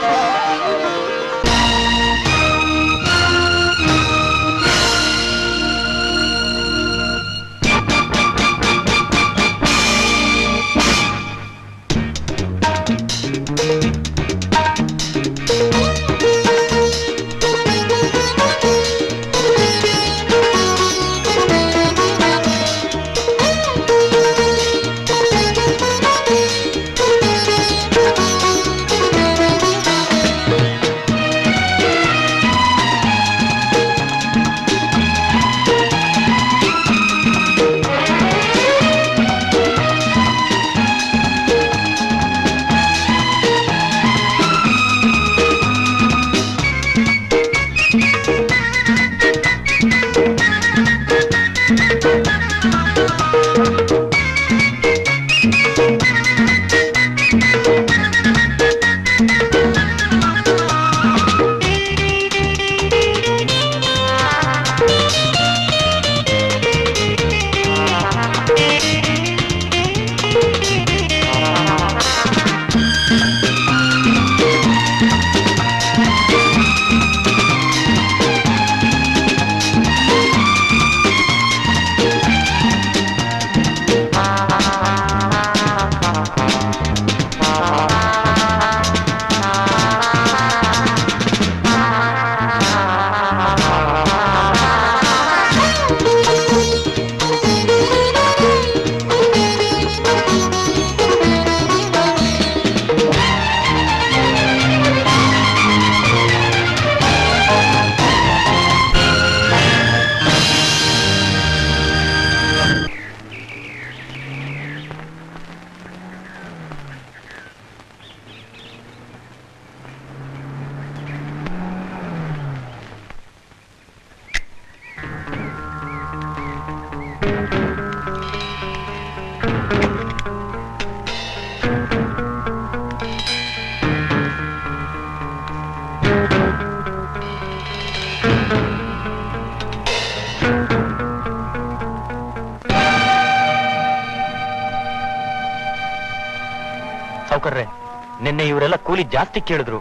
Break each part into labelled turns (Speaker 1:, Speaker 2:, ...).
Speaker 1: ಸಾವುಕಾರ್ರೆ ನಿನ್ನೆ ಇವರೆಲ್ಲ ಕೂಲಿ ಜಾಸ್ತಿ ಕೇಳಿದ್ರು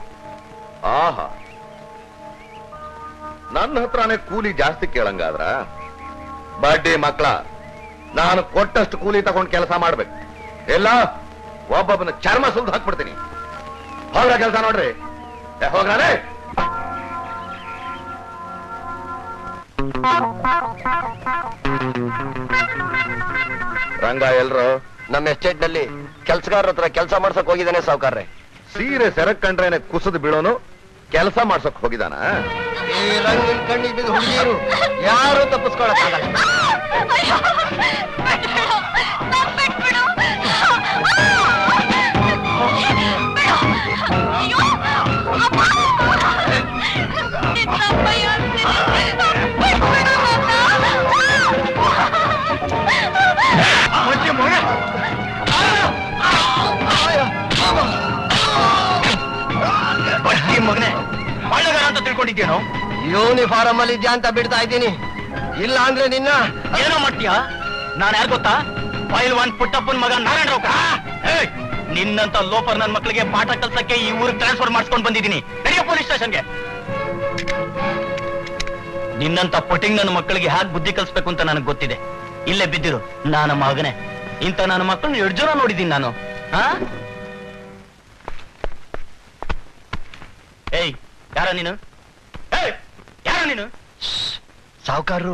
Speaker 2: ಆಹಾ ನನ್ನ ಹತ್ರನೇ ಕೂಲಿ ಜಾಸ್ತಿ ಕೇಳಂಗಾದ್ರ ಬಡ್ಡಿ ಮಕ್ಕಳ ನಾನು ಕೊಟ್ಟಷ್ಟು ಕೂಲಿ ತಗೊಂಡು ಕೆಲಸ ಮಾಡ್ಬೇಕು ಇಲ್ಲ ಒಬ್ಬೊಬ್ಬನ ಚರ್ಮ ಸುಲ್ದು ಹಾಕ್ಬಿಡ್ತೀನಿ ಹೋಗ್ರ ಕೆಲಸ ನೋಡ್ರಿ ಏ, ಹೋಗ್ರಾನೆ ರಂಗ ಎಲ್ರು
Speaker 3: ನಮ್ಮ ಎಸ್ಟೇಟ್ ನಲ್ಲಿ ಕೆಲ್ಸಗಾರರ ಹತ್ರ ಕೆಲಸ ಮಾಡ್ಸಕ್ ಹೋಗಿದ್ದಾನೆ ಸಾವುಕಾರ್ರೆ
Speaker 2: ಸೀರೆ ಸೆರಕ್ ಕಂಡ್ರೇನೆ ಕುಸಿದು ಬೀಳೋನು ಕೆಲಸ ಮಾಡ್ಸಕ್ ಹೋಗಿದಾನ
Speaker 3: ಈ ರಂಗಿನ ಕಣ್ಣಿಗೆ ಬಿದ್ದು ಹುಡುಗಿಯರು ಯಾರು ತಪ್ಪಿಸ್ಕೊಳಕ್ಕಾಗಲ್ಲ
Speaker 1: ಬಡ್ಡಿ ಮಗನೇ ಬಾಳಗಾರ ಅಂತ ತಿಳ್ಕೊಂಡಿದ್ದೇನೋ
Speaker 3: ಯೂನಿಫಾರಂ ಅಲ್ಲಿ ಇದ್ಯಾ ಅಂತ ಬಿಡ್ತಾ ಇದ್ದೀನಿ ಇಲ್ಲ ಅಂದ್ರೆ ನಿನ್ನ
Speaker 1: ಏನೋ ಮಾಡ್ತೀಯಾ ನಾನ್ ಯಾರು ಗೊತ್ತಾ ಪೈಲ್ವಾನ್ ಪುಟ್ಟಪ್ಪನ್ ಮಗ ನಾರಾಯಣರಾವ್ ಏಯ್, ನಿನ್ನಂತ ಲೋಪರ್ ನನ್ ಮಕ್ಕಳಿಗೆ ಪಾಠ ಕಲ್ಸಕ್ಕೆ ಈ ಊರಿಗೆ ಟ್ರಾನ್ಸ್ಫರ್ ಮಾಡಿಸ್ಕೊಂಡು ಬಂದಿದ್ದೀನಿ ನಡೆಯೋ ಪೊಲೀಸ್ ಸ್ಟೇಷನ್ಗೆ ನಿನ್ನಂತ ಪಟಿಂಗ್ ನನ್ನ ಮಕ್ಕಳಿಗೆ ಹ್ಯಾಕ್ ಬುದ್ಧಿ ಕಲ್ಸ್ಬೇಕು ಅಂತ ನನಗೆ ಗೊತ್ತಿದೆ ಇಲ್ಲೇ ಬಿದ್ದಿರು ನನ್ನ ಮಗನೇ ಇಂತ ನನ್ನ ಮಕ್ಕಳನ್ನ ಎರಡು ಜನ ನೋಡಿದ್ದೀನಿ ನಾನು ಹಾ ಏಯ್ ಯಾರ ನೀನು ಏಯ್ ಯಾರ ನೀನು
Speaker 3: ಸಾವುಕಾರರು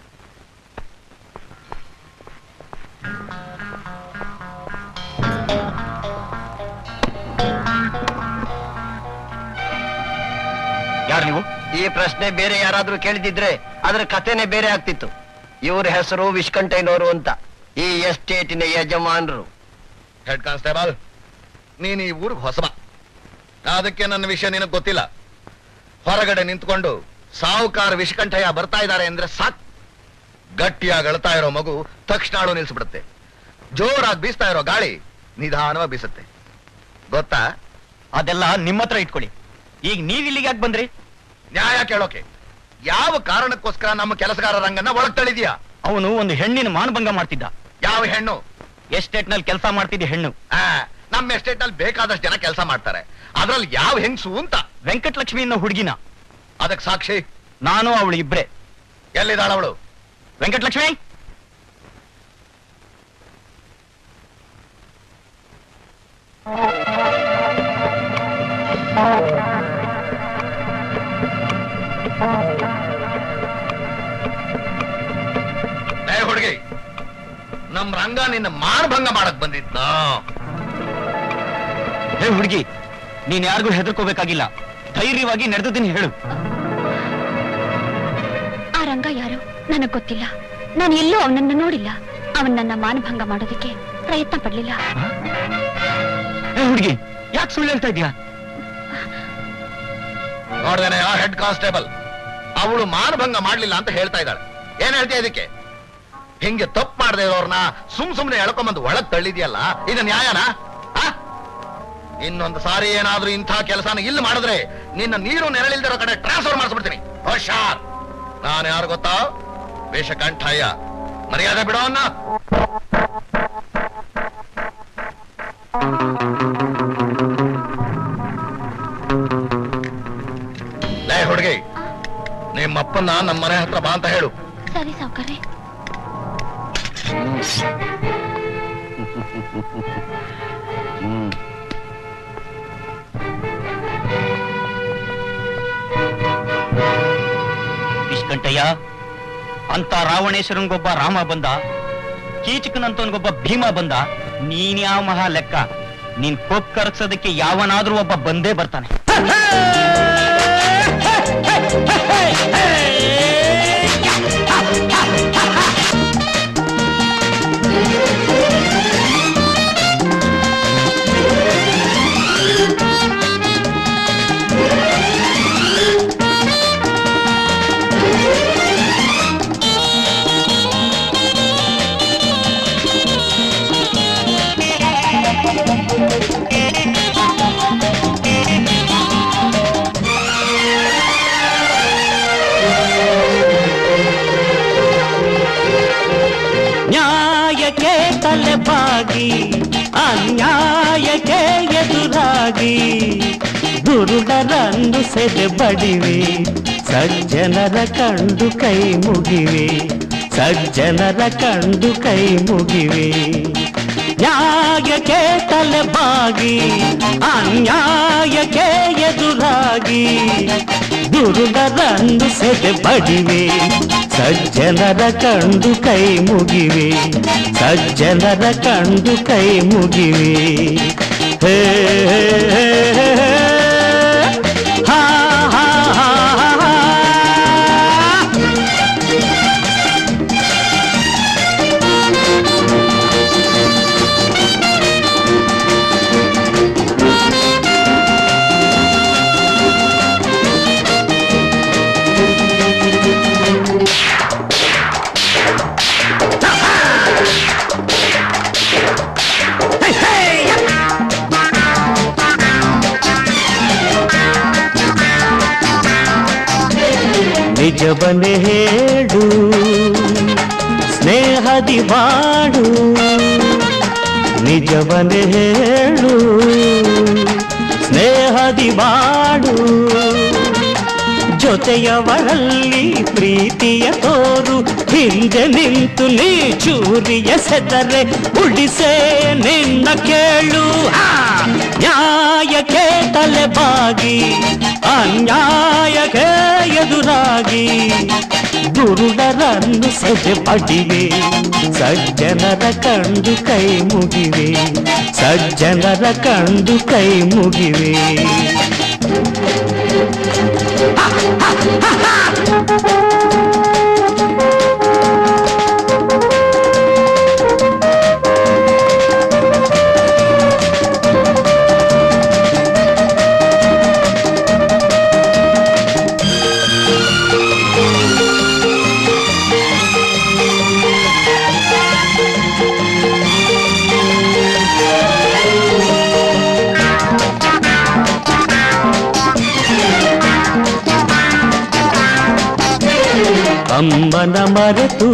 Speaker 1: ಯಾರು ನೀವು
Speaker 3: ಈ ಪ್ರಶ್ನೆ ಬೇರೆ ಯಾರಾದ್ರೂ ಕೇಳಿದಿದ್ರೆ ಅದ್ರ ಕಥೆನೆ ಬೇರೆ ಆಗ್ತಿತ್ತು ಇವ್ರ ಹೆಸರು ವಿಷ್ಕಂಠಯ್ಯನವರು ಅಂತ ಈ ಎಸ್ಟೇಟಿನ ಯಜಮಾನರು
Speaker 2: ಹೆಡ್ ಕಾನ್ಸ್ಟೇಬಲ್ ನೀನ್ ಈ ಊರಿಗೆ ಹೊಸಬ ಅದಕ್ಕೆ ನನ್ನ ವಿಷಯ ನಿನಗೆ ಗೊತ್ತಿಲ್ಲ ಹೊರಗಡೆ ನಿಂತ್ಕೊಂಡು ಸಾವುಕಾರ ವಿಷಕಂಠಯ್ಯ ಬರ್ತಾ ಇದ್ದಾರೆ ಅಂದ್ರೆ ಸಾಕ್ ಗಟ್ಟಿಯಾಗಿ ಅಳ್ತಾ ಇರೋ ಮಗು ತಕ್ಷಣ ಅಳು ನಿಲ್ಸ್ಬಿಡುತ್ತೆ ಜೋರಾಗಿ ಬೀಸ್ತಾ ಇರೋ ಗಾಳಿ ನಿಧಾನವಾಗಿ ಬೀಸುತ್ತೆ ಗೊತ್ತಾ
Speaker 1: ಅದೆಲ್ಲ ನಿಮ್ಮ ಹತ್ರ ಇಟ್ಕೊಳ್ಳಿ ಈಗ ನೀವ್ ಇಲ್ಲಿಗೆ ಯಾಕೆ ಬಂದ್ರಿ
Speaker 2: ನ್ಯಾಯ ಕೇಳೋಕೆ ಯಾವ ಕಾರಣಕ್ಕೋಸ್ಕರ ನಮ್ಮ ಕೆಲಸಗಾರ ರಂಗನ್ನ ಒಳಗ್ ತಳಿದ್ಯಾ
Speaker 1: ಅವನು ಒಂದು ಹೆಣ್ಣಿನ ಮಾನಭಂಗ ಮಾಡ್ತಿದ್ದ
Speaker 2: ಯಾವ ಹೆಣ್ಣು
Speaker 1: ಎಸ್ಟೇಟ್ ನಲ್ಲಿ ಕೆಲಸ ಮಾಡ್ತಿದ್ದ ಹೆಣ್ಣು
Speaker 2: ಆ, ನಮ್ಮ ಎಸ್ಟೇಟ್ ನಲ್ಲಿ ಬೇಕಾದಷ್ಟು ಜನ ಕೆಲಸ ಮಾಡ್ತಾರೆ ಅದ್ರಲ್ಲಿ ಯಾವ ಹೆಂಗ್ಸು ಅಂತ
Speaker 1: ವೆಂಕಟಲಕ್ಷ್ಮಿ ಅನ್ನೋ ಹುಡುಗಿನ
Speaker 2: ಅದಕ್ ಸಾಕ್ಷಿ
Speaker 1: ನಾನು ಅವಳು ಇಬ್ರೆ
Speaker 2: ಎಲ್ಲಿದ್ದಾಳ ಅವಳು
Speaker 1: ವೆಂಕಟಲಕ್ಷ್ಮಿ
Speaker 2: ಏ ಹುಡುಗಿ ನಮ್ ರಂಗ ನಿನ್ನ ಮಾನಭಂಗ ಮಾಡಕ್ ಬಂದಿದ್ನ
Speaker 1: ಹೇ ಹುಡುಗಿ ನೀನ್ ಯಾರಿಗೂ ಹೆದರ್ಕೋಬೇಕಾಗಿಲ್ಲ ಧೈರ್ಯವಾಗಿ ನಡೆದದನ್ನ ಹೇಳು
Speaker 4: ಆ ರಂಗ ಯಾರು ನನಗ್ ಗೊತ್ತಿಲ್ಲ ನಾನು ಎಲ್ಲೂ ಅವನನ್ನ ನೋಡಿಲ್ಲ ಅವನ್ ನನ್ನ ಮಾನಭಂಗ ಮಾಡೋದಕ್ಕೆ ಪ್ರಯತ್ನ ಪಡ್ಲಿಲ್ಲ
Speaker 1: ಹೇ ಹುಡುಗಿ ಯಾಕೆ ಸುಳ್ಳು ಹೇಳ್ತಾ ಇದೀಯಾ
Speaker 2: ನೋಡ್ದೇನೆ ಆ ಹೆಡ್ ಕಾನ್ಸ್ಟೇಬಲ್ ಅವಳು ಮಾನಭಂಗ ಮಾಡ್ಲಿಲ್ಲ ಅಂತ ಹೇಳ್ತಾ ಇದ್ದಾಳೆ ಏನ್ ಹೇಳ್ತೀಯ ಇದಕ್ಕೆ ಹಿಂಗೆ ತಪ್ಪು ಮಾಡದೆ ಇರೋರ್ನ ಸುಮ್ ಸುಮ್ನೆ ಎಳ್ಕೊಂಬಂದು ಒಳಗ್ ತಳ್ಳಿದ್ಯಲ್ಲ ಇದು ನ್ಯಾಯನಾ ಆ? ಇನ್ನೊಂದು ಸಾರಿ ಏನಾದ್ರೂ ಇಂಥ ಕೆಲಸನ ಇಲ್ಲಿ ಮಾಡಿದ್ರೆ ನಿನ್ನ ನೀರು ನೆರಳಿಲ್ದಿರೋ ಕಡೆ ಟ್ರಾನ್ಸ್ಫರ್ ಮಾಡಿಸ್ಬಿಡ್ತೀನಿ ಹುಷಾರ್ ನಾನು ಯಾರು ಗೊತ್ತಾ ವೇಷಕಂಠಯ್ಯ ಮರ್ಯಾದೆ ಬಿಡೋನ್ನ ಲೇ ಹುಡುಗಿ ನಿಮ್ಮಪ್ಪನ್ನ ನಮ್ಮ ಮನೆ ಹತ್ರ ಬಾ ಅಂತ ಹೇಳು
Speaker 4: ಸರಿ ಸಾವುಕಾರೆ
Speaker 1: ಇಷ್ಕಂಟಯ್ಯ ಅಂತ ರಾವಣೇಶ್ವರನ್ಗೊಬ್ಬ ರಾಮ ಬಂದ ಕೀಚಕನಂತವನ್ಗೊಬ್ಬ ಭೀಮ ಬಂದ ನೀನ್ ಯಾವ ಮಹಾ ಲೆಕ್ಕ ನೀನ್ ಕೊಕ್ ಕರಗ್ಸೋದಕ್ಕೆ ಯಾವನಾದ್ರೂ ಒಬ್ಬ ಬಂದೇ ಬರ್ತಾನೆ
Speaker 5: ನ್ಯಾಯಕ್ಕೆ ತಲೆಬಾಗಿ ಅನ್ಯಾಯಕ್ಕೆ ಎದುರಾಗಿ ದುರುಡರನ್ನು ಸೆದೆ ಬಡಿವೆ ಸಜ್ಜನರ ಕಂಡು ಕೈ ಮುಗಿವೆ ಸಜ್ಜನರ ಕಂಡು ಕೈ ಮುಗಿವೆ ನ್ಯಾಯಕ್ಕೆ ತಲೆಬಾಗಿ ಅನ್ಯಾಯಕ್ಕೆ ಎದುರಾಗಿ ದುರುಡರನ್ನು ಸೆದೆ ಬಡಿವೆ ಸಜ್ಜನರ ಕಂಡು ಕೈ ಮುಗಿವೆ ಸಜ್ಜನರ ಕಂಡು ಕೈ ಮುಗಿವೆ ಹೇ ಹೇ, ಹೇ, ಹೇ, ಹೇ. ಹಾ ಹಾ ಹಾ ಹಾ, ಹಾ. ನಿಜವನ್ನೇ ಹೇಳು ಸ್ನೇಹದಿ ಬಾಡು ನಿಜವನ್ನೇ ಹೇಳು ಸ್ನೇಹದಿ ಬಾಡು ಜೊತೆಯವರಲ್ಲಿ ಪ್ರೀತಿಯ ತೋರು ಹಿಂದೆ ನಿಂತು ನೀ ಚೂರಿಯ ಸೆದರೆ ಉಡಿಸೆ ನಿನ್ನ ಕೇಳು ಆ, ನ್ಯಾಯಕ್ಕೆ ತಲೆಬಾಗಿ ಅನ್ಯಾಯಕ್ಕೆ ಎದುರಾಗಿ ದುರುಡರನ್ನು ಸೆದೆ ಪಡಿವೆ ಸಜ್ಜನರ ಕಂಡು ಕೈ ಮುಗಿವೆ ಸಜ್ಜನರ ಕಂಡು ಕೈ ಮುಗಿವೆ ಅಮ್ಮನ ಮರೆತು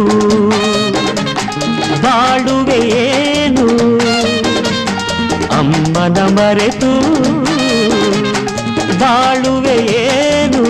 Speaker 5: ಬಾಳುವೆಯೇನು ಅಮ್ಮನ ಮರೆತು ಬಾಳುವೆ ಏನು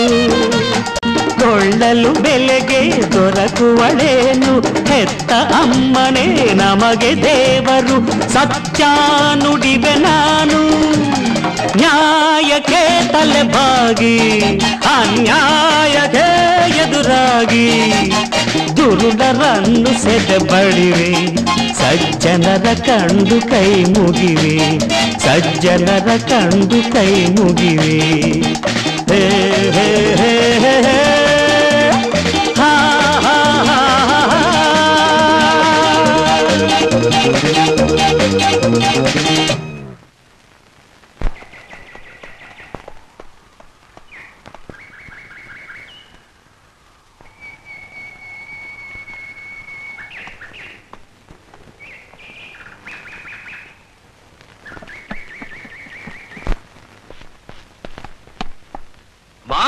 Speaker 5: ಕೊಳ್ಳಲು ಬೆಲೆಗೆ ದೊರಕುವಳೇನು ಹೆತ್ತ ಅಮ್ಮನೇ ನಮಗೆ ದೇವರು ಸತ್ಯ ನುಡಿವೆ ನಾನು ನ್ಯಾಯಕ್ಕೆ ತಲೆ ಬಾಗಿ ಅನ್ಯಾಯಕ್ಕೆ ಎದುರಾಗಿ ದುರುಡರನ್ನು ಸೆದೆ ಬಳಿವೆ ಸಜ್ಜನರ ಕಂಡು ಕೈ ಮುಗಿವೆ ಸಜ್ಜನರ ಕಂಡು ಕೈ ಮುಗಿವೆ ಹೇ ಹೇ ಹೇ ಹೇ ಹೇ. ಹಾ ಹಾ ಹಾ ಹಾ ಹಾ.
Speaker 3: ಮಾ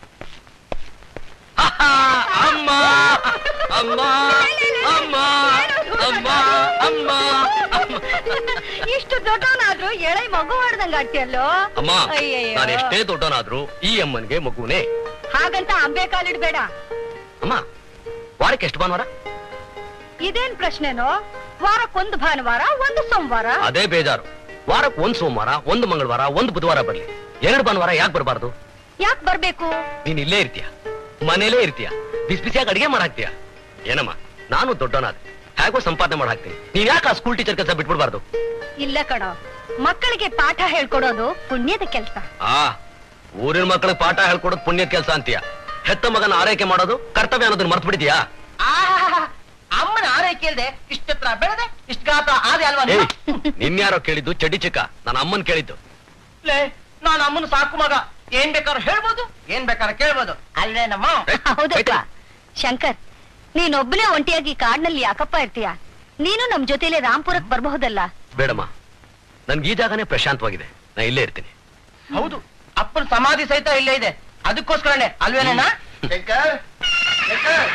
Speaker 3: ಅಮ್ಮ ಅಮ್ಮ ಅಮ್ಮ ಅಮ್ಮ ಅಮ್ಮ
Speaker 6: ಇಷ್ಟು ದೊಡ್ಡವನಾದ್ರೂ ಎಳೆ ಮಗು ಹೊಡೆದಂಗ ಆಡ್ತಿಯಲ್ಲೋ
Speaker 3: ಅಮ್ಮ
Speaker 6: ಅಯ್ಯಯ್ಯೋ.
Speaker 3: ನಾನು ಎಷ್ಟೇ ದೊಡ್ಡವನಾದ್ರೂ ಈ ಅಮ್ಮನ್ಗೆ ಮಗುನೇ
Speaker 6: ಹಾಗಂತ ಅಂಬೆ ಕಾಲಿಡ್ಬೇಡ
Speaker 3: ಅಮ್ಮ ವಾರಕ್ಕೆ ಎಷ್ಟು ಭಾನುವಾರ
Speaker 6: ಇದೇನ್ ಪ್ರಶ್ನೆನೋ ವಾರಕ್ಕೊಂದು ಭಾನುವಾರ ಒಂದು ಸೋಮವಾರ
Speaker 3: ಅದೇ ಬೇಜಾರು ವಾರಕ್ಕೆ ಒಂದ್ ಸೋಮವಾರ ಒಂದು ಮಂಗಳವಾರ ಒಂದು ಬುಧವಾರ ಬರ್ಲಿ ಎರಡು ಭಾನುವಾರ ಯಾಕೆ ಬರಬಾರ್ದು
Speaker 6: ಯಾಕ್ ಬರ್ಬೇಕು
Speaker 3: ನೀನ್ ಇಲ್ಲೇ ಇರ್ತೀಯ ಮನೇಲೇ ಇರ್ತೀಯ ಬಿಸಿ ಬಿಸಿಯಾಗಿ ಅಡಿಗೆ ಮಾಡಾಕ್ತೀಯ ಏನಮ್ಮ ನಾನು ದೊಡ್ಡವನಾದ ಹೇಗೋ ಸಂಪಾದನೆ ಮಾಡಾಕ್ತೀನಿ ನೀನ್ ಯಾಕೆ ಆ ಸ್ಕೂಲ್ ಟೀಚರ್ ಕೆಲಸ ಬಿಟ್ಬಿಡ್ಬಾರ್ದು
Speaker 6: ಇಲ್ಲ ಕಣೋ ಮಕ್ಕಳಿಗೆ ಪಾಠ ಹೇಳ್ಕೊಡೋದು ಪುಣ್ಯದ ಕೆಲ್ಸ
Speaker 3: ಆ ಊರಿನ ಮಕ್ಕಳಿಗೆ ಪಾಠ ಹೇಳ್ಕೊಡೋದು ಪುಣ್ಯದ ಕೆಲಸ ಅಂತೀಯ ಹೆತ್ತ ಮಗನ ಆರೈಕೆ ಮಾಡೋದು ಕರ್ತವ್ಯ ಅನ್ನೋದನ್ನ ಮರ್ತು ಬಿಡಿದ್ಯಾ
Speaker 7: ಅಮ್ಮನ ಆರೈಕೆ ಇಲ್ದೆ ಇಷ್ಟತ್ರ ಬೆಳೆದೆ ಇಷ್ಟ ಗಾತ ಆದೆ ಅಲ್ವಾ
Speaker 3: ಏಯ್ ನಿನ್ಯಾರೋ ಕೇಳಿದ್ದು ಚಡಿ ಚಿಕ್ಕ ನನ್ನ ಅಮ್ಮನ್ ಕೇಳಿದ್ದು
Speaker 7: ಲೇ ನಾನು ಅಮ್ಮನ ಸಾಕು ಮಗ ಏನ್ ಬೇಕಾದ್ರೂ ಹೇಳ್ಬೋದು ಏನ್ ಬೇಕಾದ್ರೂ ಕೇಳ್ಬೋದು ಅಲ್ಲೇನಮ್ಮ
Speaker 6: ಹೌದಪ್ಪ ಶಂಕರ್ ನೀನೊಬ್ಬನೇ ಒಂಟಿಯಾಗಿ ಕಾಡ್ನಲ್ಲಿ ಯಾಕಪ್ಪ ಇರ್ತೀಯ ನೀನು ನಮ್ ಜೊತೆಲೆ ರಾಂಪುರಕ್ ಬರಬಹುದಲ್ಲ
Speaker 3: ಬೇಡಮ್ಮ ನನ್ಗೆ ಈ ಜಾಗನೇ ಪ್ರಶಾಂತವಾಗಿದೆ ನಾ ಇಲ್ಲೇ ಇರ್ತೀನಿ
Speaker 7: ಹೌದು ಅಪ್ಪನ ಸಮಾಧಿ ಸಹಿತ ಇಲ್ಲೇ ಇದೆ ಅದಕ್ಕೋಸ್ಕರನೇ ಅಲ್ವೇನಣ್ಣ
Speaker 2: ಶಂಕರ್ ಶಂಕರ್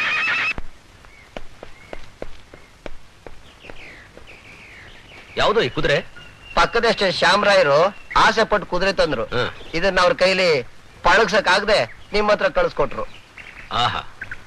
Speaker 3: ಯಾವ್ದು ಈ ಕುದುರೆ
Speaker 8: ಪಕ್ಕದಷ್ಟೇ ಶ್ಯಾಮರಾಯರು ಆಸೆ ಪಟ್ಟು ಕುದುರೆ ತಂದ್ರು
Speaker 3: ಹ.
Speaker 8: ಇದನ್ನ ಅವ್ರ ಕೈಲಿ ಪಳಗ್ಸಕ್ ಆಗದೆ ನಿಮ್ಮ ಹತ್ರ ಕಳಿಸ್ಕೊಟ್ರು
Speaker 3: ಆಹಾ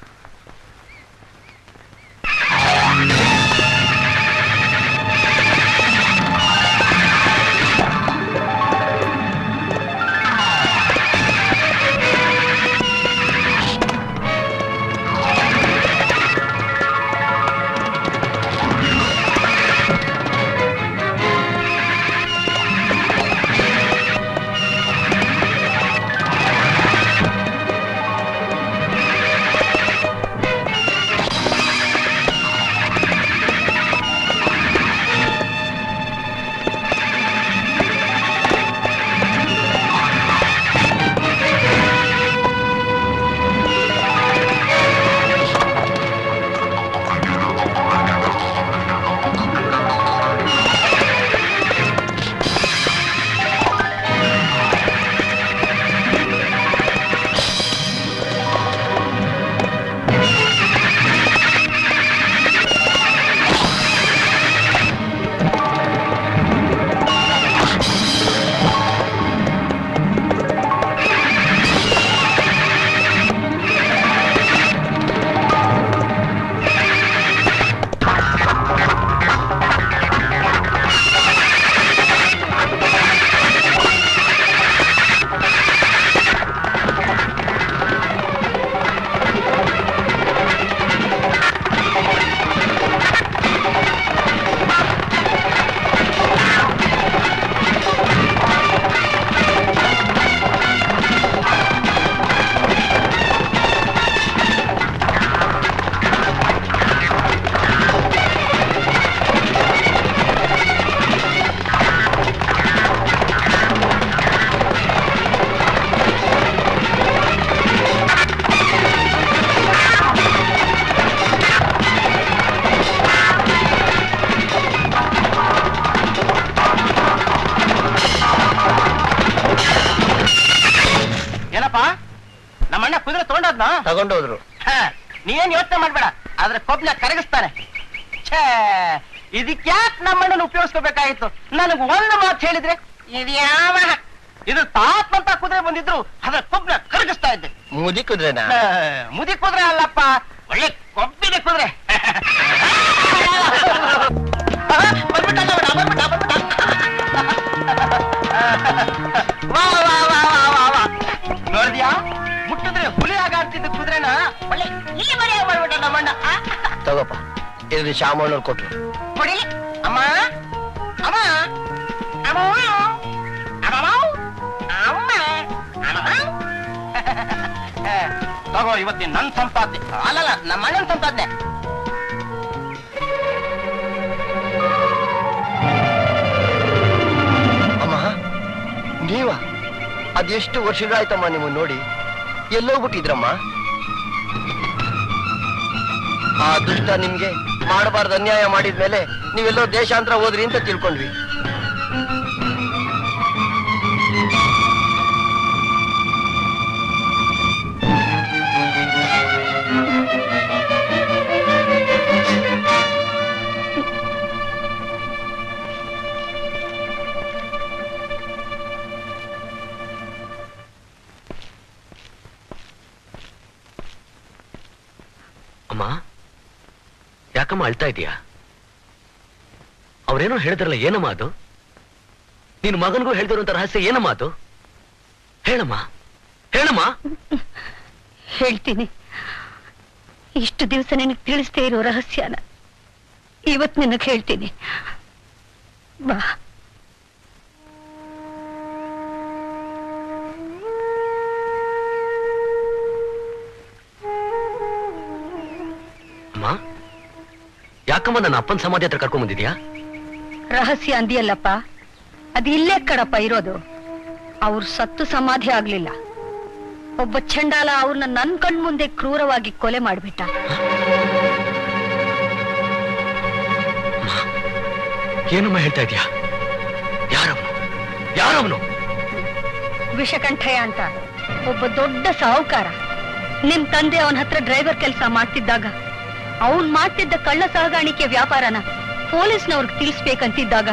Speaker 7: ಏನಪ್ಪ ನಮ್ಮಣ್ಣ ಕುದುರೆ ತಗೊಂಡದ್ನ
Speaker 8: ತಗೊಂಡೋದ್ರು
Speaker 7: ನೀನ್ ಯೋಚನೆ ಮಾಡ್ಬೇಡ ಆದ್ರೆ ಕೊಬ್ನ ಕರಗಿಸ್ತಾನೆ ಛೇ ಇದಕ್ಯಾಕ್ ನಮ್ಮಣ್ಣನ ಉಪಯೋಗಿಸ್ಕೋಬೇಕಾಗಿತ್ತು ನನಗ್ ಒಂದು ಮಾತು ಹೇಳಿದ್ರೆ ಇದ್ಯಾವ ಇದು ತಾತ್ಮಂತ ಕುದುರೆ ಬಂದಿದ್ರು ಅದ್ರ ಕೊಬ್ಬನ ಕರಗಿಸ್ತಾ ಇದ್ದೆ
Speaker 3: ಮುದಿ ಕುದ್ರೆನಾ
Speaker 7: ಆ, ಮುದಿ ಕುದುರೆ ಅಲ್ಲಪ್ಪ ಒಳ್ಳೆ ಕೊಬ್ಬಿನ ಕುದುರೆ ಆ, ಬಂದ್ಬಿಟ್ಟ ನೋಡ, ಬಂದ್ಬಿಟ್ಟ, ಬಂದ್ಬಿಟ್ಟ. ವಾ, ವಾ, ವಾ, ವಾ, ವಾ, ವಾ. ನೋಡ್ದ್ಯಾ ಮುಟ್ಟಿದ್ರೆ ಹುಲಿ ಆಗಾಡ್ತಿದ್ದ ಕುದುರೆನ ಒಳ್ಳೆ ಇಲ್ಲಿ ಮನೆ ಮಾಡ್ಬಿಟ್ಟ ನಮ್ಮಣ್ಣ ಆ,
Speaker 3: ತಗೋಪ್ಪ ಇದು ಶಾಮಣ್ಣವ್ರು ಕೊಟ್ರು
Speaker 7: ಕೊಡಿ ಅಮ್ಮ ಅಮ್ಮ ಅಮ್ಮ ಅಮ್ಮ ಅಮ್ಮ ಅಮ್ಮ ಏ, ತಗೋ ಇವತ್ತಿನ ನನ್ ಸಂಪಾದನೆ ಅಲ್ಲಲ್ಲ ನಮ್ಮ ಅಣ್ಣನ ಸಂಪಾದನೆ
Speaker 3: ಅಮ್ಮ ನೀವ ಅದೆಷ್ಟು ವರ್ಷಗಳಾಯ್ತಮ್ಮ ನೀವು ನೋಡಿ ಎಲ್ಲೋಗ್ಬಿಟ್ಟಿದ್ರಮ್ಮ ಆ ದುಷ್ಟ ನಿಮ್ಗೆ ಮಾಡಬಾರ್ದು ಅನ್ಯಾಯ ಮಾಡಿದ್ಮೇಲೆ ನೀವೆಲ್ಲೋ ದೇಶಾಂತರ ಹೋದ್ರಿ ಅಂತ ತಿಳ್ಕೊಂಡ್ವಿ
Speaker 9: ಅಮ್ಮ ಯಾಕಮ್ಮ ಅಳ್ತಾ ಇದೀಯಾ ಅವ್ರೇನೋ ಹೇಳಿದ್ರಲ್ಲ ಏನಮ್ಮ ಅದು ನಿನ್ ಮಗನಿಗೂ ಹೇಳ್ದಿರುವಂತ ರಹಸ್ಯ ಏನಮ್ಮ ಅದು ಹೇಳಮ್ಮ ಹೇಳಮ್ಮ
Speaker 6: ಹೇಳ್ತೀನಿ ಇಷ್ಟು ದಿವಸ ನಿನಗೆ ತಿಳಿಸ್ತೇ ಇರೋ ರಹಸ್ಯನ ಇವತ್ ನಿನಗೆ ಹೇಳ್ತೀನಿ ಬಾ
Speaker 9: ಅಮ್ಮ ಯಾಕಮ್ಮ ನನ್ನ ಅಪ್ಪನ ಸಮಾಧಿ ಹತ್ರ ಕರ್ಕೊಂಡ್ ಬಂದಿದ್ಯಾ
Speaker 6: ರಹಸ್ಯ ಅಂದಿಯಲ್ಲಪ್ಪ ಅದು ಇಲ್ಲೇ ಕಡಪ್ಪ ಇರೋದು ಅವ್ರು ಸತ್ತು ಸಮಾಧಿ ಆಗ್ಲಿಲ್ಲ ಒಬ್ಬ ಚಂಡಾಲ ಅವ್ರನ್ನ ನನ್ ಕಣ್ ಮುಂದೆ ಕ್ರೂರವಾಗಿ ಕೊಲೆ ಮಾಡ್ಬಿಟ್ಟ
Speaker 9: ಏನಮ್ಮ ಹೇಳ್ತಾ ಇದೀಯಾ ಯಾರವನು ಯಾರವನು
Speaker 6: ವಿಷಕಂಠಯ್ಯ ಅಂತ ಒಬ್ಬ ದೊಡ್ಡ ಸಾಹುಕಾರ ನಿಮ್ ತಂದೆ ಅವನ ಹತ್ರ ಡ್ರೈವರ್ ಕೆಲಸ ಮಾಡ್ತಿದ್ದಾಗ ಅವನ್ ಮಾಡ್ತಿದ್ದ ಕಳ್ಳ ಸಾಗಾಣಿಕೆ ವ್ಯಾಪಾರನ ಪೊಲೀಸ್ನವ್ರಿಗೆ ತಿಳಿಸ್ಬೇಕಂತಿದ್ದಾಗ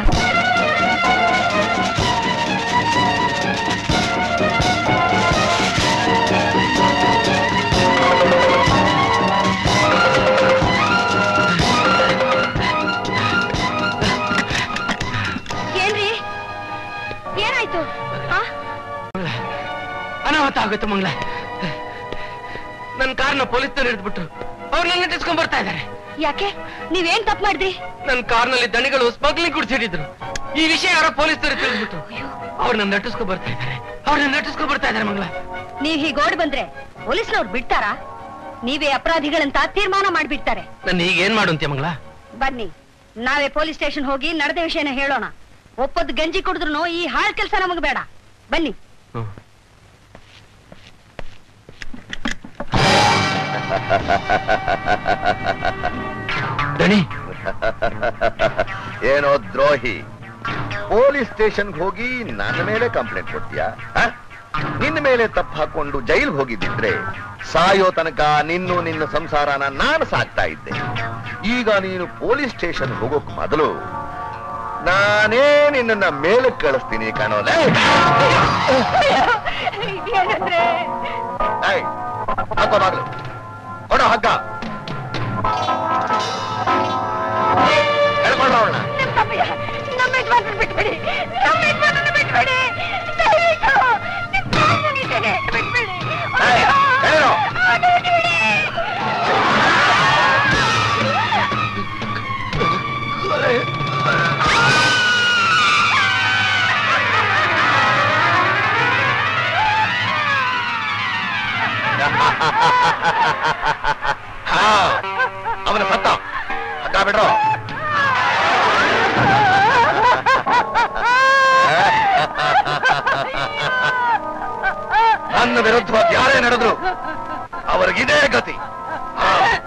Speaker 6: ಏನ್ರಿ ಏನಾಯ್ತು ಆ
Speaker 9: ಅನಾಹುತ ಆಗುತ್ತೆ ಮಂಗಳ ನನ್ನ ಕಾರ್ನ ಪೊಲೀಸ್ನವ್ರು ಹಿಡಿದ್ಬಿಟ್ರು ಅವ್ರು ನನ್ನ ನಟಿಸ್ಕೊಂಡ್ ಬರ್ತಾ ಇದ್ದಾರೆ
Speaker 6: ಯಾಕೆ ನೀವೇನ್ ತಪ್ಪು ಮಾಡಿದ್ರಿ
Speaker 9: ನನ್ನ ಕಾರ್ನಲ್ಲಿ ದಣಿಗಳು ಸ್ಮಗ್ಲಿಂಗ್ ಕುಡಿಸಿಟ್ಟಿದ್ರು ಈ ವಿಷಯ ಯಾರೋ ಪೊಲೀಸರು ತಿಳಿದ್ಬಿಟ್ರು ಅವ್ರು ನನ್ನ ನಟಿಸ್ಕೊಂಡ್ ಬರ್ತಾ ಇದ್ದಾರೆ ಅವ್ರು ನನ್ನ ನಟಿಸ್ಕೊಂಡ್ ಬರ್ತಾ ಇದ್ದಾರೆ ಮಂಗಳ
Speaker 6: ನೀವ್ ಹೀಗ್ ಓಡಿ ಬಂದ್ರೆ ಪೊಲೀಸ್ನವ್ರು ಬಿಡ್ತಾರಾ ನೀವೇ ಅಪರಾಧಿಗಳಂತ ತೀರ್ಮಾನ ಮಾಡ್ಬಿಡ್ತಾರೆ
Speaker 9: ನನ್ನ ಈಗ ಏನ್ ಮಾಡು ಅಂತ್ಯ ಮಂಗಳ
Speaker 6: ಬನ್ನಿ ನಾವೇ ಪೊಲೀಸ್ ಸ್ಟೇಷನ್ ಹೋಗಿ ನಡೆದ ವಿಷಯನ ಹೇಳೋಣ ಒಪ್ಪದ್ ಗಂಜಿ ಕುಡಿದ್ರು ಈ ಹಾಳ್ ಕೆಲಸ ನಮಗ್ ಬೇಡ ಬನ್ನಿ
Speaker 9: ದಣಿ
Speaker 2: ಏನೋ ದ್ರೋಹಿ ಪೊಲೀಸ್ ಸ್ಟೇಷನ್ಗೆ ಹೋಗಿ ನನ್ನ ಮೇಲೆ ಕಂಪ್ಲೇಂಟ್ ಕೊಡ್ತೀಯಾ ಆ? ನಿನ್ನ ಮೇಲೆ ತಪ್ಪು ಹಾಕೊಂಡು ಜೈಲ್ಗೆ ಹೋಗಿದ್ದಿದ್ರೆ ಸಾಯೋ ತನಕ ನಿನ್ನು ನಿನ್ನ ಸಂಸಾರನ ನಾನು ಸಾಕ್ತಾ ಇದ್ದೆ ಈಗ ನೀನು ಪೊಲೀಸ್ ಸ್ಟೇಷನ್ ಹೋಗೋಕ್ ಮೊದಲು ನಾನೇ ನಿನ್ನನ್ನ ಮೇಲಕ್ಕೆ ಕಳಿಸ್ತೀನಿ ಕಾಣೋಲೆ ಏಯ್, ಹಾಕೋ ಬಾಗ್ಲು ಕೊಡೋ ಹಗ್ಗ ಹೇಳ್ಕೊಂಡ್ರ ಅವಳನ್ನ
Speaker 6: ನಮ್ಮ ಯಜಮಾನ್ರನ್ನ ಬಿಟ್ಬಿಡಿ ನಮ್ಮ ಯಜಮಾನ್ರನ್ನ ಬಿಟ್ಬಿಡಿ ದಯವಿಟ್ಟು ನಿಮ್ ಕಾಲ್ ಮುಗಿತೇನೆ, ಬಿಟ್ಬಿಡಿ
Speaker 2: ಏಯ್, ಹೇಳು.
Speaker 6: ಅದು ಬಿಟ್ಬಿಡಿ.
Speaker 2: ಹಾ ಅವನ ಸತ್ತ ಹಗ್ಗ ಬಿಡ್ರೋ ನನ್ನ ವಿರುದ್ಧವಾಗಿ ಯಾರೇ ನಡೆದ್ರು ಅವ್ರಿಗಿದೇ ಗತಿ ಹಾ.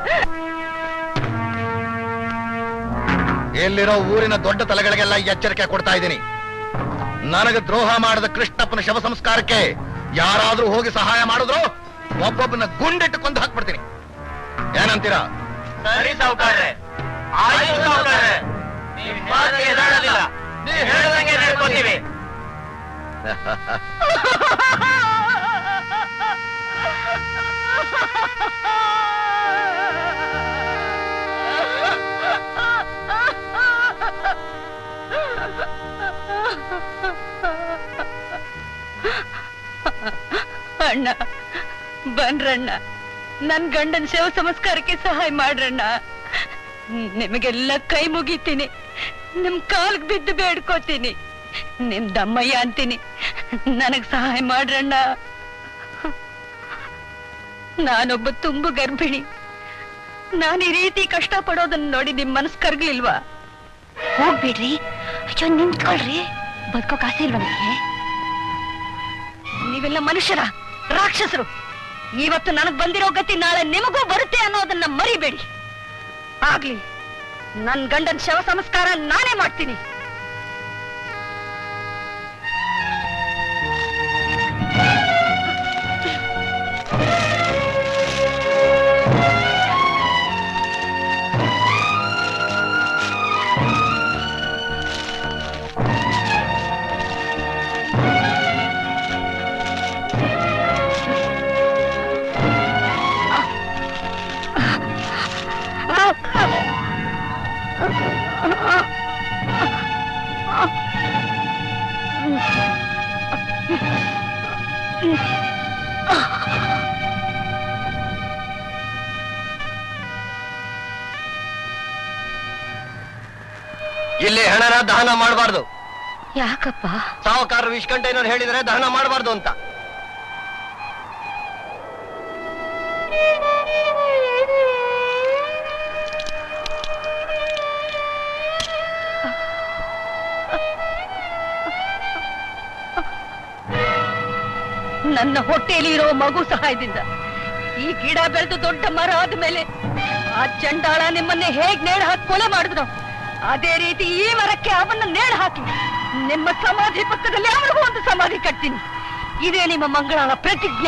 Speaker 2: ಎಲ್ಲಿರೋ ಊರಿನ ದೊಡ್ಡ ತಲೆಗಳಿಗೆಲ್ಲ ಎಚ್ಚರಿಕೆ ಕೊಡ್ತಾ ಇದ್ದೀನಿ ನನಗೆ ದ್ರೋಹ ಮಾಡಿದ ಕೃಷ್ಣಪ್ಪನ ಶವ ಸಂಸ್ಕಾರಕ್ಕೆ ಯಾರಾದ್ರೂ ಹೋಗಿ ಸಹಾಯ ಮಾಡಿದ್ರು ಒಬ್ಬೊಬ್ಬನ ಗುಂಡಿಟ್ಟು ಕೊಂದು ಹಾಕ್ಬಿಡ್ತೀನಿ ಏನಂತೀರಾ
Speaker 7: ಸರಿ ಸಾವುಕಾರ್ರೆ ಆಯ್ತು ಸಾವುಕಾರ್ರೆ ನಿಮ್ ಮಾತಿಗೆ ಎದುರಾಡೋದಿಲ್ಲ. ನೀವ್ ಹೇಳ್ದಂಗೆ ನಡ್ಕೊತೀವಿ
Speaker 6: ಅಣ್ಣ ಬನ್ರಣ್ಣ ನನ್ ಗಂಡನ್ ಶವ ಸಂಸ್ಕಾರಕ್ಕೆ ಸಹಾಯ ಮಾಡ್ರಣ್ಣ ನಿಮಗೆಲ್ಲ ಕೈ ಮುಗಿತೀನಿ ನಿಮ್ ಕಾಲ್ಗ್ ಬಿದ್ದು ಬೇಡ್ಕೋತೀನಿ ನಿಮ್ ದಮ್ಮಯ್ಯ ಅಂತೀನಿ ನನಗ್ ಸಹಾಯ ಮಾಡ್ರಣ್ಣ ನಾನೊಬ್ಬ ತುಂಬು ಗರ್ಭಿಣಿ ನಾನು ಈ ರೀತಿ ಕಷ್ಟ ಪಡೋದನ್ನ ನೋಡಿ ನಿಮ್ ಮನಸ್ ಕರ್ಗ್ಲಿಲ್ವಾ
Speaker 4: ಹೋಗ್ಬಿಡ್ರಿ ಅಯ್ಯೋ ನಿಂತ್ಕೊಳ್ರಿ ಬದುಕೋಕ್ ಆಸೆ ಇಲ್ವಾ ನಿಮ್ಗೆ
Speaker 6: ನೀವೆಲ್ಲ ಮನುಷ್ಯರ ರಾಕ್ಷಸರು ಇವತ್ತು ನನಗ್ ಬಂದಿರೋ ಗತಿ ನಾಳೆ ನಿಮಗೂ ಬರುತ್ತೆ ಅನ್ನೋದನ್ನ ಮರಿಬೇಡಿ ಆಗ್ಲಿ ನನ್ ಗಂಡನ್ ಶವ ಸಂಸ್ಕಾರ ನಾನೇ ಮಾಡ್ತೀನಿ
Speaker 3: ಇಲ್ಲಿ ಹಣನ ದಹನ ಮಾಡಬಾರ್ದು
Speaker 6: ಯಾಕಪ್ಪ
Speaker 3: ಸಾಹುಕಾರರು ವಿಷ್ಕಂಠಯ್ಯನವ್ರು ಹೇಳಿದ್ರೆ ದಹನ ಮಾಡಬಾರ್ದು ಅಂತ
Speaker 6: ನನ್ನ ಹೊಟ್ಟೆಯಲ್ಲಿ ಇರೋ ಮಗು ಸಹಾಯದಿಂದ ಈ ಗಿಡ ಬೆಳೆದು ದೊಡ್ಡ ಮರ ಆದ್ಮೇಲೆ ಆ ಚಂಡಾಳ ನಿಮ್ಮನ್ನೇ ಹೇಗ್ ನೇಣು ಹಾಕಿ ಕೊಲೆ ಮಾಡಿದ್ರು ಅದೇ ರೀತಿ ಈ ಮರಕ್ಕೆ ಅವನ್ನ ನೇಣು ಹಾಕಿ ನಿಮ್ಮ ಸಮಾಧಿ ಪಕ್ಕದಲ್ಲಿ ಅವನಿಗೂ ಒಂದು ಸಮಾಧಿ ಕಟ್ತೀನಿ ಇದೇ ನಿಮ್ಮ ಮಂಗಳಾಳ ಪ್ರತಿಜ್ಞೆ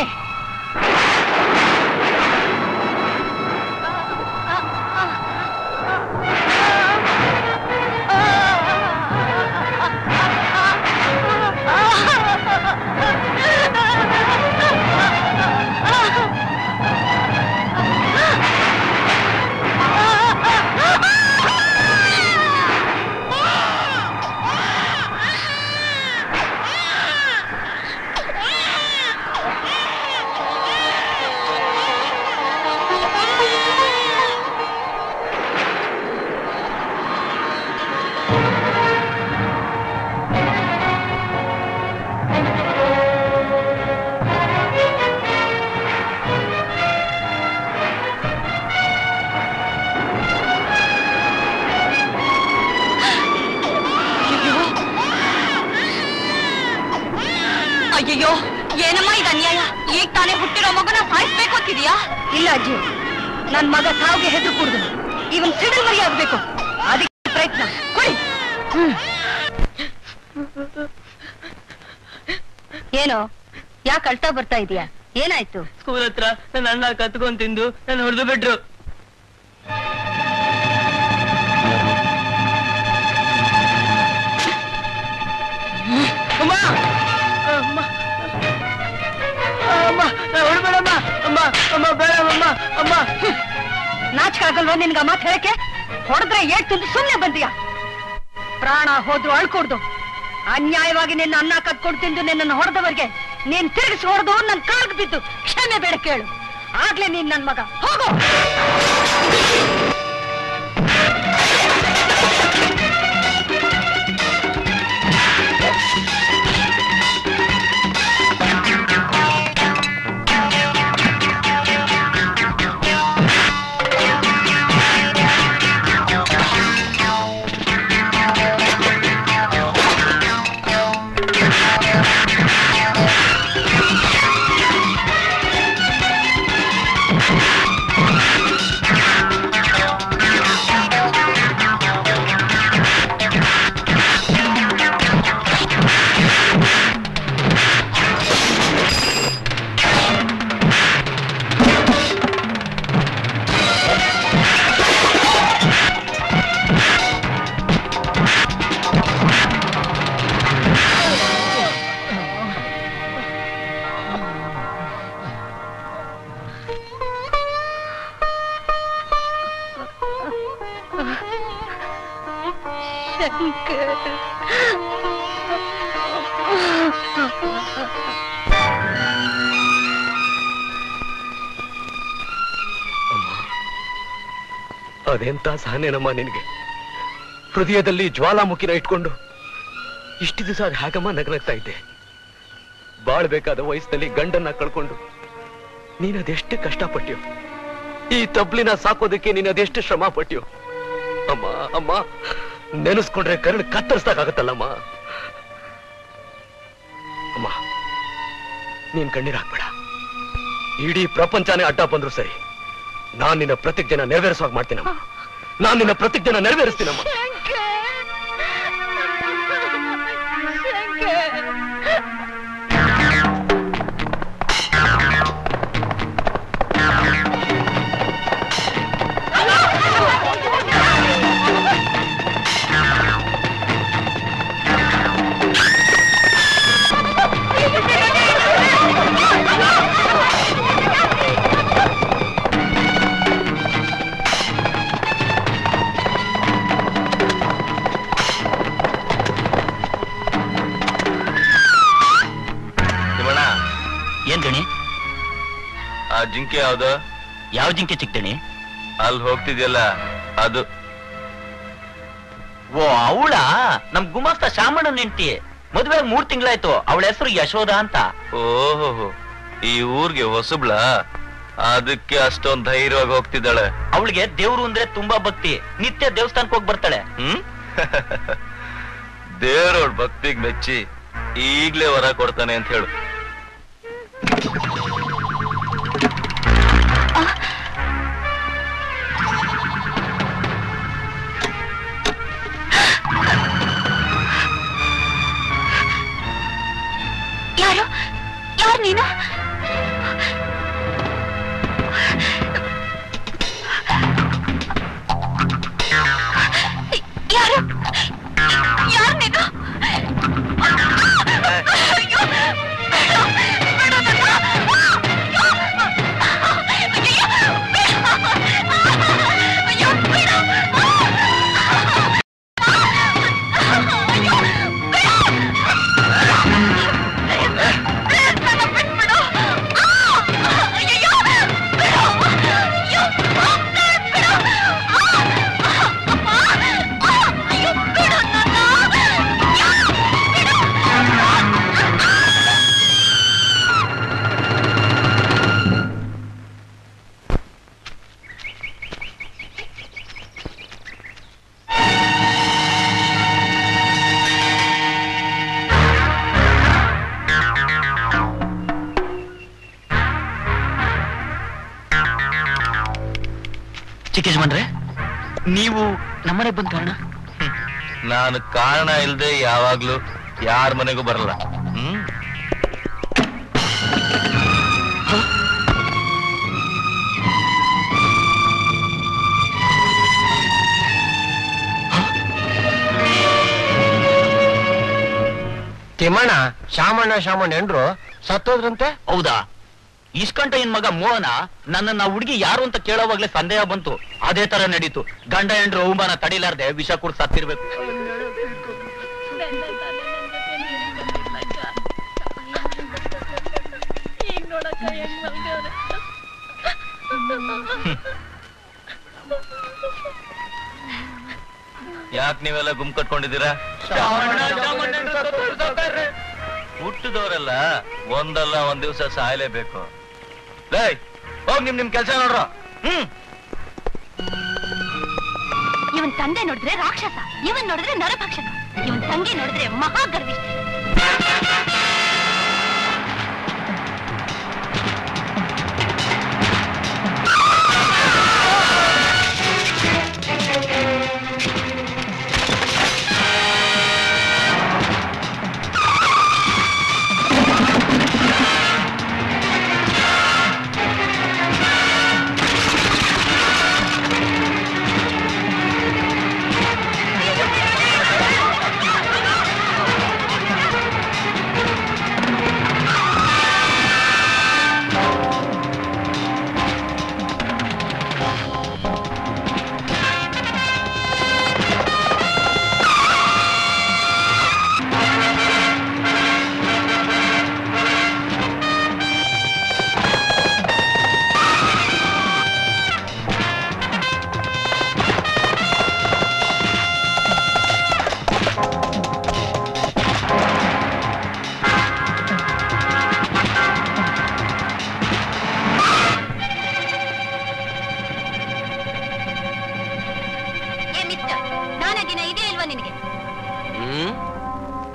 Speaker 6: ಅಯ್ಯಯ್ಯೋ ಏನಮ್ಮ ಇದು ಅನ್ಯಾಯ ಈಗ ತಾನೇ ಹುಟ್ಟಿರೋ ಮಗನ ಸಾಯಿಸ್ಬೇಕು ಅಂತಿದ್ಯಾ ಇಲ್ಲ ಅಜ್ಜಿ ನನ್ ಮಗ ಸಾವಿಗೆ ಹೆಸರು ಕುಡ್ದು ಇವನ್ ಸಿಡಿಲ್ ಮರಿ ಆಗ್ಬೇಕು ಅದಕ್ಕೆ ಪ್ರಯತ್ನ ಕೊಡಿ ಏನು ಯಾಕೆ ಅಳ್ತಾ ಬರ್ತಾ ಇದೀಯಾ ಏನಾಯ್ತು
Speaker 9: ಸ್ಕೂಲ್ ಹತ್ರ ನನ್ನ ಅಣ್ಣ ಕತ್ಕೊಂಡ್ ತಿಂದು ನಾನು ಹೊಡೆದು ಬಿಟ್ರು ಅಮ್ಮ ಅಮ್ಮ ಅಮ್ಮ ಹೊಡ್ಬೇಡಮ್ಮ ಅಮ್ಮ ಅಮ್ಮ ಬೇಡ ಅಮ್ಮ ಅಮ್ಮ
Speaker 6: ನಾಚಿಕಾಗಲ್ವಾ ನಿನ್ಗ ಮಾತು ಹೇಳಕ್ಕೆ ಹೊಡೆದ್ರೆ ಏಟ್ ತಿಂದು ಸುಮ್ನೆ ಬಂದಿಯಾ ಪ್ರಾಣ ಹೋದ್ರು ಅಳ್ಕೊಡ್ದು ಅನ್ಯಾಯವಾಗಿ ನಿನ್ನ ಅನ್ನ ಕತ್ಕೊಂಡು ತಿಂದು ನಿನ್ನನ್ನು ಹೊಡೆದವರಿಗೆ ನೀನ್ ತಿರುಗಿಸಿ ಹೊಡೆದು ನನ್ ಕಾಲ್ಗೆ ಬಿದ್ದು ಕ್ಷಮೆ ಬೇಡ ಕೇಳು ಆಗ್ಲೇ ನೀನ್ ನನ್ ಮಗ ಹೋಗು ಶಂಕರ್
Speaker 9: ಅದೆಂತ ಸಹನೇನಮ್ಮ ನಿನಗೆ ಹೃದಯದಲ್ಲಿ ಜ್ವಾಲಾಮುಖಿನ ಇಟ್ಕೊಂಡು ಇಷ್ಟು ದಿವಸ ಅದು ಹೇಗಮ್ಮ ನಗನಗ್ತಾ ಇದ್ದೆ ಬಾಳ್ಬೇಕಾದ ವಯಸ್ಸಿನಲ್ಲಿ ಗಂಡನ್ನ ಕಳ್ಕೊಂಡು ನೀನ್ ಅದೆಷ್ಟು ಕಷ್ಟಪಟ್ಯೋ ಈ ತಬ್ಲಿನ ಸಾಕೋದಕ್ಕೆ ನೀನ್ ಅದೆಷ್ಟು ಶ್ರಮ ಪಟ್ಯೋ ಅಮ್ಮ ಅಮ್ಮ ನೆನೆಸ್ಕೊಂಡ್ರೆ ಕರಳು ಕತ್ತರಿಸ್ದಾಗತ್ತಲ್ಲಮ್ಮ ಅಮ್ಮ ನೀನ್ ಕಣ್ಣೀರ್ ಹಾಕ್ಬೇಡ ಇಡೀ ಪ್ರಪಂಚನೇ ಅಡ್ಡ ಬಂದ್ರು ಸರಿ ನಾನ್ ನಿನ್ನ ಪ್ರತಿಜ್ಞೆನ ನೆರವೇರಿಸುವಾಗ ಮಾಡ್ತೀನಮ್ಮ ನಾನ್ ನಿನ್ನ ಪ್ರತಿಜ್ಞೆನ ನೆರವೇರಿಸ್ತೀನಮ್ಮ
Speaker 2: ತಿಮ್ಮಣ್ಣ
Speaker 1: ಏನ್ ಗಣಿ
Speaker 2: ಆ ಜಿಂಕೆ ಯಾವ್ದು
Speaker 1: ಯಾವ ಜಿಂಕೆ ಚಿಕ್ತಣಿ
Speaker 2: ಅಲ್ಲಿ ಹೋಗ್ತಿದ್ಯಲ್ಲ ಅದು
Speaker 1: ಓ ಅವಳ ನಮ್ ಗುಮಾಸ್ತ ಶಾಮಣ್ಣನ ಹೆಂಡತಿ ಮದ್ವೆ ಮೂರ್ ತಿಂಗಳಾಯ್ತು ಅವಳ ಹೆಸರು ಯಶೋಧ ಅಂತ
Speaker 2: ಓಹೋ ಈ ಊರ್ಗೆ ಹೊಸಬ್ಳ ಅದಕ್ಕೆ ಅಷ್ಟೊಂದ್ ಧೈರ್ಯವಾಗಿ ಹೋಗ್ತಿದ್ದಾಳೆ
Speaker 1: ಅವಳಿಗೆ ದೇವ್ರು ಅಂದ್ರೆ ತುಂಬಾ ಭಕ್ತಿ ನಿತ್ಯ ದೇವಸ್ಥಾನಕ್ಕೆ ಹೋಗಿ ಬರ್ತಾಳೆ
Speaker 2: ಹ್ಮ್ ದೇವ್ರವ್ಳ ಭಕ್ತಿಗ್ ಮೆಚ್ಚಿ ಈಗ್ಲೇ ವರ ಕೊಡ್ತಾನೆ ಅಂತ ಹೇಳು
Speaker 4: ಯಾರು ಯಾರು ನೀನು ಯಾರು ಯಾರು ನೀನು ಅಯ್ಯೋ! ಬಿಡು ನನ್ನ! ಅಯ್ಯೋ! ಅಯ್ಯೋ, ಬಿಡು! ನನ್ನ ಬಿಟ್ಬಿಡು! ಅಯ್ಯಯ್ಯೋ! ಬಿಡು! ಅಯ್ಯೋ! ಬಿಡು! ಅಮ್ಮ! ಅಯ್ಯೋ, ಬಿಡು ನನ್ನ! ಅಯ್ಯೋ, ಬಿಡು!
Speaker 1: ಚಿಕ್ಕೇಶ್ಮನ್ರೆ ನೀವು ನಮ್ಮನೆ ಬಂದ ಕಾರಣ
Speaker 2: ನಾನು ಕಾರಣ ಇಲ್ದೆ ಯಾವಾಗ್ಲೂ ಯಾರ ಮನೆಗೂ ಬರಲ್ಲ ಹ್ಮ್
Speaker 3: ತಿಮ್ಮಣ್ಣ ಶಾಮಣ್ಣ ಶಾಮಣ್ಣ ಎಂಡ್ರು ಸತ್ತೋದ್ರಂತೆ
Speaker 1: ಹೌದಾ ಇಸ್ಕಂಟ ಇನ್ ಮಗ ಮೋಹನ ನನ್ನನ್ನ ಹುಡುಗಿ ಯಾರು ಅಂತ ಕೇಳೋವಾಗ್ಲೇ ಸಂದೇಹ ಬಂತು ಅದೇ ತರ ನಡೀತು ಗಂಡ ಹೆಂಡ್ರು ಅವಮಾನ ತಡಿಲಾರ್ದೆ ವಿಷ ಕುಡ್ ಸತ್ತಿರ್ಬೇಕು
Speaker 2: ಯಾಕೆ ನೀವೆಲ್ಲ ಗುಂಪು ಕಟ್ಕೊಂಡಿದ್ದೀರಾ ಹುಟ್ಟಿದವರೆಲ್ಲ ಒಂದಲ್ಲ ಒಂದ್ ದಿವಸ ಸಾಯ್ಲೇಬೇಕು ಲೇ ಹೋಗ್ ನಿಮ್ ನಿಮ್ ಕೆಲ್ಸ ನೋಡ್ರ ಹ್ಮ್
Speaker 4: ಇವನ್ ತಂದೆ ನೋಡಿದ್ರೆ ರಾಕ್ಷಸ ಇವನ್ ನೋಡಿದ್ರೆ ನರಭಕ್ಷಕ ಇವನ್ ತಂಗಿ ನೋಡಿದ್ರೆ ಮಹಾಗರ್ವಿಷ್ಠ
Speaker 2: ಆ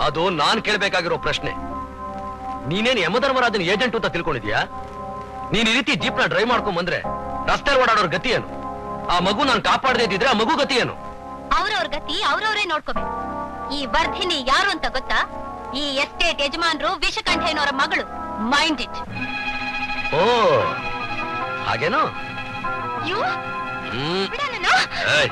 Speaker 9: ಅದು ನಾನ್ ಕೇಳ್ಬೇಕಾಗಿರೋ ಪ್ರಶ್ನೆ ನೀನೇನ್ ಯಮಧರ್ಮರಾಜನ ಏಜೆಂಟ್ ಅಂತ ತಿಳ್ಕೊಂಡಿದ್ಯಾ ನೀನ್ ಈ ರೀತಿ ಜೀಪ್ನ ಡ್ರೈವ್ ಮಾಡ್ಕೊಂಡ್ ಬಂದ್ರೆ ರಸ್ತೆ ಓಡಾಡೋರ್ ಗತಿ ಏನು ಆ ಮಗು ನಾನು ಕಾಪಾಡದೇ ಇದ್ದಿದ್ರೆ ಆ ಮಗು ಗತಿ ಏನು
Speaker 4: ಅವ್ರವ್ರ ಗತಿ ಅವ್ರವ್ರೇ ನೋಡ್ಕೋಬೇಕು ಈ ವರ್ಧಿನಿ ಯಾರು ಅಂತ ಗೊತ್ತಾ ಈ ಎಸ್ಟೇಟ್ ಯಜಮಾನ್ರು ವಿಷಕಂಠಯ್ಯನವರ ಮಗಳು ಮೈಂಡ್ ಇಟ್
Speaker 9: ಓ ಹಾಗೇನು
Speaker 4: ಯು
Speaker 9: ಹ್ಮ್
Speaker 4: ಬಿಡೋಣ
Speaker 9: ಏಯ್.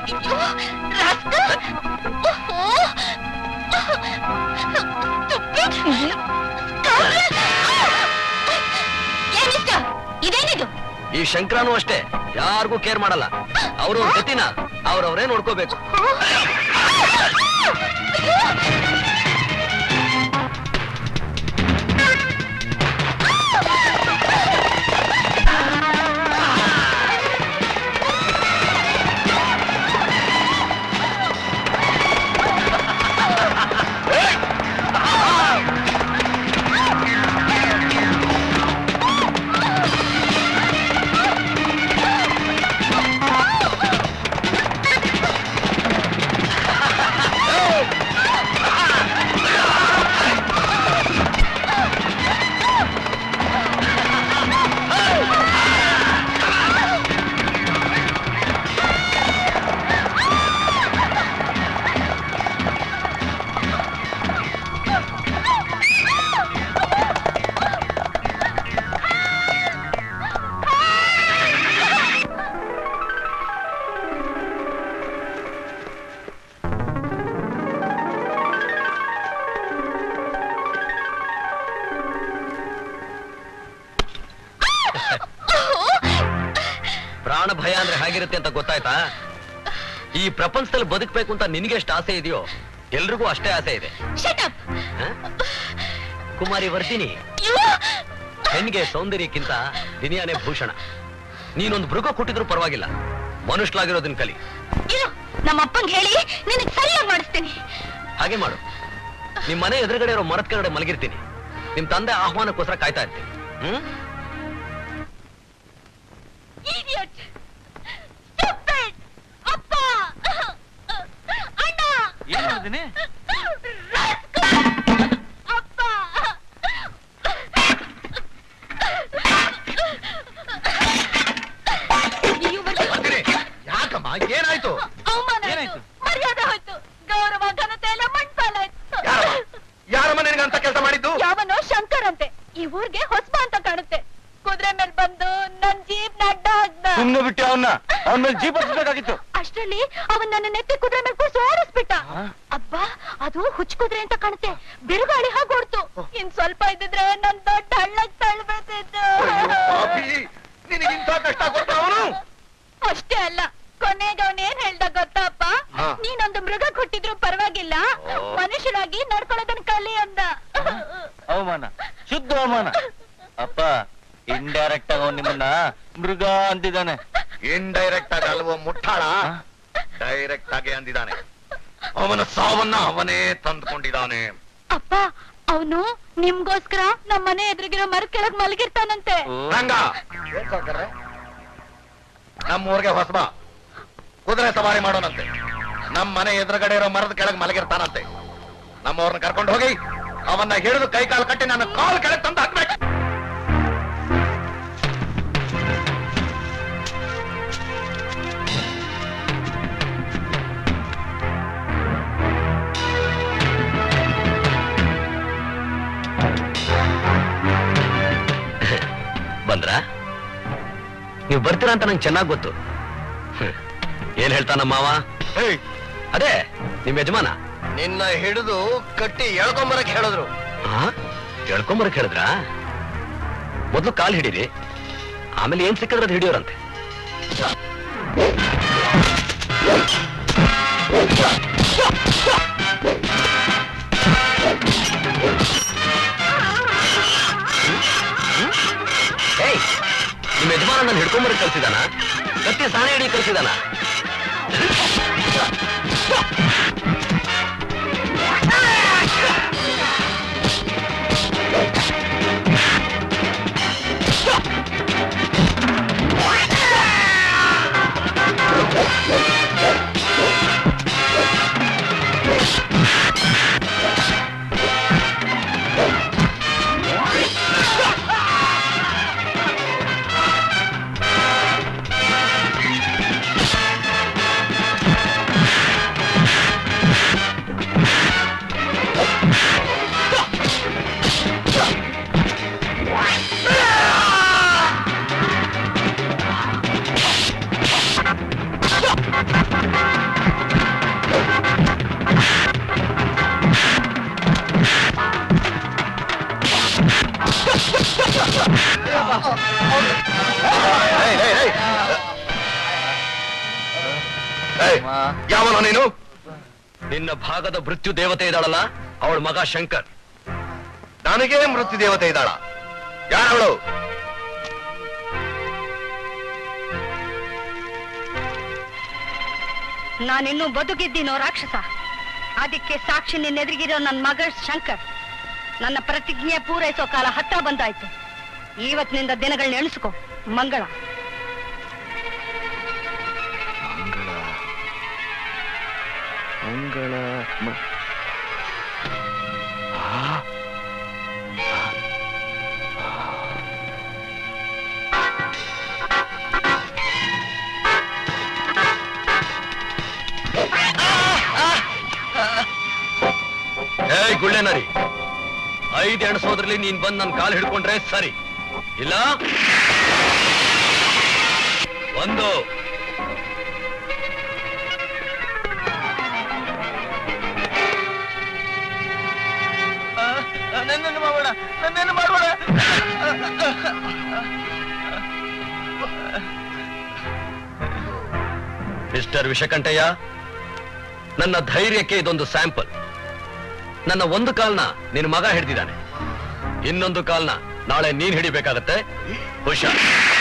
Speaker 4: ಇದೇನಿದು
Speaker 9: ಈ ಶಂಕರನು ಅಷ್ಟೇ ಯಾರಿಗೂ ಕೇರ್ ಮಾಡಲ್ಲ ಅವ್ರವ್ರ ಗತಿನ ಅವ್ರವ್ರೇ ನೋಡ್ಕೋಬೇಕು ಪ್ರಾಣ ಭಯ ಅಂದ್ರೆ ಹೇಗಿರುತ್ತೆ ಅಂತ ಗೊತ್ತಾಯ್ತಾ ಈ ಪ್ರಪಂಚದಲ್ಲಿ ಬದುಕಬೇಕು ಅಂತ ನಿನಗೆ ಎಷ್ಟು ಆಸೆ ಇದೆಯೋ ಎಲ್ರಿಗೂ ಅಷ್ಟೇ ಆಸೆ ಇದೆ
Speaker 4: ಶಟಪ್
Speaker 9: ಹ? ಕುಮಾರಿ ವರ್ಧಿನಿ ಹೆಣ್ಣಿಗೆ ಸೌಂದರ್ಯಕ್ಕಿಂತ ದಿನಿಯಾನೇ ಭೂಷಣ ನೀನೊಂದು ಮೃಗ ಕೊಟ್ಟಿದ್ರು ಪರವಾಗಿಲ್ಲ ಮನುಷ್ಯಲಾಗಿರೋದನ್ನ ಕಲಿ
Speaker 4: ಇರು ನಮ್ಮ ಅಪ್ಪಂಗೆ ಹೇಳಿ ನಿನಗೆ ಸರಿಯಾಗಿ ಮಾಡಿಸ್ತೀನಿ
Speaker 9: ಹಾಗೆ ಮಾಡು ನಿಮ್ ಮನೆ ಎದುರುಗಡೆ ಇರೋ ಮರದ ಕೆಳಗಡೆ ಮಲಗಿರ್ತೀನಿ ನಿಮ್ ತಂದೆ ಆಹ್ವಾನಕ್ಕೋಸ್ಕರ ಕಾಯ್ತಾ ಇರ್ತೀನಿ ಹ್ಮ್
Speaker 4: Idiot! Stupid! ಅಪ್ಪ ಅಣ್ಣ
Speaker 1: ಏನ್ ಮಾಡಿದೀನಿ
Speaker 4: Rascal! ಅಪ್ಪ ನೀವು ಮತ್ತೆ
Speaker 2: ವರ್ಧಿನಿ, ಯಾಕಮ್ಮ ಏನಾಯ್ತು
Speaker 4: ಅವಮಾನ ಆಯ್ತು
Speaker 1: ಏನಾಯ್ತು?
Speaker 4: ಮರ್ಯಾದೆ ಹೋಯ್ತು ಗೌರವ ಘನತೆ ಎಲ್ಲ ಮಣ್ಪಾಲಾಯ್ತು
Speaker 2: ಯಾರಮ್ಮ ಯಾರಮ್ಮ ನಿನಗಂತ ಕೆಲಸ ಮಾಡಿದ್ದು
Speaker 4: ಯಾವನೋ ಶಂಕರ್ ಅಂತೆ ಈ ಊರ್ಗೆ ಹೊಸಬ ಅಂತ ಕಾಣುತ್ತೆ ಕುದುರೆ ಮೇಲೆ ಬಂದು ನನ್ ಜೀಪ್ ನಡ್ಡ ಹಾಕ್ದ
Speaker 1: ಸುಮ್ನೆ ಬಿಟ್ಟು ಅವನ್ನ ಅವನ ಮೇಲೆ ಜೀಪ್ ಹಚ್ಬೇಕಾಗಿತ್ತು
Speaker 4: ಅಷ್ಟರಲ್ಲಿ ಅವನ್ ನನ್ನ ನೆತ್ತಿ ಕುದುರೆ ಮೇಲೆ ಕೂರ್ಸಿ ಓಡಿಸ್ಬಿಟ್ಟ ಅಬ್ಬಾ ಅದು ಹುಚ್ಚ ಕುದುರೆ ಅಂತ ಕಾಣುತ್ತೆ ಬಿರುಗಾಳಿ ಹಾಗೆ ಓಡ್ತು ಇನ್ ಸ್ವಲ್ಪ ಇದ್ದಿದ್ರೆ ನನ್ ದೊಡ್ಡ ಹಳ್ಳಕ್ ತಳ್ಬೇತಿತ್ತು
Speaker 2: ಪಾಪಿ, ನಿನಗಿಂತ ಕಷ್ಟ ಕೊಟ್ಟ ಅವನು
Speaker 4: ಅಷ್ಟೇ ಅಲ್ಲ ಕೊನೆಗೆ ಅವನ್ ಏನ್ ಹೇಳ್ದ ಗೊತ್ತಪ್ಪ
Speaker 2: ಹಾ.
Speaker 4: ನೀನೊಂದು ಮೃಗ ಕೊಟ್ಟಿದ್ರು ಪರವಾಗಿಲ್ಲ
Speaker 2: ಓ.
Speaker 4: ಮನುಷ್ಯರಾಗಿ ನಡ್ಕೊಳ್ಳೋದನ್ನ ಕಲಿ ಅಂದ
Speaker 1: ಅವಮಾನ ಶುದ್ಧ ಅವಮಾನ ಅಪ್ಪ ಇಂಡೈರೆಕ್ಟ್ ಆಗಿ ಅವ್ನು ನಿಮ್ಮನ್ನ ಮೃಗ ಅಂತಿದ್ದಾನೆ
Speaker 2: ಇಂಡೈರೆಕ್ಟ್ ಆಗಿ ಅಲ್ವೋ ಮುಟ್ಟಾಳ ಡೈರೆಕ್ಟ್ ಆಗಿ ಅಂದಿದ್ದಾನೆ ಅವನ ಸಾವನ್ನ ಅವನೇ ತಂದ್ಕೊಂಡಿದ್ದಾನೆ
Speaker 4: ಅಪ್ಪ ಅವನು ನಿಮ್ಗೋಸ್ಕರ ನಮ್ ಮನೆ ಎದುರಿಗಿರೋ ಮರ ಕೆಳಗ್ ಮಲಗಿರ್ತಾನಂತೆ
Speaker 2: ರಂಗ ನಮ್ಮೂರ್ಗೆ ಹೊಸಬ ಕುದುರೆ ಸವಾರಿ ಮಾಡೋಣಂತೆ ನಮ್ ಮನೆ ಎದುರುಗಡೆ ಇರೋ ಮರದ ಕೆಳಗೆ ಮಲಗಿರ್ತಾನಂತೆ ನಮ್ಮವ್ರನ್ನ ಕರ್ಕೊಂಡು ಹೋಗಿ ಅವನ್ನ ಹಿಡಿದು ಕೈ ಕಾಲು ಕಟ್ಟಿ ನನ್ನ ಕಾಲು ಕೆಳಗೆ ತಂದು ಹಾಕ್ಬೇಕು
Speaker 9: ಬಂದ್ರ ನೀವು ಬರ್ತೀರಾ ಅಂತ ನಂಗೆ ಚೆನ್ನಾಗ್ ಗೊತ್ತು ಹ್ಮ್. ಏನ್ ಹೇಳ್ತಾನ ಮಾವ
Speaker 2: ಏಯ್,
Speaker 9: ಅದೇ ನಿಮ್ ಯಜಮಾನ
Speaker 3: ನಿನ್ನ ಹಿಡಿದು ಕಟ್ಟಿ ಎಳ್ಕೊಂಬರಕ್ ಹೇಳಿದ್ರು
Speaker 9: ಹಾ ಹೇಳ್ಕೊಂಬರಕ್ ಹೇಳಿದ್ರಾ ಮೊದ್ಲು ಕಾಲ್ ಹಿಡೀರಿ ಆಮೇಲೆ ಏನ್ ಸಿಕ್ಕಿದ್ರೆ ಅದ್ ಹಿಡಿಯೋರಂತೆ ಏಯ್ ನಿಮ್ ಯಜಮಾನ ನಾನು ಹಿಡ್ಕೊಂಬರಕ್ ಕಲ್ಸಿದಾನ ಕತ್ತಿ ಸಾಣೆ ಹಿಡಿ ಕಲ್ಸಿದಾನ
Speaker 2: ಯಾವನ ನೀನು
Speaker 9: ನಿನ್ನ ಭಾಗದ ಮೃತ್ಯು ದೇವತೆ ಇದ್ದಾಳಲ್ಲ ಅವಳ ಮಗ ಶಂಕರ್
Speaker 2: ನನಗೇ ಮೃತ್ಯು ದೇವತೆ ಇದ್ದಾಳ ಯಾರವಳು
Speaker 6: ನಾನಿನ್ನೂ ಬದುಕಿದ್ದೀನೋ ರಾಕ್ಷಸ ಅದಕ್ಕೆ ಸಾಕ್ಷಿ ನಿನ್ನೆದುರಿಗಿರೋ ನನ್ನ ಮಗ ಶಂಕರ್ ನನ್ನ ಪ್ರತಿಜ್ಞೆ ಪೂರೈಸೋ ಕಾಲ ಹತ್ರ ಬಂದಾಯ್ತು ಇವತ್ತಿನಿಂದ ದಿನಗಳನ್ನ ಎಣಿಸ್ಕೊ ಮಂಗಳ
Speaker 2: ಮಂಗಳ
Speaker 9: ಏಯ್ ಗುಳ್ಳೆ ನರಿ ಐದ್ ಎಣಸೋದ್ರಲ್ಲಿ ನೀನ್ ಬಂದ್ ನನ್ ಕಾಲ್ ಹಿಡ್ಕೊಂಡ್ರೆ ಸರಿ ಇಲ್ಲ ಒಂದು
Speaker 7: ನನ್ನನ್ನು ಮಾಡಬೇಡ ನನ್ನನ್ನು ಮಾಡಬೇಡ
Speaker 9: ಮಿಸ್ಟರ್ ವಿಷಕಂಠಯ್ಯ ನನ್ನ ಧೈರ್ಯಕ್ಕೆ ಇದೊಂದು ಸ್ಯಾಂಪಲ್ ನನ್ನ ಒಂದು ಕಾಲ್ನ ನಿನ್ನ ಮಗ ಹಿಡಿದಿದ್ದಾನೆ ಇನ್ನೊಂದು ಕಾಲ್ನ ನಾಳೆ ನೀನ್ ಹಿಡಿಬೇಕಾಗತ್ತೆ ಹುಷಾರ್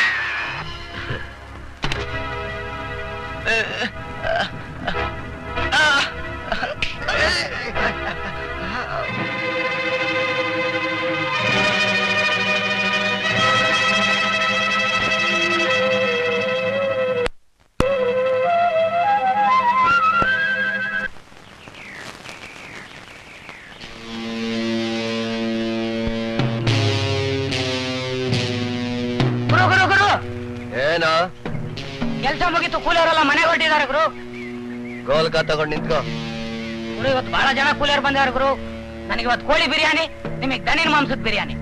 Speaker 7: ಗುರು ಗುರು ಗುರು
Speaker 3: ಏನೋ
Speaker 7: ಕೆಲಸ ಮುಗೀತು ಕೂಲಿಯವರೆಲ್ಲ ಮನೆಗೆ ಹೊರಟಿದ್ದಾರೆ ಗುರು
Speaker 3: ಗೋಲ್ಕ ತಗೊಂಡ್ ನಿಂತ್ಕೋ
Speaker 7: ಗುರು ಇವತ್ತು ಬಹಳ ಜನ ಕೂಲಿಯವರು ಬಂದಿದ್ದಾರೆ ಗುರು ನನಗೆ ಇವತ್ತು ಕೋಳಿ ಬಿರಿಯಾನಿ ನಿಮಗೆ ದನಿನ ಮಾಂಸದ ಬಿರಿಯಾನಿ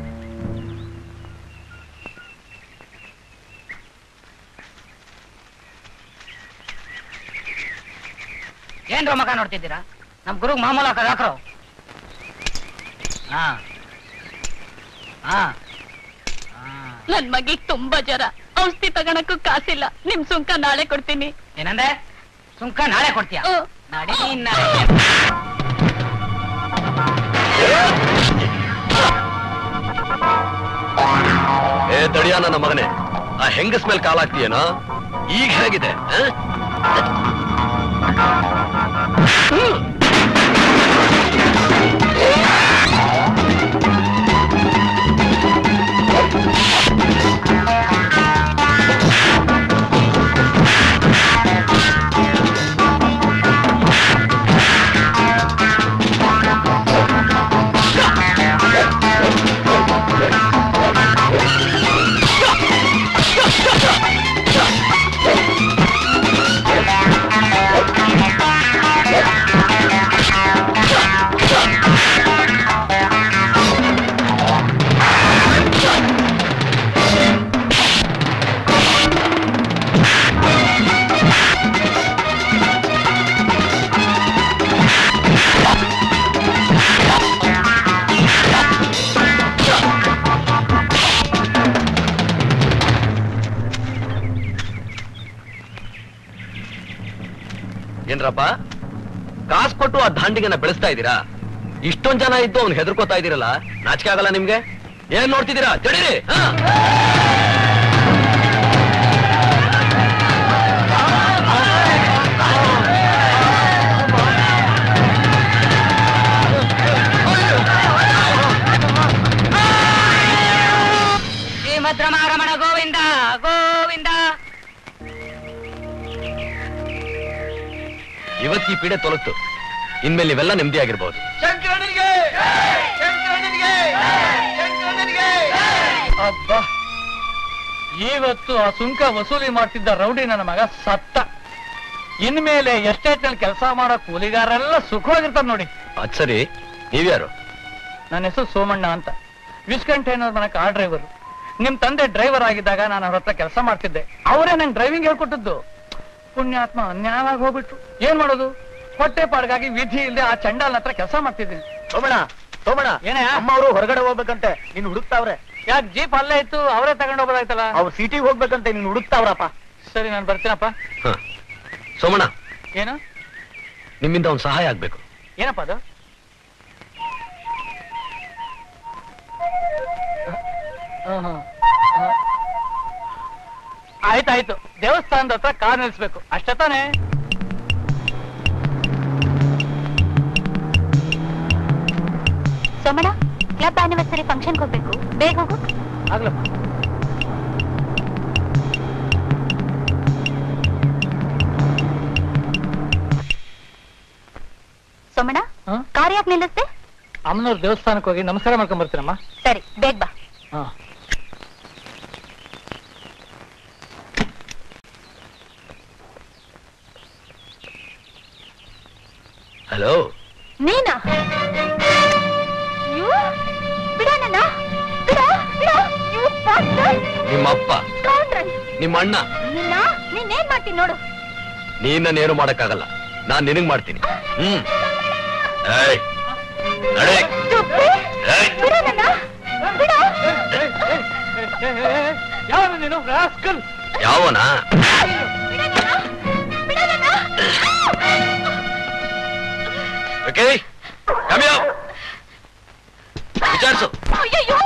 Speaker 7: ಏನ್ರೋ ಮಗ ನೋಡ್ತಿದ್ದೀರಾ ನಮ್ ಗುರುಗ್ ಮಾಮೂಲ ಹಾಕೋದು ಹಾಕ್ರೋ ಹಾ ಹಾ
Speaker 4: ನನ್ ಮಗಿಗ್ ತುಂಬಾ ಜ್ವರ ಔಷಧಿ ತಗೊಳಕ್ಕೂ ಕಾಸಿಲ್ಲ ನಿಮ್ ಸುಂಕ ನಾಳೆ ಕೊಡ್ತೀನಿ
Speaker 7: ಏನಂದ್ರೆ ಸುಂಕ ನಾಳೆ ಕೊಡ್ತೀಯ
Speaker 4: ಓ.
Speaker 7: ನಡಿ ನೀನ್
Speaker 9: ಏ ತಡಿಯ ನನ್ನ ಮಗನೇ ಆ ಹೆಂಗಸ್ ಮೇಲೆ ಕಾಲಾಗ್ತೀಯೇನೋ ಈಗ ಹೇಗಿದೆ ಆ? ಏನ್ರಪ್ಪ ಕಾಸು ಕೊಟ್ಟು ಆ ದಾಂಡಿಗನ ಬೆಳೆಸ್ತಾ ಇದ್ದೀರಾ ಇಷ್ಟೊಂದ್ ಜನ ಇದ್ದು ಅವ್ನು ಹೆದರ್ಕೋತಾ ಇದ್ದೀರಲ್ಲ ನಾಚಿಕೆ ಆಗಲ್ಲ ನಿಮ್ಗೆ ಏನ್ ನೋಡ್ತಿದ್ದೀರಾ ತಿಳಿರಿ ಹಾ
Speaker 7: ಶ್ರೀಮದ್ರಮಾರಮಣ ಗೋವಿಂದ ಗೋವಿಂದ
Speaker 9: ಇವತ್ತು ಈ ಪೀಡೆ ತೊಲಗ್ತು ಇನ್ಮೇಲೆ ನೀವೆಲ್ಲ ನೆಮ್ಮದಿಯಾಗಿರ್ಬೋದು
Speaker 10: ಅಬ್ಬಾ ಇವತ್ತು ಆ ಸುಂಕ ವಸೂಲಿ ಮಾಡ್ತಿದ್ದ ರೌಡಿ ನನ್ನ ಮಗ ಸತ್ತ ಇನ್ಮೇಲೆ ಎಸ್ಟೇಟ್ ನಲ್ಲಿ ಕೆಲಸ ಮಾಡೋ ಕೂಲಿಗಾರೆಲ್ಲ ಸುಖವಾಗಿರ್ತಾರೆ ನೋಡಿ
Speaker 9: ಅದ್ ಸರಿ ನೀವ್ಯಾರು
Speaker 10: ನನ್ನ ಹೆಸರು ಸೋಮಣ್ಣ ಅಂತ ವಿಸ್ಕಂಠೇನವ್ರ ಮನೆ ಕಾರ್ ಡ್ರೈವರ್ ನಿಮ್ ತಂದೆ ಡ್ರೈವರ್ ಆಗಿದ್ದಾಗ ನಾನು ಅವ್ರ ಹತ್ರ ಕೆಲಸ ಮಾಡ್ತಿದ್ದೆ ಅವರೇ ನಂಗೆ ಡ್ರೈವಿಂಗ್ ಹೇಳ್ಕೊಟ್ಟದ್ದು ಪುಣ್ಯಾತ್ಮ ಅನ್ಯಾಯವಾಗಿ ಹೋಗ್ಬಿಟ್ರು ಏನ್ ಮಾಡೋದು ಹೊಟ್ಟೆ ಪಾಡ್ಗಾಗಿ ವಿಧಿ ಇಲ್ಲದೆ ಆ ಚಂಡಾಲ್ ಹತ್ರ ಕೆಲಸ ಮಾಡ್ತಿದ್ದೀನಿ
Speaker 3: ಸೋಮಣ್ಣ ಸೋಮಣ್ಣ
Speaker 10: ಏನೇ
Speaker 3: ಅಮ್ಮ ಅವರು ಹೊರಗಡೆ ಹೋಗ್ಬೇಕಂತೆ ನೀನ್ ಹುಡುಕ್ತಾವ್ರೆ
Speaker 10: ಯಾಕೆ ಜೀಪ್ ಅಲ್ಲೇ ಇತ್ತು ಅವರೇ ತಗೊಂಡು ಹೋಗೋದಾಯ್ತಲ್ಲ
Speaker 3: ಅವ್ರು ಸಿಟಿಗೆ ಹೋಗ್ಬೇಕಂತೆ ನೀನ್ ಹುಡುಕ್ತಾವ್ರಪ್ಪ
Speaker 10: ಸರಿ ನಾನು ಬರ್ತೀನಪ್ಪ
Speaker 9: ಹ. ಸೋಮಣ್ಣ
Speaker 10: ಏನು
Speaker 9: ನಿಮ್ಮಿಂದ ಒಂದು ಸಹಾಯ ಆಗ್ಬೇಕು
Speaker 10: ಏನಪ್ಪ ಅದು ಆಯ್ತಾಯ್ತು ದೇವಸ್ಥಾನದ ಹತ್ರ ಕಾರ್ ನಿಲ್ಸ್ಬೇಕು ಅಷ್ಟೇ ತಾನೇ
Speaker 4: ಸೋಮಣ್ಣ ಕ್ಲಬ್ ಆನಿವರ್ಸರಿ ಫಂಕ್ಷನ್ಗೆ ಹೋಗ್ಬೇಕು ಬೇಗ ಹೋಗು
Speaker 10: ಆಗ್ಲಪ್ಪ
Speaker 4: ಸೋಮಣ್ಣ
Speaker 10: ಹ?
Speaker 4: ಕಾರ್ ಯಾಕೆ ನಿಲ್ಲಿಸ್ದೆ
Speaker 10: ಅಮ್ಮನವ್ರ ದೇವಸ್ಥಾನಕ್ಕೆ ಹೋಗಿ ನಮಸ್ಕಾರ ಮಾಡ್ಕೊಂಡ್ ಬರ್ತೀನಮ್ಮ
Speaker 4: ಸರಿ ಬೇಗ ಬಾ
Speaker 10: ಹಾ
Speaker 9: ಹಲೋ
Speaker 4: ನೀನಾ You? ಬಿಡ ನನ್ನ ಬಿಡ ಬಿಡ You bastard!
Speaker 9: ನಿಮ್ಮಪ್ಪ
Speaker 4: Scoundrel!
Speaker 9: ನಿಮ್ಮ ಅಣ್ಣ
Speaker 4: ನಿನ್ನ ನೀನೇನ್ ಮಾಡ್ತೀನಿ ನೋಡು
Speaker 9: ನೀನನ್ನೇನು ಮಾಡಕ್ಕಾಗಲ್ಲ ನಾನ್ ನಿನಗ್ ಮಾಡ್ತೀನಿ ಹ್ಮ್ ಏಯ್, ನಡೆ.
Speaker 4: Stupid!
Speaker 9: ಏಯ್.
Speaker 4: ಬಿಡ ನನ್ನ ಬಿಡ
Speaker 10: ಯಾವ ನೀನು ರಾಸ್ಕಲ್
Speaker 9: ಯಾವನ
Speaker 4: ಬಿಡ ನನ್ನ ಬಿಡ ನನ್ನ
Speaker 9: ಓಕೆ ಕಮ್ಯೋ ವಿಚಾರಿಸು
Speaker 4: ಅಯ್ಯಯ್ಯೋ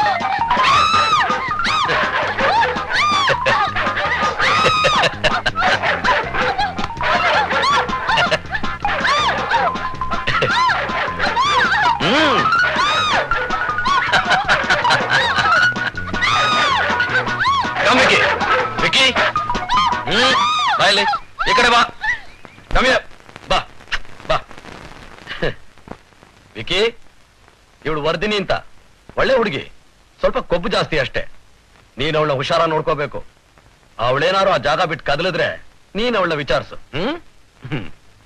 Speaker 9: ಹ್ಮ್ ಕಮ್ ವಿಕಿ ವಿಕಿ ಹ್ಮ್ ಬಾ ಇಲ್ಲಿ ಈ ಕಡೆ ಬಾ ಕಮ್ಯ ಬಾ ಬಾ ವಿಕಿ ಇವಳು ವರ್ದಿನಿ ಅಂತ ಒಳ್ಳೆ ಹುಡುಗಿ ಸ್ವಲ್ಪ ಕೊಬ್ಬು ಜಾಸ್ತಿ ಅಷ್ಟೇ ನೀನ್ ಅವಳ ಹುಷಾರ ನೋಡ್ಕೋಬೇಕು ಅವಳೇನಾರು ಆ ಜಾಗ ಬಿಟ್ಟು ಕದಲಿದ್ರೆ ನೀನ್ ಅವಳನ್ನ ವಿಚಾರಿಸು ಹ್ಮ್ ಹ್ಮ್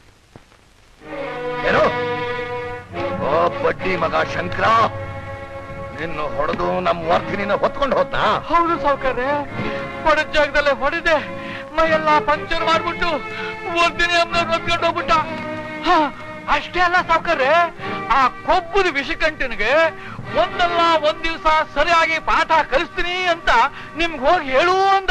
Speaker 2: ಏನು ಓ ಬಡ್ಡಿ ಮಗ ಶಂಕರ ನಿನ್ನ ಹೊಡೆದು ನಮ್ಮ ವರ್ತಿನಿನ ಹೊತ್ಕೊಂಡು ಹೋದ್ನಾ
Speaker 10: ಹೌದು ಸಾವುಕಾರ್ರೆ ಹೊಡೆದ ಜಾಗದಲ್ಲೇ ಹೊಡೆದೆ ಮೈಯೆಲ್ಲ ಪಂಚರ್ ಮಾಡ್ಬಿಟ್ಟು ಓದ್ತೀನಿ ಅಮ್ಮನವ್ರು ಹೊತ್ಕೊಂಡು ಹೋಗ್ಬಿಟ್ಟ ಹ, ಅಷ್ಟೇ ಅಲ್ಲ ಸಾವುಕಾರ್ರೆ ಆ ಕೊಬ್ಬುದ ವಿಷಕಂಠನಿಗೆ ಒಂದಲ್ಲ ಒಂದ್ ದಿವಸ ಸರಿಯಾಗಿ ಪಾಠ ಕಲಿಸ್ತೀನಿ ಅಂತ ನಿಮ್ಗೆ ಹೋಗಿ ಹೇಳು ಅಂದ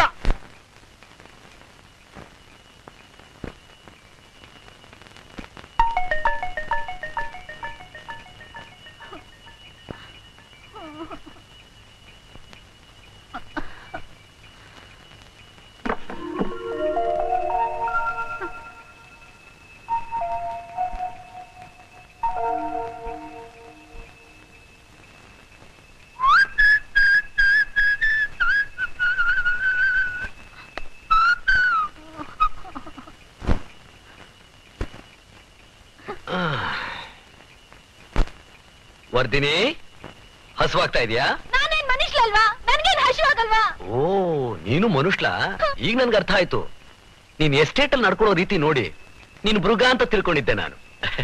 Speaker 9: ವರ್ದಿನಿ ಹಸುವಾಗ್ತಾ ಇದೆಯಾ
Speaker 4: ನಾನೇನ್ ಮನುಷ್ಯಲ್ವಾ ನನ್ಗೇನ್ ಹಸಿವಾಗಲ್ವಾ
Speaker 9: ಓ ನೀನು ಮನುಷ್ಲ ಈಗ ನನ್ಗೆ ಅರ್ಥ ಆಯ್ತು ನೀನ್ ಎಸ್ಟೇಟ್ ಅಲ್ಲಿ ನಡ್ಕೊಳ್ಳೋ ರೀತಿ ನೋಡಿ ನೀನು ಮೃಗ ಅಂತ ತಿಳ್ಕೊಂಡಿದ್ದೆ ನಾನು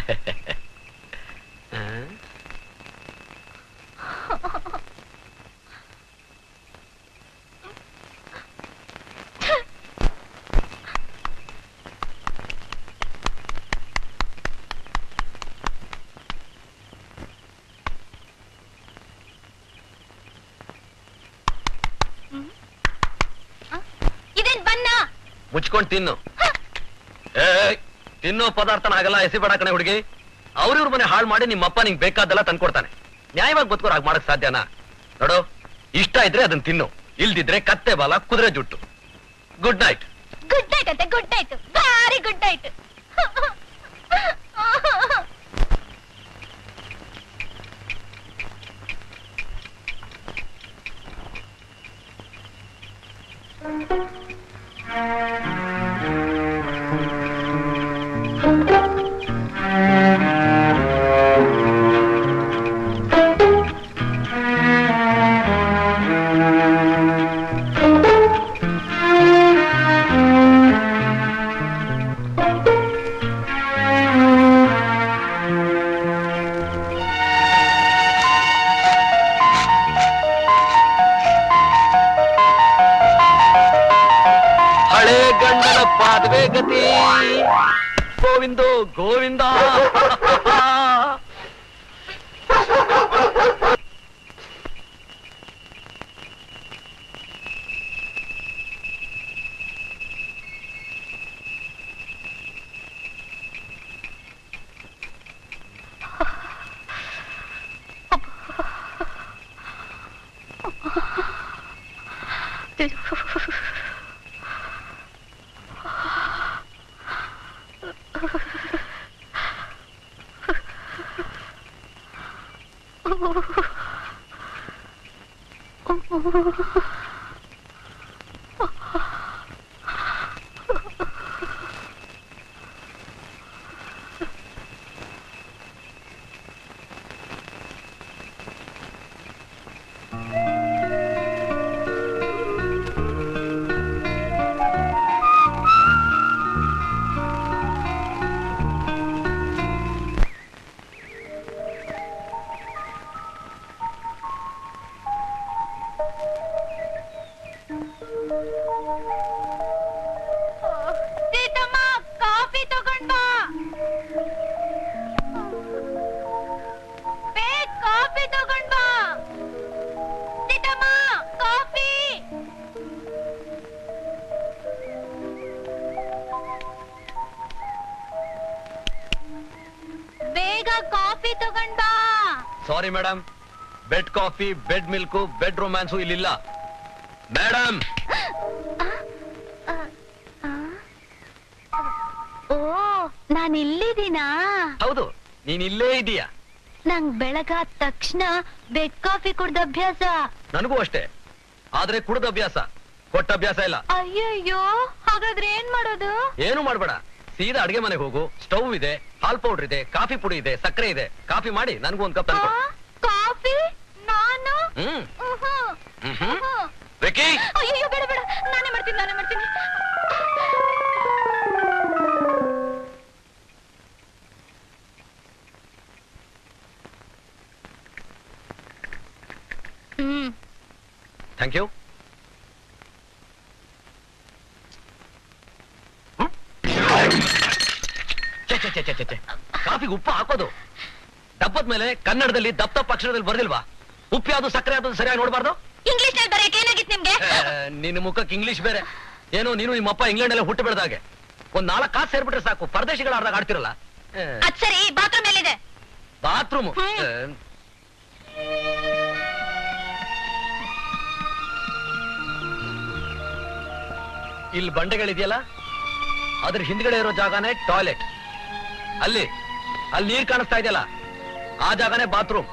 Speaker 9: ಆ?
Speaker 4: ಇದೇನ್ ಬನ್ನ
Speaker 9: ಮುಚ್ಕೊಂಡ್ ತಿನ್ನು ಏ ತಿನ್ನೋ ಪದಾರ್ಥನ ಆಗಲ್ಲ ಎಸಿಬೇಡ ಕಣೆ ಹುಡುಗಿ ಅವ್ರಿವ್ರ ಮನೆ ಹಾಳು ಮಾಡಿ ನಿಮ್ಮಪ್ಪ ನಿಂಗೆ ಬೇಕಾದೆಲ್ಲ ತಂದ್ಕೊಡ್ತಾನೆ ನ್ಯಾಯವಾಗಿ ಬದುಕೋರು ಹಾಗೆ ಮಾಡಕ್ ಸಾಧ್ಯನಾ ನೋಡು ಇಷ್ಟ ಇದ್ರೆ ಅದನ್ನ ತಿನ್ನು ಇಲ್ದಿದ್ರೆ ಕತ್ತೆ ಬಾಲ ಕುದುರೆ ಜುಟ್ಟು ಗುಡ್ ನೈಟ್
Speaker 4: ಗುಡ್ ನೈಟ್ ಅಂತೆ ಗುಡ್ ನೈಟ್ ಭಾರಿ ಗುಡ್ ನೈಟ್
Speaker 9: ಹಳೆ ಗಂಡನ ಪಾದವೇ ಗತಿ ಗೋವಿಂದೋ ಗೋವಿಂದ
Speaker 4: ಸೀತಮ್ಮ ಕಾಫಿ ತಗೊಂಡ್ ಬಾ ಬೇಗ ಕಾಫಿ ತಗೊಂಡ್ ಬಾ ಸೀತಮ್ಮ ಕಾಫಿ ಬೇಗ ಕಾಫಿ ತಗೊಂಡ್ ಬಾ
Speaker 9: sorry madam bed coffee bed milk bed romance ಇಲ್ಲಿಲ್ಲ ಮೇಡಮ್
Speaker 4: ಓ ನಾನ್ ಇಲ್ಲಿದ್ದೀನಾ
Speaker 9: ಹೌದು ನೀನ್ ಇಲ್ಲೇ ಇದೀಯಾ
Speaker 4: ನಂಗ್ ಬೆಳಗಾದ ತಕ್ಷಣ ಬೆಡ್ ಕಾಫಿ ಕುಡ್ದ ಅಭ್ಯಾಸ
Speaker 9: ನನಗೂ ಅಷ್ಟೇ ಆದ್ರೆ ಕುಡ್ದ ಅಭ್ಯಾಸ ಕೊಟ್ಟ ಅಭ್ಯಾಸ ಇಲ್ಲ
Speaker 4: ಅಯ್ಯಯ್ಯೋ ಹಾಗಾದ್ರೆ ಏನ್ ಮಾಡೋದು
Speaker 9: ಏನು ಮಾಡ್ಬೇಡ ಸೀದಾ ಅಡ್ಗೆ ಮನೆಗೆ ಹೋಗು ಸ್ಟವ್ ಇದೆ ಹಾಲ್ ಪೌಡರ್ ಇದೆ ಕಾಫಿ ಪುಡಿ ಇದೆ ಸಕ್ಕರೆ ಇದೆ ಕಾಫಿ ಮಾಡಿ ನನಗೂ ಒಂದ್ ಕಪ್ ತಂದ್ಕೊ
Speaker 4: ಆ, ಕಾಫಿ ನಾನು
Speaker 9: ಹ್ಮ್
Speaker 4: ಉಹು,
Speaker 9: ಮ್ಹ್ಮ್.
Speaker 4: ಉಹು.
Speaker 9: ವಿಕ್ಕಿ
Speaker 4: ಅಯ್ಯಯ್ಯೋ ಬೇಡ ಬೇಡ ನಾನೇ ಮಾಡ್ತೀನಿ ನಾನೇ ಮಾಡ್ತೀನಿ ಹ್ಮ್
Speaker 9: ಥ್ಯಾಂಕ್ ಯು ಕಾಫಿಗೆ ಉಪ್ಪು ಹಾಕೋದು ಡಬ್ಬದ ಮೇಲೆ ಕನ್ನಡದಲ್ಲಿ ದಪ್ಪ ದಪ್ಪ ಅಕ್ಷರದಲ್ಲಿ ಬರ್ದಿಲ್ವಾ ಉಪ್ಪು ಯಾವ್ದು ಸಕ್ಕರೆ ಯಾವ್ದು ಸರಿಯಾಗಿ ನೋಡ್ಬಾರ್ದು
Speaker 4: ಇಂಗ್ಲಿಷ್ ನಲ್ಲಿ ಬರೆಯಕ್ಕೆ ಏನಾಗಿತ್ತು ನಿಮ್ಗೆ
Speaker 9: ಏ, ನಿನ್ನ ಮುಖಕ್ಕೆ ಇಂಗ್ಲಿಷ್ ಬೇರೆ ಏನೋ ನೀನು ನಿಮ್ಮಪ್ಪ ಇಂಗ್ಲೆಂಡ್ ಅಲ್ಲೇ ಹುಟ್ಟು ಬೆಳೆದಾಗೆ ಒಂದ್ ನಾಲ್ಕು ಕಾಸು ಸೇರ್ಬಿಟ್ರೆ ಸಾಕು ಪರದೇಶಿಗಳ ಆಡ್ದಾಗ ಆಡ್ತಿರಲ್ಲ
Speaker 4: ಅದ್ ಸರಿ ಬಾತ್ರೂಮ್ ಎಲ್ಲಿದೆ
Speaker 9: ಬಾತ್ರೂಮ್
Speaker 4: ಹ್ಮ್.
Speaker 9: ಇಲ್ಲಿ ಬಂಡೆಗಳಿದೆಯಲ್ಲ ಅದ್ರ ಹಿಂದ್ಗಡೆ ಇರೋ ಜಾಗನೇ ಟಾಯ್ಲೆಟ್ ಅಲ್ಲಿ ಅಲ್ಲಿ ನೀರ್ ಕಾಣಿಸ್ತಾ ಇದೆಯಲ್ಲ ಆ ಜಾಗನೇ ಬಾತ್ರೂಮ್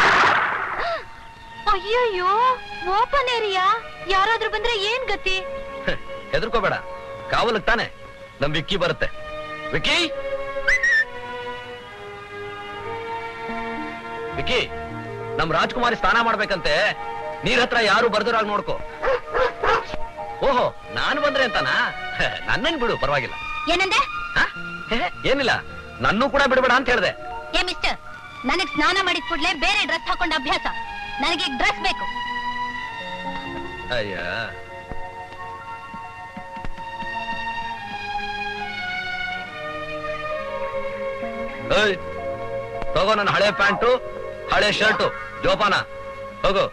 Speaker 4: ಅಯ್ಯಯ್ಯೋ ಓಪನ್ ಏರಿಯಾ ಯಾರಾದ್ರೂ ಬಂದ್ರೆ ಏನ್ ಗತಿ
Speaker 9: ಹೆದರ್ಕೋಬೇಡ ಕಾವಲಕ್ ತಾನೆ ನಮ್ ವಿಕ್ಕಿ ಬರುತ್ತೆ ವಿಕ್ಕಿ ವಿಕ್ಕಿ ನಮ್ ರಾಜ್ಕುಮಾರಿ ಸ್ನಾನ ಮಾಡ್ಬೇಕಂತೆ ನೀರ್ ಹತ್ರ ಯಾರು ಬರ್ದಿರಾಗ ನೋಡ್ಕೋ ಓಹೋ ನಾನು ಬಂದ್ರೆ ಅಂತನಾ ಹೆ, ನನ್ನನ್ ಬಿಡು ಪರವಾಗಿಲ್ಲ
Speaker 4: ಏನಂದೆ
Speaker 9: ಹ? ಹೆ, ಏನಿಲ್ಲ ನನ್ನೂ ಕೂಡ ಬಿಡ್ಬೇಡ ಅಂತ ಹೇಳ್ದೆ
Speaker 4: ಏ ಮಿಸ್ಟರ್ ನನಗ್ ಸ್ನಾನ ಮಾಡಿದ ಕೂಡ್ಲೆ ಬೇರೆ ಡ್ರೆಸ್ ಹಾಕೊಂಡ ಅಭ್ಯಾಸ ನನಗೆ ಡ್ರೆಸ್ ಬೇಕು
Speaker 9: ಅಯ್ಯ ಏಯ್, ತಗೋ ನನ್ನ ಹಳೆ ಪ್ಯಾಂಟು ಹಳೆ ಶರ್ಟು ಜೋಪಾನ ಹೋಗು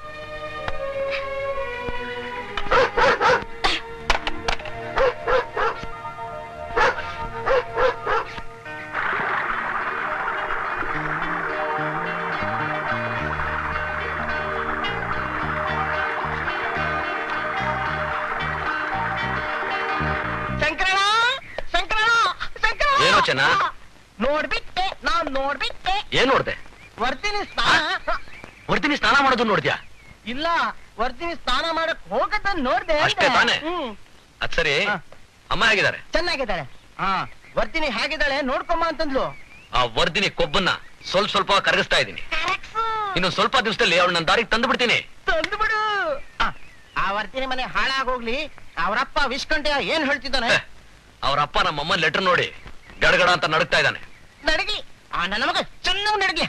Speaker 7: ಶಂಕರಣ ಶಂಕರಣ ಶಂಕರ
Speaker 9: ಏನೋ ಚೆನ್ನ
Speaker 7: ನೋಡ್ಬಿಟ್ಟೆ ನಾನ್ ನೋಡ್ಬಿಟ್ಟೆ
Speaker 9: ಏನ್ ನೋಡ್ದೆ
Speaker 7: ವರ್ತಿನಿ ಸ್ನಾನ
Speaker 9: ಬರ್ತೀನಿ ಸ್ನಾನ ಮಾಡೋದು ನೋಡ್ದ್ಯಾ
Speaker 7: ಇಲ್ಲ ವರ್ತಿನಿ ಸ್ನಾನ ಮಾಡಕ್ ಹೋಗದ ನೋಡ್ದೆ ಅಂದೆ.
Speaker 9: ಅಷ್ಟೇ ತಾನೇ?
Speaker 7: ಹ್ಮ್
Speaker 9: ಅದ್ ಸರಿ
Speaker 7: ಹ.
Speaker 9: ಅಮ್ಮ ಹೇಗಿದ್ದಾರೆ
Speaker 7: ಚೆನ್ನಾಗಿದ್ದಾಳೆ ಹಾ ವರ್ತಿನಿ ಹೇಗಿದ್ದಾಳೆ ನೋಡ್ಕೊಂಬ ಅಂತಂದ್ಲು
Speaker 9: ಆ ವರ್ದಿನಿ ಕೊಬ್ಬನ್ನ ಸ್ವಲ್ಪ ಸ್ವಲ್ಪ ಕರಗಿಸ್ತಾ ಇದ್ದೀನಿ ಇನ್ನು ಸ್ವಲ್ಪ ದಿವಸದಲ್ಲಿ ಅವಳು ನನ್ನ ದಾರಿಗೆ ತಂದು ಬಿಡ್ತೀನಿ
Speaker 7: ತಂದು ಬಿಡು ಆ, ಆ ವರ್ತಿನಿ ಮನೆ ಹಾಳಾಗೋಗ್ಲಿ ಅವರಪ್ಪ ವಿಷ್ಕಂಠೆಯ ಏನ್ ಹೇಳ್ತಿದ್ದಾನೆ
Speaker 9: ಅವ್ರ ಅಪ್ಪ ನಮ್ಮ ಅಮ್ಮನ ಲೆಟರ್ ನೋಡಿ ಗಡಗಡ ಅಂತ ನಡುಗ್ತಾ ಇದ್ದಾನೆ
Speaker 7: ನಡಗಿ ಆ ನನ್ನ ಮಗ ಚೆನ್ನಾಗಿ ನಡಗಿ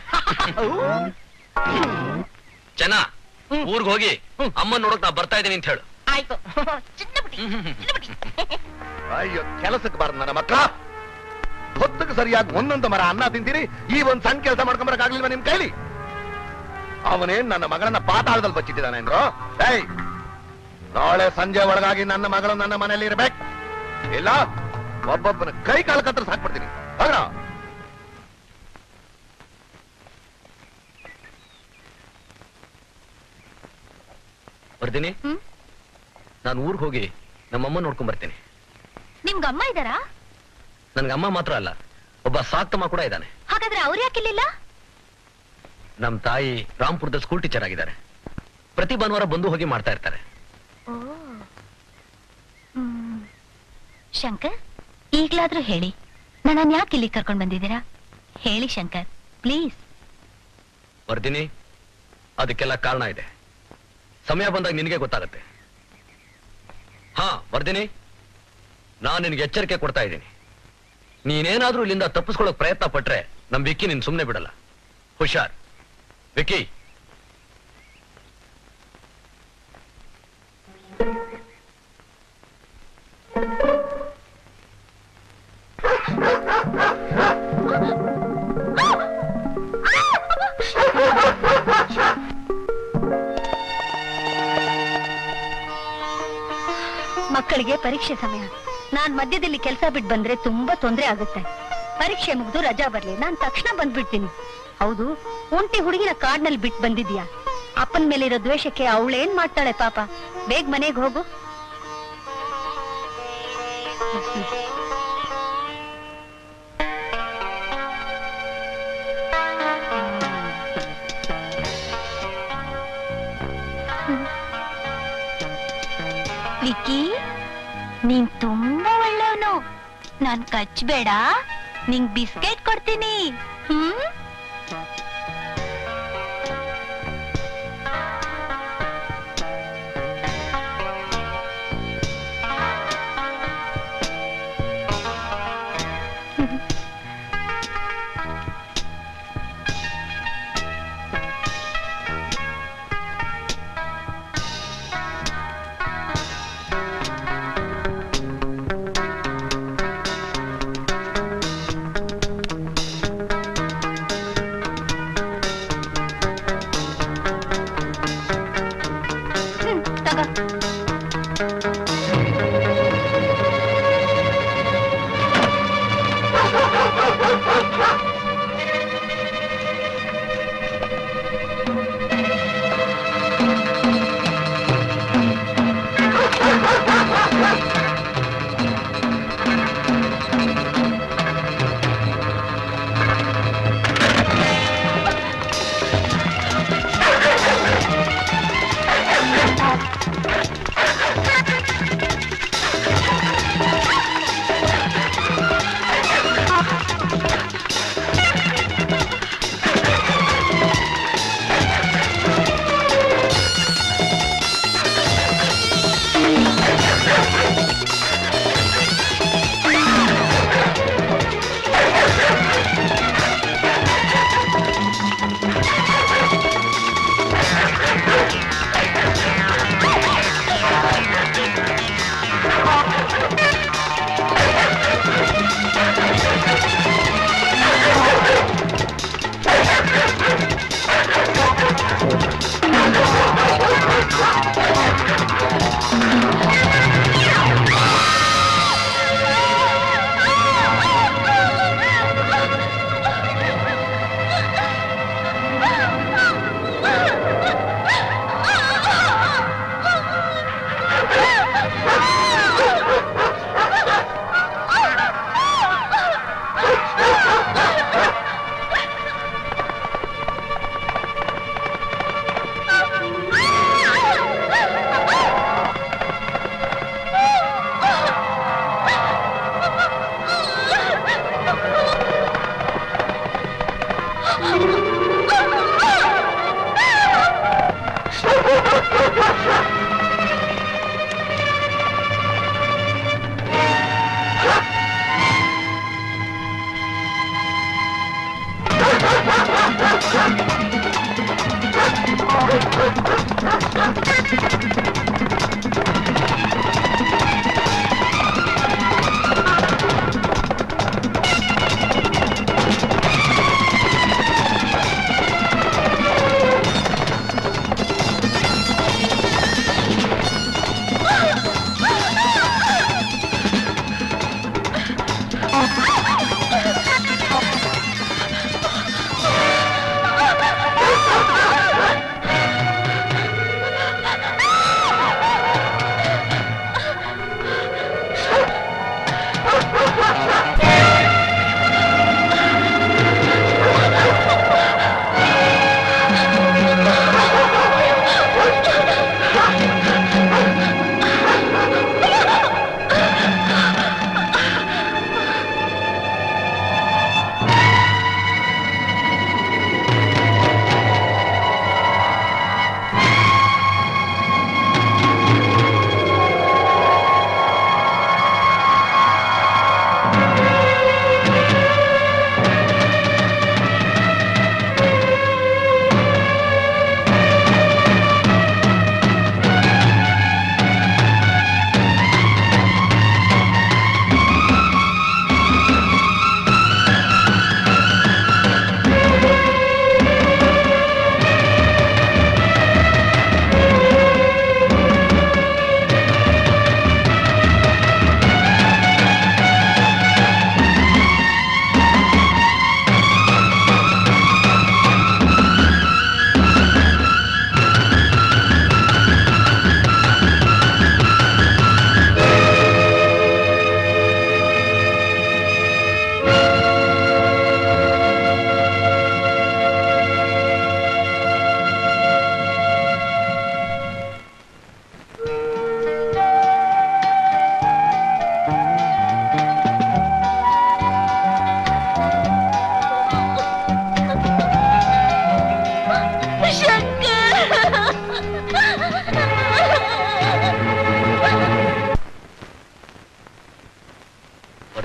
Speaker 9: ಚೆನ್ನ
Speaker 7: ಹ್ಮ್.
Speaker 9: ಊರ್ಗ್ ಹೋಗಿ
Speaker 7: ಹ್ಮ್.
Speaker 9: ಅಮ್ಮನ್ ನೋಡಕ್ ನಾ ಬರ್ತಾ ಇದ್ದೀನಿ ಅಂತ ಹೇಳು
Speaker 7: ಆಯ್ತು ಚಿನ್ನ ಬಿಡಿ ಚಿನ್ನ ಬಿಡಿ
Speaker 2: ಅಯ್ಯೋ ಕೆಲಸಕ್ಕೆ ಬಾರ ನನ್ನ ಮಕ್ಕಳ ಹೊತ್ತಿಗೆ ಸರಿಯಾಗಿ ಒಂದೊಂದು ಮರ ಅನ್ನ ತಿಂತೀರಿ ಈ ಒಂದ್ ಸಣ್ಣ ಕೆಲಸ ಮಾಡ್ಕೊಂಬರಕ್ಕಾಗ್ಲಿಲ್ವ ನಿಮ್ ಕೈಲಿ ಅವನೇನ್ ನನ್ನ ಮಗಳನ್ನ ಪಾತಾಳದಲ್ಲಿ ಬಚ್ಚಿಟ್ಟಿದ್ದಾನೆ ಅಂದ್ರು ಏಯ್ ನಾಳೆ ಸಂಜೆ ಒಳಗಾಗಿ ನನ್ನ ಮಗಳು ನನ್ನ ಮನೆಯಲ್ಲಿ ಇರ್ಬೇಕು ಇಲ್ಲ ಒಬ್ಬೊಬ್ಬನ ಕೈ ಕಾಲು ಕತ್ರ ಸಾಕ್ಬಿಡ್ತೀನಿ ಹೋಗ್ರ
Speaker 9: ಬರ್ತೀನಿ
Speaker 4: ಹ್ಮ್?
Speaker 9: ನಾನು ಊರಿಗೆ ಹೋಗಿ ನಮ್ಮಮ್ಮ ನೋಡ್ಕೊಂಡ್ ಬರ್ತೀನಿ
Speaker 4: ನಿಮ್ಗೆ ಅಮ್ಮ ಇದ್ದಾರಾ
Speaker 9: ನನ್ಗೆ ಅಮ್ಮ ಮಾತ್ರ ಅಲ್ಲ ಒಬ್ಬ ಸಾಕ್ತಮ್ಮ ಕೂಡ ಇದ್ದಾನೆ
Speaker 4: ಹಾಗಾದ್ರೆ ಅವ್ರು ಯಾಕಿಲ್ಲಿಲ್ಲ
Speaker 9: ನಮ್ ತಾಯಿ ರಾಂಪುರದ ಸ್ಕೂಲ್ ಟೀಚರ್ ಆಗಿದ್ದಾರೆ ಪ್ರತಿ ಭಾನುವಾರ ಬಂದು ಹೋಗಿ ಮಾಡ್ತಾ ಇರ್ತಾರೆ
Speaker 4: ಓ ಹ್ಮ್. ಶಂಕರ್ ಈಗ್ಲಾದ್ರೂ ಹೇಳಿ ನನ್ನನ್ ಯಾಕೆ ಇಲ್ಲಿ ಕರ್ಕೊಂಡ್ ಬಂದಿದ್ದೀರಾ ಹೇಳಿ ಶಂಕರ್ ಪ್ಲೀಸ್
Speaker 9: ವರ್ದಿನಿ ಅದಕ್ಕೆಲ್ಲ ಕಾರಣ ಇದೆ ಸಮಯ ಬಂದಾಗ ನಿನಗೆ ಗೊತ್ತಾಗತ್ತೆ ಹಾ ವರ್ದಿನಿ ನಾನು ನಿನಗೆ ಎಚ್ಚರಿಕೆ ಕೊಡ್ತಾ ಇದ್ದೀನಿ ನೀನೇನಾದ್ರೂ ಇಲ್ಲಿಂದ ತಪ್ಪಿಸ್ಕೊಳ್ಳೋಕ್ ಪ್ರಯತ್ನ ಪಟ್ರೆ ನಮ್ ವಿಕ್ಕಿ ನಿನ್ ಸುಮ್ನೆ ಬಿಡಲ್ಲ ಹುಷಾರ್ ವಿಕ್ಕಿ
Speaker 6: ಮಕ್ಕಳಿಗೆ ಪರೀಕ್ಷೆ ಸಮಯ ನಾನ್ ಮಧ್ಯದಲ್ಲಿ ಕೆಲಸ ಬಿಟ್ಟು ಬಂದ್ರೆ ತುಂಬಾ ತೊಂದ್ರೆ ಆಗುತ್ತೆ ಪರೀಕ್ಷೆ ಮುಗಿದು ರಜಾ ಬರ್ಲಿ ನಾನ್ ತಕ್ಷಣ ಬಂದ್ಬಿಡ್ತೀನಿ ಹೌದು ಒಂಟಿ ಹುಡುಗಿನ ಕಾಡ್ನಲ್ಲಿ ಬಿಟ್ಟು ಬಂದಿದ್ಯಾ ಅಪ್ಪನ ಮೇಲಿರೋ ದ್ವೇಷಕ್ಕೆ ಅವಳೇನ್ ಮಾಡ್ತಾಳೆ ಪಾಪ ಬೇಗ ಮನೆಗೆ ಹೋಗು
Speaker 4: ವಿಕ್ಕಿ ನೀನ್ ತುಂಬಾ ಒಳ್ಳೆಯವನು ನಾನ್ ಕಚ್ಬೇಡ ನಿಂಗ್ ಬಿಸ್ಕೆಟ್ ಕೊಡ್ತೀನಿ ಹ್ಮ್
Speaker 6: ಹ್ಮ್ ತಗೋ
Speaker 4: ಆ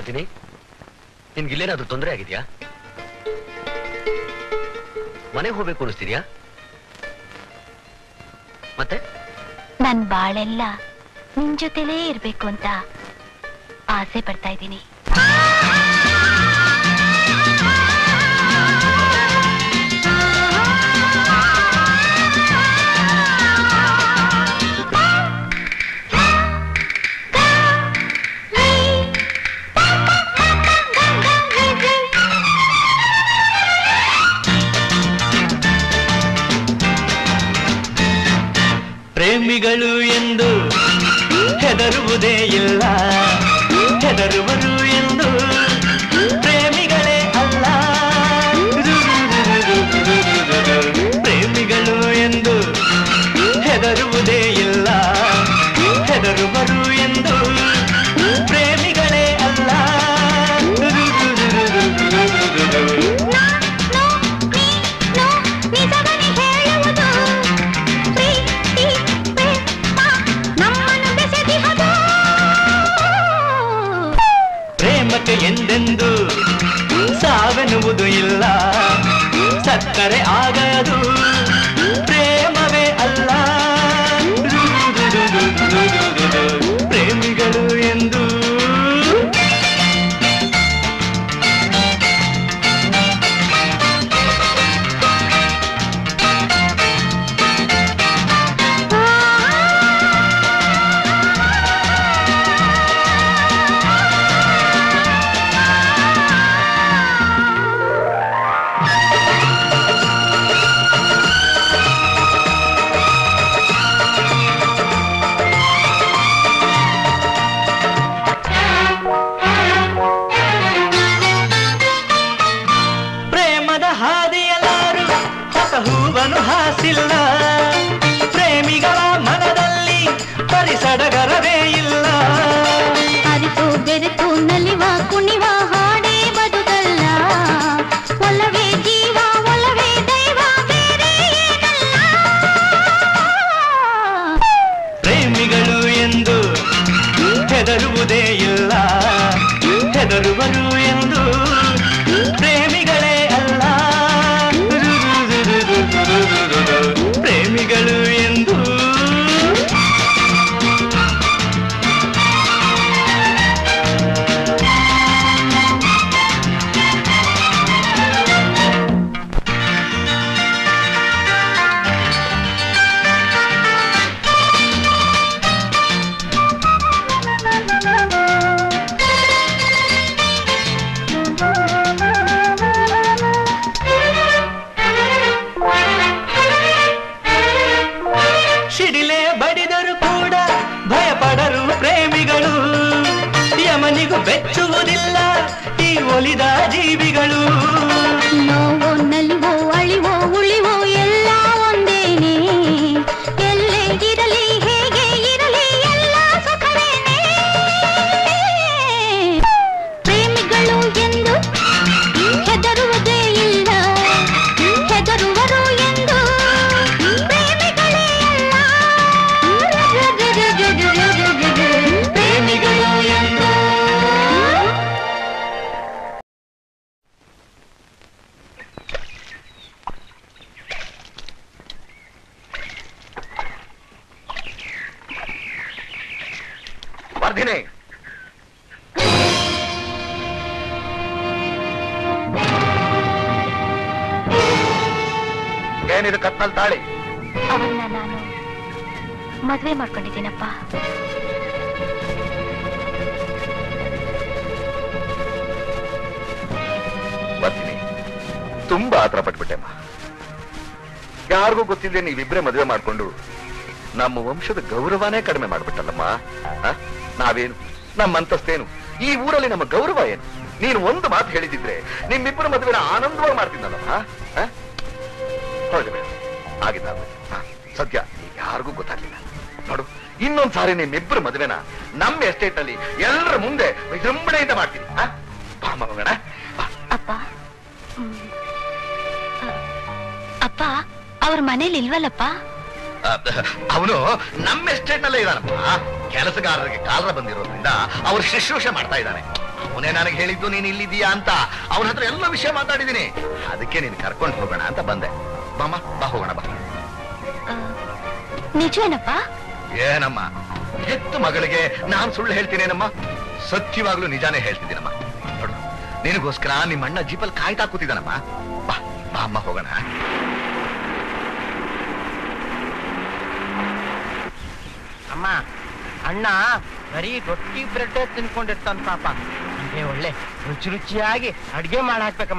Speaker 9: ಬರ್ತೀನಿ ನಿನ್ಗಿಲ್ಲೇನಾದ್ರೂ ತೊಂದರೆ ಆಗಿದ್ಯಾ ಮನೆಗೆ ಹೋಗ್ಬೇಕು ಅನಿಸ್ತಿದ್ಯಾ ಮತ್ತೆ
Speaker 4: ನನ್ ಬಾಳೆಲ್ಲ ನಿನ್ ಜೊತೆಲೇ ಇರ್ಬೇಕು ಅಂತ ಆಸೆ ಪಡ್ತಾ ಇದ್ದೀನಿ
Speaker 5: ಪ್ರೇಮಿಗಳು ಎಂದು ಹೆದರುವುದೇ ಇಲ್ಲ ಹೆದರುವರು ಎಂದು ಪ್ರೇಮಿಗಳೇ ಅಲ್ಲ ಪ್ರೇಮಿಗಳು ಎಂದು ಹೆದರುವುದೇ ಇಲ್ಲ ಹೆದರುವರು ಎಂದು ಪ್ರೇಮಿಗಳೇ ಅಲ್ಲ ಪ್ರೇಮಕ್ಕೆ ಎಂದೆಂದು ಸಾವೆನ್ನುವುದು ಇಲ್ಲ ಸತ್ತರೆ ಆಗದು ಪ್ರೇಮವೇ ಅಲ್ಲ ಪ್ರೇಮಿಗಳು ಎಂದು ಪ್ರೇಮದ ಹಾದಿಯಲಾರು ಹೊಸ ಹೂವನು ಹಾಸಿಲ್ಲ ಪ್ರೇಮಿಗಳ ಮನದಲ್ಲಿ ಪರಿಸಡಗರವೇ ಇಲ್ಲ
Speaker 4: ಅರಿತು ಬೆರೆತು ನಲಿವ ಕುಣಿವ ಹಾಡೇ ಬದುಕಲ್ಲ ಒಲವೇ ಜೀವ ಒಲವೇ ದೈವ ಬೇರೆ ಏನಲ್ಲ
Speaker 5: ಪ್ರೇಮಿಗಳು ಎಂದು ಹೆದರುವುದೇ ಇಲ್ಲ ಹೆದರುವರು ಎಂದು ಪ್ರೇಮಿಗಳೇ ಅಲ್ಲ ಪ್ರೇಮಿಗಳು ಎಂದು ಸಿಡಿಲೆ ಬಡಿದರು ಕೂಡ ಭಯಪಡರು ಪ್ರೇಮಿಗಳು ಯಮನಿಗೂ ಬೆಚ್ಚುವುದಿಲ್ಲ ಈ ಒಲಿದ ಜೀವಿಗಳು
Speaker 4: ನೋವೋ ನಲಿವೋ ಅಳಿವೋ ಉಳಿವೋ ಎಲ್ಲ ಒಂದೇನೆ ಎಲ್ಲೇ ಇರಲಿ ಹೇಗೆ ಇರಲಿ ಎಲ್ಲ ಸುಖವೇನೆ ಪ್ರೇಮಿಗಳು ಎಂದು ಹೆದರುವುದೇ ಇಲ್ಲ ಹೆದರುವರು ಎಂದು ಪ್ರೇಮಿಗಳೇ ಅಲ್ಲ ಪ್ರೇಮಿಗಳು ಎಂದು
Speaker 2: ಬರ್ತೀನಿ ಏನಿದು ಕತ್ನಲ್ ತಾಳಿ
Speaker 4: ಅವನ್ನ ನಾನು ಮದ್ವೆ ಮಾಡ್ಕೊಂಡಿದ್ದೀನಪ್ಪ
Speaker 2: ಬರ್ತೀನಿ ತುಂಬಾ ಆತರ ಪಟ್ಬಿಟ್ಟೆಮ್ಮ ಯಾರಿಗೂ ಗೊತ್ತಿಲ್ಲದೆ ನೀವಿಬ್ರೇ ಮದುವೆ ಮಾಡ್ಕೊಂಡು ನಮ್ಮ ವಂಶದ ಗೌರವನೇ ಕಡಿಮೆ ಮಾಡ್ಬಿಟ್ಟಲ್ಲಮ್ಮ ಆ? ನಾವೇನು ನಮ್ಮ ಅಂತಸ್ತೇನು ಈ ಊರಲ್ಲಿ ನಮ್ಮ ಗೌರವ ಏನು ನೀನು ಒಂದು ಮಾತು ಹೇಳಿದಿದ್ರೆ ನಿಮ್ಮಿಬ್ಬರ ಮದುವೆನ ಆನಂದವಾಗಿ ಮಾಡ್ತಿದ್ದಲ್ಲಮ್ಮ ಆ? ಹೋಗ್ಲಿ ಬೇಡ ಆಗಿದ್ದಾಗ್ಲಿ ಹಾ, ಸದ್ಯ ಯಾರಿಗೂ ಗೊತ್ತಾಗ್ಲಿಲ್ಲ ನೋಡು ಇನ್ನೊಂದ್ ಸಾರಿ ನಿಮ್ಮಿಬ್ಬರ ಮದುವೆನ ನಮ್ಮ ಎಸ್ಟೇಟ್ ಅಲ್ಲಿ ಎಲ್ಲರ ಮುಂದೆ ವಿಜೃಂಭಣೆಯಿಂದ ಮಾಡ್ತೀನಿ ಆ? ಬಾ ಮಗನ ಬಾ
Speaker 4: ಅಪ್ಪ ಹ್ಮ್. ಅ- ಅಪ್ಪ ಅವ್ರ ಮನೇಲಿ ಇಲ್ವಲ್ಲಪ್ಪ
Speaker 2: ಅವನು ನಮ್ಮ ಎಸ್ಟೇಟ್ ನಲ್ಲೇ ಇದ್ದಾನಪ್ಪ ಕೆಲಸಗಾರರಿಗೆ ಕಾಲರ ಬಂದಿರೋದ್ರಿಂದ ಅವ್ರು ಶುಶ್ರೂಷೆ ಮಾಡ್ತಾ ಇದ್ದಾನೆ ಅವನೇ ನನಗೆ ಹೇಳಿದ್ದು ನೀನ್ ಇಲ್ಲಿದ್ದೀಯಾ ಅಂತ ಅವನ ಹತ್ರ ಎಲ್ಲ ವಿಷಯ ಮಾತಾಡಿದೀನಿ ಅದಕ್ಕೆ ನೀನ್ ಕರ್ಕೊಂಡು ಹೋಗೋಣ ಅಂತ ಬಂದೆ ಬಾಮ ಬಾ ಹೋಗೋಣ ಬಾ
Speaker 4: ನಿಜವೇನಪ್ಪ
Speaker 2: ಏನಮ್ಮ ಹೆತ್ತು ಮಗಳಿಗೆ ನಾನ್ ಸುಳ್ಳು ಹೇಳ್ತೀನೇನಮ್ಮ ಸತ್ಯವಾಗ್ಲೂ ನಿಜಾನೇ ಹೇಳ್ತಿದ್ದೀನಮ್ಮ ನೋಡು ನಿನಗೋಸ್ಕರ ನಿಮ್ಮ ಅಣ್ಣ ಜೀಪಲ್ ಕಾಯ್ತಾ ಕೂತಿದ್ದಾನಮ್ಮ ಬಾ ಬಾ ಅಮ್ಮ ಹೋಗೋಣ
Speaker 7: ಅಮ್ಮ ಅಣ್ಣ ಬರೀ ರೊಟ್ಟಿ ಬ್ರೆಡ್ ತಿನ್ಕೊಂಡಿರ್ತಾನ ಪಾಪ ಹಂಗೆ ಒಳ್ಳೆ ರುಚಿ ರುಚಿಯಾಗಿ ಅಡ್ಗೆ ಮಾಡಿ ಹಾಕ್ಬೇಕಮ್ಮ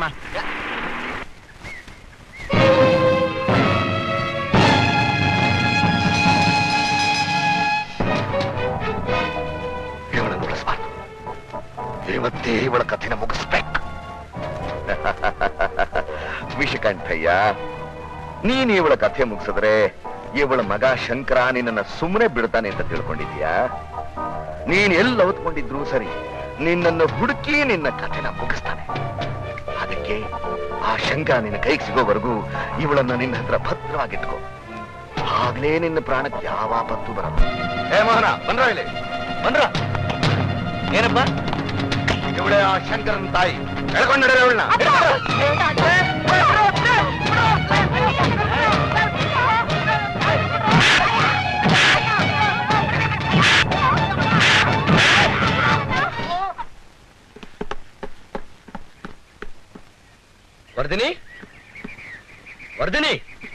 Speaker 2: ಇವಳನ್ನು ಉಳಿಸ್ಬಾರ್ದು ಇವತ್ತೇ ಇವಳ ಕಥೆನ ಮುಗಿಸ್ಬೇಕು ವಿಷಕಂಠಯ್ಯ ನೀನ್ ಇವಳ ಕಥೆ ಮುಗಿಸಿದ್ರೆ ಇವಳ ಮಗ ಶಂಕರ ನಿನ್ನನ್ನ ಸುಮ್ಮನೆ ಬಿಡ್ತಾನೆ ಅಂತ ತಿಳ್ಕೊಂಡಿದ್ಯಾ ನೀನ್ ಎಲ್ಲಿ ಅವತ್ಕೊಂಡಿದ್ರು ಸರಿ ನಿನ್ನನ್ನು ಹುಡುಕಿ ನಿನ್ನ ಕಥೆನ ಮುಗಿಸ್ತಾನೆ ಅದಕ್ಕೆ ಆ ಶಂಕ ನಿನ್ನ ಕೈಗೆ ಸಿಗೋವರೆಗೂ ಇವಳನ್ನ ನಿನ್ನ ಹತ್ರ ಭದ್ರವಾಗಿಟ್ಕೋ ಆಗ್ಲೇ ನಿನ್ನ ಪ್ರಾಣಕ್ಕೆ ಯಾವ ಆಪತ್ತು ಬರಲ್ಲ ಏ ಮೋಹನ ಬಂದ್ರ ಇಲ್ಲಿ ಬಂದ್ರ ಏನಪ್ಪ ಇವಳೇ ಆ ಶಂಕರನ್ ತಾಯಿ ಎಳ್ಕೊಂಡು ನಡೆದ ಇವಳನ್ನ
Speaker 9: ವರ್ಧಿನಿ ವರ್ಧಿನಿ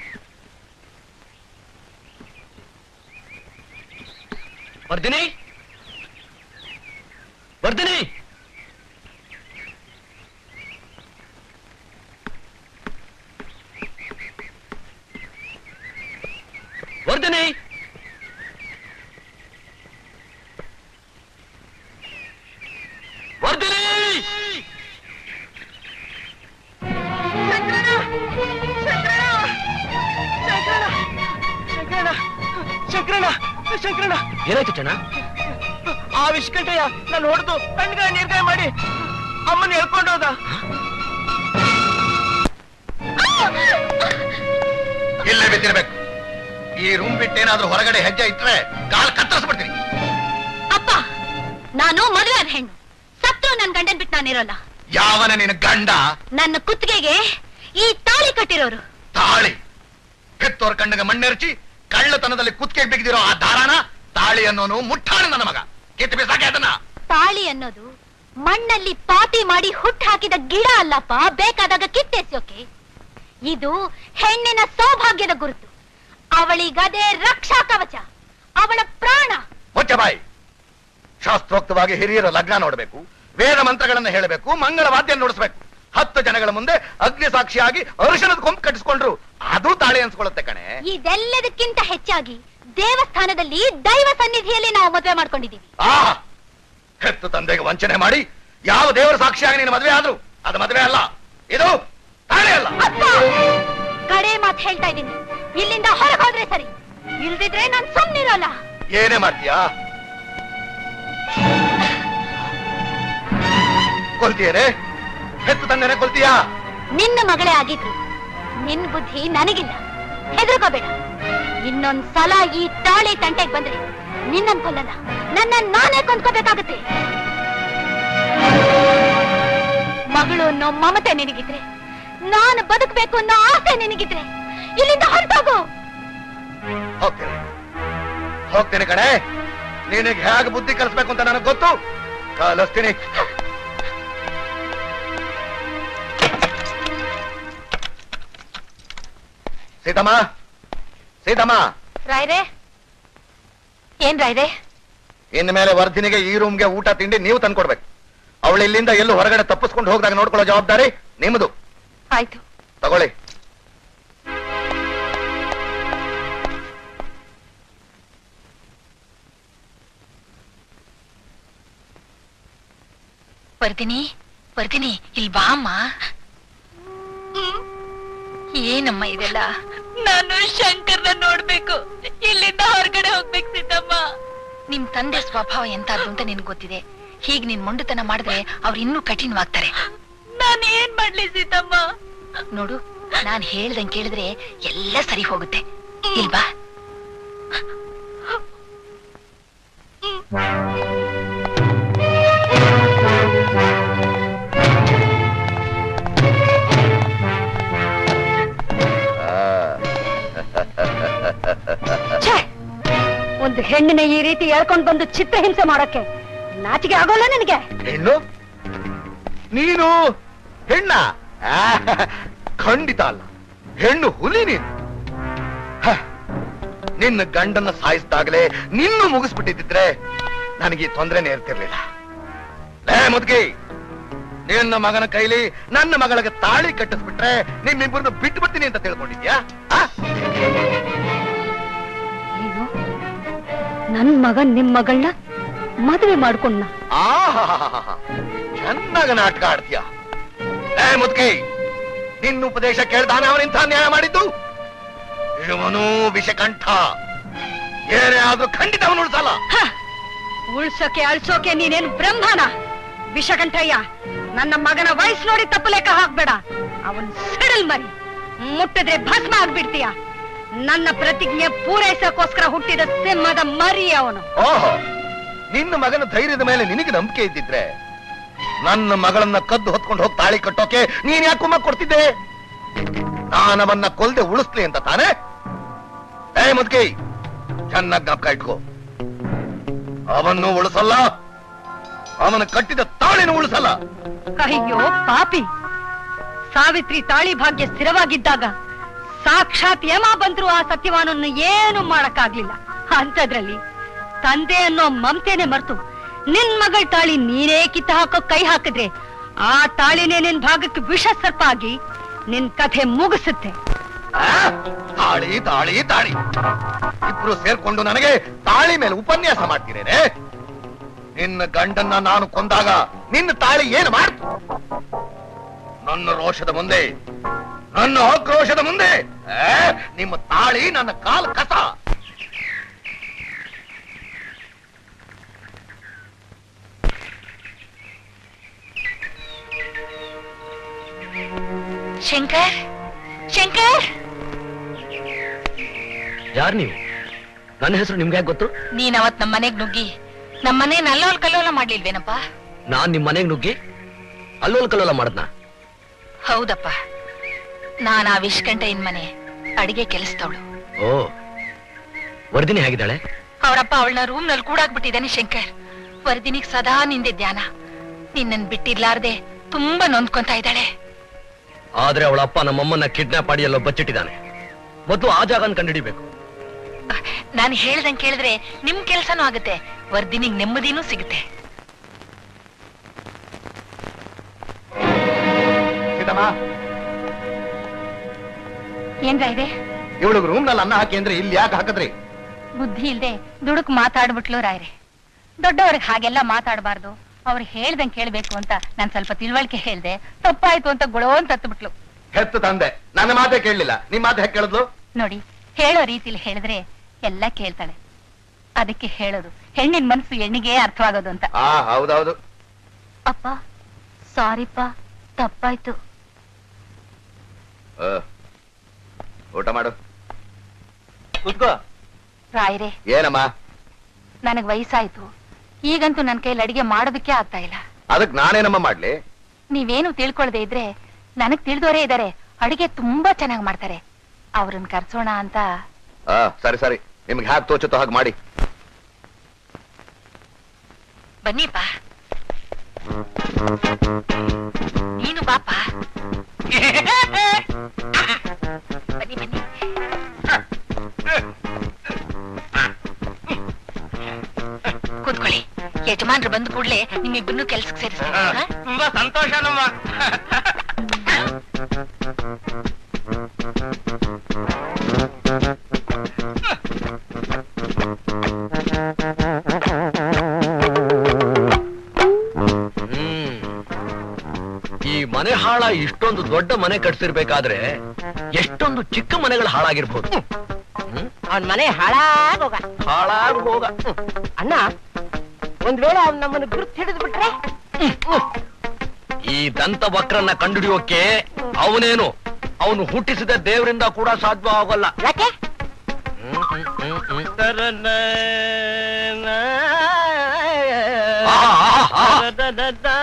Speaker 9: ವರ್ಧಿನಿ ವರ್ಧಿನಿ ವರ್ಧಿನಿ ವರ್ಧಿನಿ
Speaker 7: ಶಂಕರಣ್ಣ ಶಂಕರಣ್ಣ
Speaker 9: ಏನಾಯ್ತು ಚೆನ್ನ
Speaker 7: ಆ ವಿಷ್ಕಂಠಯ್ಯ ನಾನು ಹೊಡೆದು ಕಣ್ಗ ನಿರ್ಗಾಯ ಮಾಡಿ ಅಮ್ಮನ ಹೇಳ್ಕೊಂಡು ಹೋದ
Speaker 2: ಇಲ್ಲೇ ಬಿದ್ದಿರ್ಬೇಕು ಈ ರೂಮ್ ಬಿಟ್ಟೇನಾದ್ರೂ ಹೊರಗಡೆ ಹೆಜ್ಜೆ ಇಟ್ರೆ ಕಾಲ್ ಕತ್ತರಿಸ್ಬಿಡ್ತೀನಿ
Speaker 4: ಅಪ್ಪ ನಾನು ಮದುವೆ ಆದ ಹೆಣ್ಣು ಸತ್ರು ನನ್ ಗಂಡನ್ ಬಿಟ್ಟು ನಾನಿರೋಲ್ಲ
Speaker 2: ಯಾವನ ನಿನ್ನ ಗಂಡ
Speaker 4: ನನ್ನ ಕುತ್ತಿಗೆಗೆ ಈ ತಾಳಿ ಕಟ್ಟಿರೋರು
Speaker 2: ತಾಳಿ ಹೆತ್ತೋರ್ ಕಣ್ಣಿಗೆ ಮಣ್ಣೆರಚಿ ಕಳ್ಳತನದಲ್ಲಿ ಕುತ್ತಿಗೆ ಬಿಗಿದಿರೋ ಆ ದಾರಾನ ತಾಳಿ ಅನ್ನೋನು ಮುಟ್ಟಾಣ ನನ್ನ ಮಗ ಕಿತ್ತು ಬಿಸಾಕೆ ಅದನ್ನ
Speaker 4: ತಾಳಿ ಅನ್ನೋದು ಮಣ್ಣಲ್ಲಿ ಪಾತಿ ಮಾಡಿ ಹುಟ್ಟು ಹಾಕಿದ ಗಿಡ ಅಲ್ಲಪ್ಪ ಬೇಕಾದಾಗ ಕಿತ್ತೆಸೋಕೆ ಇದು ಹೆಣ್ಣಿನ ಸೌಭಾಗ್ಯದ ಗುರುತು ಅವಳಿಗದೇ ರಕ್ಷಾ ಕವಚ ಅವಳ ಪ್ರಾಣ
Speaker 2: ಮುಚ್ಚ ಬಾಯಿ ಶಾಸ್ತ್ರೋಕ್ತವಾಗಿ ಹಿರಿಯರ ಲಗ್ನ ನೋಡಬೇಕು ವೇದ ಮಂತ್ರಗಳನ್ನ ಹೇಳಬೇಕು ಮಂಗಳ ವಾದ್ಯ ನುಡಿಸ್ಬೇಕು ಹತ್ತು ಜನಗಳ ಮುಂದೆ ಅಗ್ನಿ ಸಾಕ್ಷಿಯಾಗಿ ಅರಿಶನದ ಕೊಂಪು ಕಟ್ಟಿಸ್ಕೊಂಡ್ರು ಅದು ತಾಳಿ ಅನ್ಸ್ಕೊಳ್ಳುತ್ತೆ ಕಣೆ
Speaker 4: ಇದೆಲ್ಲದಕ್ಕಿಂತ ಹೆಚ್ಚಾಗಿ ದೇವಸ್ಥಾನದಲ್ಲಿ ದೈವ ಸನ್ನಿಧಿಯಲ್ಲಿ ನಾವು ಮದುವೆ ಮಾಡ್ಕೊಂಡಿದೀವಿ
Speaker 2: ಆ ಹೆತ್ತು ತಂದೆಗೆ ವಂಚನೆ ಮಾಡಿ ಯಾವ ದೇವರ ಸಾಕ್ಷಿಯಾಗಿ ನೀನು ಮದುವೆ ಆದ್ರು ಅದು ಮದುವೆ ಅಲ್ಲ ಇದು ತಾಳಿ ಅಲ್ಲ
Speaker 4: ಅಪ್ಪ ಕಡೆ ಮಾತು ಹೇಳ್ತಾ ಇದ್ದೀನಿ ಇಲ್ಲಿಂದ ಹೊರಗೆ ಹೋದ್ರೆ ಸರಿ ಇಲ್ದಿದ್ರೆ ನಾನ್ ಸುಮ್ನಿರೋಲ್ಲ
Speaker 2: ಏನೇ ಮಾಡ್ತೀಯಾ ಕೊಲ್ತೀಯೇನೆ ಹೆತ್ತು ತಂದೆನೆ ಕೊಲ್ತೀಯಾ
Speaker 4: ನಿನ್ನ ಮಗಳೇ ಆಗಿದ್ರು ನಿನ್ ಬುದ್ಧಿ ನನಗಿಲ್ಲ ಹೆದರ್ಕೋಬೇಡ ಇನ್ನೊಂದ್ ಸಲ ಈ ತಾಳಿ ತಂಟೆಗೆ ಬಂದ್ರೆ ನಿನ್ನನ್ ಕೊಲ್ಲಲ್ಲ ನನ್ನ ನಾನೇ ಕೊಂದ್ಕೋಬೇಕಾಗತ್ತೆ ಮಗಳು ಅನ್ನೋ ಮಮತೆ ನಿನಗಿದ್ರೆ ನಾನು ಬದುಕಬೇಕು ಅನ್ನೋ ಆಸೆ ನಿನಗಿದ್ರೆ ಇಲ್ಲಿಂದ ಹೊರಟೋಗು
Speaker 2: ಹೋಗ್ತೇನೆ ಹೋಗ್ತೇನೆ ಕಣೆ ನಿನಗೆ ಹೇಗೆ ಬುದ್ಧಿ ಕಲಿಸ್ಬೇಕು ಅಂತ ನನಗೆ ಗೊತ್ತು ಕಲಿಸ್ತೀನಿ ಸೀತಮ್ಮ ಸೀತಮ್ಮ
Speaker 4: ರಾಯ್ರೆ ಏನ್ ರಾಯ್ರೆ
Speaker 2: ಇನ್ನು ಮೇಲೆ ವರ್ಧಿನಿಗೆ ಈ ರೂಮ್ಗೆ ಊಟ ತಿಂಡಿ ನೀವು ತಂದ್ಕೊಡ್ಬೇಕು ಅವಳು ಇಲ್ಲಿಂದ ಎಲ್ಲೂ ಹೊರಗಡೆ ತಪ್ಪಿಸ್ಕೊಂಡು ಹೋಗ್ದಾಗ ನೋಡ್ಕೊಳ್ಳೋ ಜವಾಬ್ದಾರಿ ನಿಮ್ಮದು
Speaker 4: ಆಯ್ತು
Speaker 2: ತಗೊಳ್ಳಿ
Speaker 6: ಬರ್ತೀನಿ ಬರ್ತೀನಿ ಇಲ್ಲಿ ಬಾ ಅಮ್ಮ ಏನಮ್ಮ ಇದೆಲ್ಲ
Speaker 4: ನಾನು ಶಂಕರ್ನ ನೋಡ್ಬೇಕು ಇಲ್ಲಿಂದ ಹೊರಗಡೆ ಹೋಗ್ಬೇಕು ಸೀತಮ್ಮ
Speaker 6: ನಿಮ್ ತಂದೆ ಸ್ವಭಾವ ಎಂತದ್ದು ಅಂತ ನಿನ್ಗೆ ಗೊತ್ತಿದೆ ಹೀಗ್ ನೀನ್ ಮೊಂಡುತನ ಮಾಡಿದ್ರೆ ಅವ್ರು ಇನ್ನೂ ಕಠಿಣವಾಗ್ತಾರೆ
Speaker 4: ನಾನು ಏನ್ ಮಾಡ್ಲಿ ಸೀತಮ್ಮ
Speaker 6: ನೋಡು ನಾನ್ ಹೇಳ್ದಂಗ್ ಕೇಳಿದ್ರೆ ಎಲ್ಲ ಸರಿ ಹೋಗುತ್ತೆ ಇಲ್ವಾ ಹೆಣ್ಣಿನ ಈ ರೀತಿ ಎಳ್ಕೊಂಡ್ ಬಂದು ಚಿತ್ರಹಿಂಸೆ ಮಾಡಕ್ಕೆ ನಾಚಿಕೆ ಆಗೋಲ್ಲ ನಿನಗೆ
Speaker 2: ಹೆಣ್ಣು ನೀನು ಹೆಣ್ಣ ಆ, ಖಂಡಿತ ಅಲ್ಲ ಹೆಣ್ಣು ಹುಲಿ ನೀನು ಹ, ನಿನ್ನ ಗಂಡನ್ನ ಸಾಯಿಸಿದಾಗಲೇ ನಿನ್ನು ಮುಗಿಸ್ಬಿಟ್ಟಿದ್ರೆ ನನಗೆ ಈ ತೊಂದರೆನೇ ಇರ್ತಿರ್ಲಿಲ್ಲ ಲೇ ಮುದ್ಗಿ ನಿನ್ನ ಮಗನ ಕೈಲಿ ನನ್ನ ಮಗಳಿಗೆ ತಾಳಿ ಕಟ್ಟಿಸ್ಬಿಟ್ರೆ ನಿಮ್ಮಿಬ್ಬರನ್ನು ಬಿಟ್ಟು ಬಿಡ್ತೀನಿ ಅಂತ ತಿಳ್ಕೊಂಡಿದ್ಯಾ ಆ?
Speaker 6: ಏನು ನನ್ ಮಗ ನಿಮ್ ಮಗಳನ್ನ ಮದುವೆ ಮಾಡ್ಕೊಂಡ
Speaker 2: ಆಹಾಹಾಹಾಹಾ. ಚೆನ್ನಾಗ ನಾಟಕ ಆಡ್ತೀಯ ಏ ಮುದ್ಕಿ ನಿನ್ನ ಉಪದೇಶ ಕೇಳ್ದಾನೆ ಅವನಿಂಥ ನ್ಯಾಯ ಮಾಡಿದ್ದು ಇವನು ವಿಷಕಂಠ ಏನೇ ಆದ್ರೂ ಖಂಡಿತ ಅವನು ಉಳಿಸಲ್ಲ
Speaker 6: ಉಳ್ಸೋಕೆ ಅಳ್ಸೋಕೆ ನೀನೇನು ಬ್ರಹ್ಮನ ವಿಷಕಂಠಯ್ಯ ನನ್ನ ಮಗನ ವಯಸ್ಸು ನೋಡಿ ತಪ್ಪು ಲೆಕ್ಕ ಹಾಕ್ಬೇಡ ಅವನ್ ಸಿಡಲ್ ಮರಿ ಮುಟ್ಟಿದ್ರೆ ಭಸ್ಮ ಆಗ್ಬಿಡ್ತೀಯ ನನ್ನ ಪ್ರತಿಜ್ಞೆ ಪೂರೈಸಕ್ಕೋಸ್ಕರ ಹುಟ್ಟಿದ ಸಿಂಹದ ಮರಿ ಅವನು
Speaker 2: ಓಹೋ ನಿನ್ನ ಮಗನ ಧೈರ್ಯದ ಮೇಲೆ ನಿನಗೆ ನಂಬಿಕೆ ಇದ್ದಿದ್ರೆ ನನ್ನ ಮಗಳನ್ನ ಕದ್ದು ಹೊತ್ಕೊಂಡು ಹೋಗಿ ತಾಳಿ ಕಟ್ಟೋಕೆ ನೀನ್ ಯಾಕೆ ಕುಮ್ಮ ಕೊಡ್ತಿದ್ದೆ ನಾನವನ್ನ ಕೊಲ್ದೆ ಉಳಿಸ್ಲಿ ಅಂತ ತಾನೇ ಏ ಮುದ್ಕಿ ಚೆನ್ನಾಗಿ ಜ್ಞಾಪಕ ಇಟ್ಕೋ ಅವನ್ನು ಉಳಿಸಲ್ಲ ಅವನ ಕಟ್ಟಿದ ತಾಳಿನ ಉಳಿಸಲ್ಲ
Speaker 6: ಅಯ್ಯೋ ಪಾಪಿ ಸಾವಿತ್ರಿ ತಾಳಿ ಭಾಗ್ಯ ಸ್ಥಿರವಾಗಿದ್ದಾಗ ಸಾಕ್ಷಾತ್ ಯಮ ಬಂದ್ರು ಆ ಸತ್ಯವಾನನ್ನು ಏನು ಮಾಡಕ್ಕಾಗ್ಲಿಲ್ಲ ಅಂಥದ್ರಲ್ಲಿ ತಂದೆ ಅನ್ನೋ ಮಮತೆನೆ ಮರ್ತು ನಿನ್ ಮಗಳ ತಾಳಿ ನೀನೇ ಕಿತ್ತ ಹಾಕೋ ಕೈ ಹಾಕಿದ್ರೆ ಆ ತಾಳಿನೇ ನಿನ್ ಭಾಗಕ್ಕೆ ವಿಷ ಸರ್ಪ ಆಗಿ ನಿನ್ ಕಥೆ ಮುಗಿಸುತ್ತೆ
Speaker 2: ಆ? ತಾಳಿ ತಾಳಿ ತಾಳಿ ಇಬ್ರು ಸೇರ್ಕೊಂಡು ನನಗೆ ತಾಳಿ ಮೇಲೆ ಉಪನ್ಯಾಸ ಮಾಡ್ತೀರೇನೆ ನಿನ್ನ ಗಂಡನ್ನ ನಾನು ಕೊಂದಾಗ ನಿನ್ನ ತಾಳಿ ಏನು ಮಾಡ್ತು ನನ್ನ ರೋಷದ ಮುಂದೆ ನನ್ನ ಆಕ್ರೋಶದ ಮುಂದೆ ಆ, ನಿಮ್ಮ ತಾಳಿ ನನ್ನ ಕಾಲ್ ಕಸ
Speaker 4: ಶಂಕರ್ ಶಂಕರ್
Speaker 9: ಯಾರು ನೀವು ನನ್ನ ಹೆಸರು ನಿಮ್ಗೆ ಯಾಕೆ ಗೊತ್ತು
Speaker 4: ನೀನ್ ಅವತ್ ನಮ್ ಮನೆಗ್ ನುಗ್ಗಿ ನಮ್ ಮನೆ ನಲ್ಲೋಲ್ ಕಲ್ಲೋಲ ಮಾಡ್ಲಿಲ್ವೇನಪ್ಪ
Speaker 9: ನಾನ್ ನಿಮ್ ಮನೆಗ್ ನುಗ್ಗಿ ಅಲ್ಲೋಲ್ ಕಲ್ಲೋಲ ಮಾಡದ್ನ
Speaker 4: ಹೌದಪ್ಪ ನಾನ್ ಆ ವಿಷ್ಕಂಠಯ್ಯನ್ ಮನೆ ಅಡಿಗೆ ಕೆಲಸದವಳು
Speaker 9: ಓ ವರ್ದಿನಿ ಹೇಗಿದ್ದಾಳೆ
Speaker 4: ಅವರಪ್ಪ ಅವಳನ್ನ ರೂಮ್ ನಲ್ಲಿ ಕೂಡಾಕ್ಬಿಟ್ಟಿದ್ದಾನೆ ಶಂಕರ್ ವರ್ದಿನಿಗ್ ಸದಾ ನಿಂದೆ ಧ್ಯಾನ ನಿನ್ನನ್ ಬಿಟ್ಟಿರ್ಲಾರ್ದೆ ತುಂಬಾ ನೊಂದ್ಕೊಂತ ಇದ್ದಾಳೆ
Speaker 9: ಆದ್ರೆ ಅವಳ ಅಪ್ಪ ನಮ್ಮಮ್ಮನ್ನ ಕಿಡ್ನಾಪ್ ಮಾಡಿ ಎಲ್ಲೋ ಬಚ್ಚಿಟ್ಟಿದ್ದಾನೆ ಮೊದಲು ಆ ಜಾಗನ ಕಂಡುಹಿಡಿಬೇಕು
Speaker 4: ನಾನು ಹೇಳ್ದಂಗ್ ಕೇಳಿದ್ರೆ ನಿಮ್ ಕೆಲ್ಸನೂ ಆಗುತ್ತೆ ವರ್ದಿನಿಗ್ ನೆಮ್ಮದಿನೂ ಸಿಗುತ್ತೆ
Speaker 2: ಸೀತಮ್ಮ
Speaker 4: ಏನ್ರ ಇದೆ
Speaker 2: ಇವಳಿಗೆ ರೂಮ್ ನಲ್ಲಿ ಅನ್ನ ಹಾಕಿ ಅಂದ್ರೆ ಇಲ್ಲಿ ಯಾಕೆ ಹಾಕಿದ್ರಿ
Speaker 4: ಬುದ್ಧಿ ಇಲ್ದೆ ದುಡುಕ್ ಮಾತಾಡ್ಬಿಟ್ಲು ರಾಯ್ರೆ ದೊಡ್ಡವ್ರಿಗೆ ಹಾಗೆಲ್ಲ ಮಾತಾಡಬಾರ್ದು ಅವ್ರು ಹೇಳ್ದಂಗ್ ಕೇಳ್ಬೇಕು ಅಂತ ನಾನ್ ಸ್ವಲ್ಪ ತಿಳುವಳಿಕೆ ಹೇಳ್ದೆ ತಪ್ಪಾಯ್ತು ಅಂತ ಗುಳೋ ಅಂತ ಹತ್ಬಿಟ್ಲು
Speaker 2: ಹೆತ್ತು ತಂದೆ ನನ್ನ ಮಾತೇ ಕೇಳಲಿಲ್ಲ ನಿಮ್ ಮಾತು ಹೇಗೆ ಕೇಳಿದ್ಲು
Speaker 4: ನೋಡಿ ಹೇಳೋ ರೀತಿಲಿ ಹೇಳಿದ್ರೆ ಎಲ್ಲ ಕೇಳ್ತಾಳೆ ಅದಕ್ಕೆ ಹೇಳೋದು ಹೆಣ್ಣಿನ ಮನಸ್ಸು ಹೆಣ್ಣಿಗೆ ಅರ್ಥವಾಗೋದು ಅಂತ
Speaker 2: ಆ ಹೌದೌದು
Speaker 4: ಅಪ್ಪ ಸಾರಿಪ್ಪ ತಪ್ಪಾಯ್ತು
Speaker 2: ಆ, ಊಟ ಮಾಡು
Speaker 3: ಕೂತ್ಕೋ
Speaker 4: ರಾಯ್ರೆ
Speaker 2: ಏನಮ್ಮ
Speaker 4: ನನಗ್ ವಯಸ್ಸಾಯ್ತು ಈಗಂತೂ ನನ್ ಕೈಲಿ ಅಡಿಗೆ ಮಾಡೋದಕ್ಕೆ ಆಗ್ತಾ ಇಲ್ಲ
Speaker 2: ಅದಕ್ ನಾನೇನಮ್ಮ ಮಾಡ್ಲಿ
Speaker 4: ನೀವೇನು ತಿಳ್ಕೊಳ್ದೆ ಇದ್ರೆ ನನಗ್ ತಿಳಿದವರೇ ಇದಾರೆ ಅಡಿಗೆ ತುಂಬಾ ಚೆನ್ನಾಗ್ ಮಾಡ್ತಾರೆ ಅವ್ರನ್ನ ಕರ್ಸೋಣ ಅಂತ
Speaker 2: ಆ ಸರಿ ಸರಿ ನಿಮ್ಗೆ ಹ್ಯಾಕ್ ತೋಚುತ್ತೋ ಹಾಗೆ ಮಾಡಿ
Speaker 4: ಬನ್ನಿಪ್ಪ ನೀನು ಬಾಪ ಬನ್ನಿ ಬನ್ನಿ ಕೂತ್ಕೊಳ್ಳಿ ಯಜಮಾನ್ರು ಬಂದ ಕೂಡ್ಲೆ ನಿಮ್ಮಿಬ್ಬರನ್ನು ಕೆಲ್ಸಕ್ಕೆ ಸೇರಿಸ್ತೀನಿ ಹಾ?
Speaker 7: ತುಂಬಾ ಸಂತೋಷ ನಮ್ಮ
Speaker 9: ಹ್ಮ್ ಈ ಮನೆ ಹಾಳ ಇಷ್ಟೊಂದು ದೊಡ್ಡ ಮನೆ ಕಟ್ಸಿರ್ಬೇಕಾದ್ರೆ ಎಷ್ಟೊಂದು ಚಿಕ್ಕ ಮನೆಗಳು ಹಾಳಾಗಿರ್ಬೋದು ಹ್ಮ್?
Speaker 7: ಅವನ್ ಮನೆ ಹಾಳಾಗೋಗ
Speaker 9: ಹಾಳಾಗ್ ಹೋಗ
Speaker 7: ಅಣ್ಣ ಒಂದ್ ವೇಳೆ ಅವ್ನ್ ನಮ್ಮನ್ನು ಗುರುತು ಹಿಡಿದು ಬಿಟ್ರೆ
Speaker 9: ಈ ದಂತ ವಕ್ರನ್ನ ಕಂಡುಹಿಡಿಯೋಕೆ ಅವನೇನು ಅವನು ಹುಟ್ಟಿಸಿದ ದೇವರಿಂದ ಕೂಡ ಸಾಧ್ಯ ಆಗೋಲ್ಲ
Speaker 7: ಯಾಕೆ
Speaker 9: ಹ್ಮ್, ಹ್ಮ್, ಹ್ಮ್, ಹ್ಮ್. ಆಹಾ, ಆಹಾ, ಆಹಾ.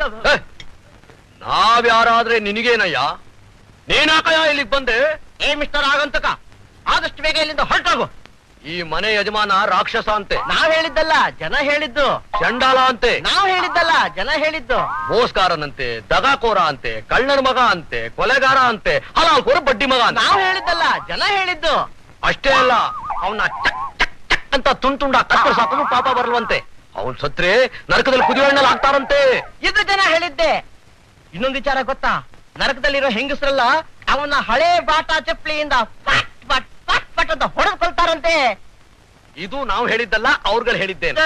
Speaker 9: ಏ, ನಾವ್ಯಾರಾದ್ರೆ ನಿನಗೇನಯ್ಯ ನೀನಾಕಯ್ಯ ಇಲ್ಲಿಗೆ ಬಂದೆ
Speaker 3: ಏ ಮಿಸ್ಟರ್ ಆಗಂತಕ ಆದಷ್ಟು ಬೇಗ ಇಲ್ಲಿಂದ ಹೊರಟೋಗು
Speaker 9: ಈ ಮನೆ ಯಜಮಾನ ರಾಕ್ಷಸ ಅಂತೆ
Speaker 3: ನಾವ್ ಹೇಳಿದ್ದಲ್ಲ ಜನ ಹೇಳಿದ್ದು
Speaker 9: ಚಂಡಾಲ ಅಂತೆ
Speaker 3: ನಾವ್ ಹೇಳಿದ್ದಲ್ಲ ಜನ ಹೇಳಿದ್ದು
Speaker 9: ಮೋಸ್ಕಾರನಂತೆ ದಗಾಕೋರ ಅಂತೆ ಕಳ್ಳನ ಮಗ ಅಂತೆ ಕೊಲೆಗಾರ ಅಂತೆ ಹಲಾಲ್ಕೋರ ಬಡ್ಡಿ ಮಗ ಅಂತ
Speaker 3: ನಾವ್ ಹೇಳಿದ್ದಲ್ಲ ಜನ ಹೇಳಿದ್ದು
Speaker 9: ಅಷ್ಟೇ ಅಲ್ಲ ಅವನ ಚಕ್ ಚಕ್ ಚಕ್ ಅಂತ ತುಂಡ್ ತುಂಡ ಕತ್ತರ್ ಸಾಕಲು ಪಾಪ ಬರಲ್ವಂತೆ ಅವನ್ ಸತ್ರೆ ನರಕದಲ್ಲಿ ಕುದಿಯೋಣ್ಣಲ್ಲಿ ಹಾಕ್ತಾರಂತೆ
Speaker 3: ಇದು ಜನ ಹೇಳಿದ್ದೆ ಇನ್ನೊಂದು ವಿಚಾರ ಗೊತ್ತಾ ನರಕದಲ್ಲಿರೋ ಹೆಂಗಸರಲ್ಲ ಅವನ ಹಳೆ ಬಾಟಾ ಚಪ್ಪಲಿಯಿಂದ ಪಟ್ ಪಟ್ ಪಟ್ ಪಟ್ ಅಂತ ಹೊಡೆದು ಕೊಳ್ತಾರಂತೆ
Speaker 9: ಇದು ನಾವು ಹೇಳಿದ್ದಲ್ಲ ಅವ್ರುಗಳು ಹೇಳಿದ್ದೇನೆ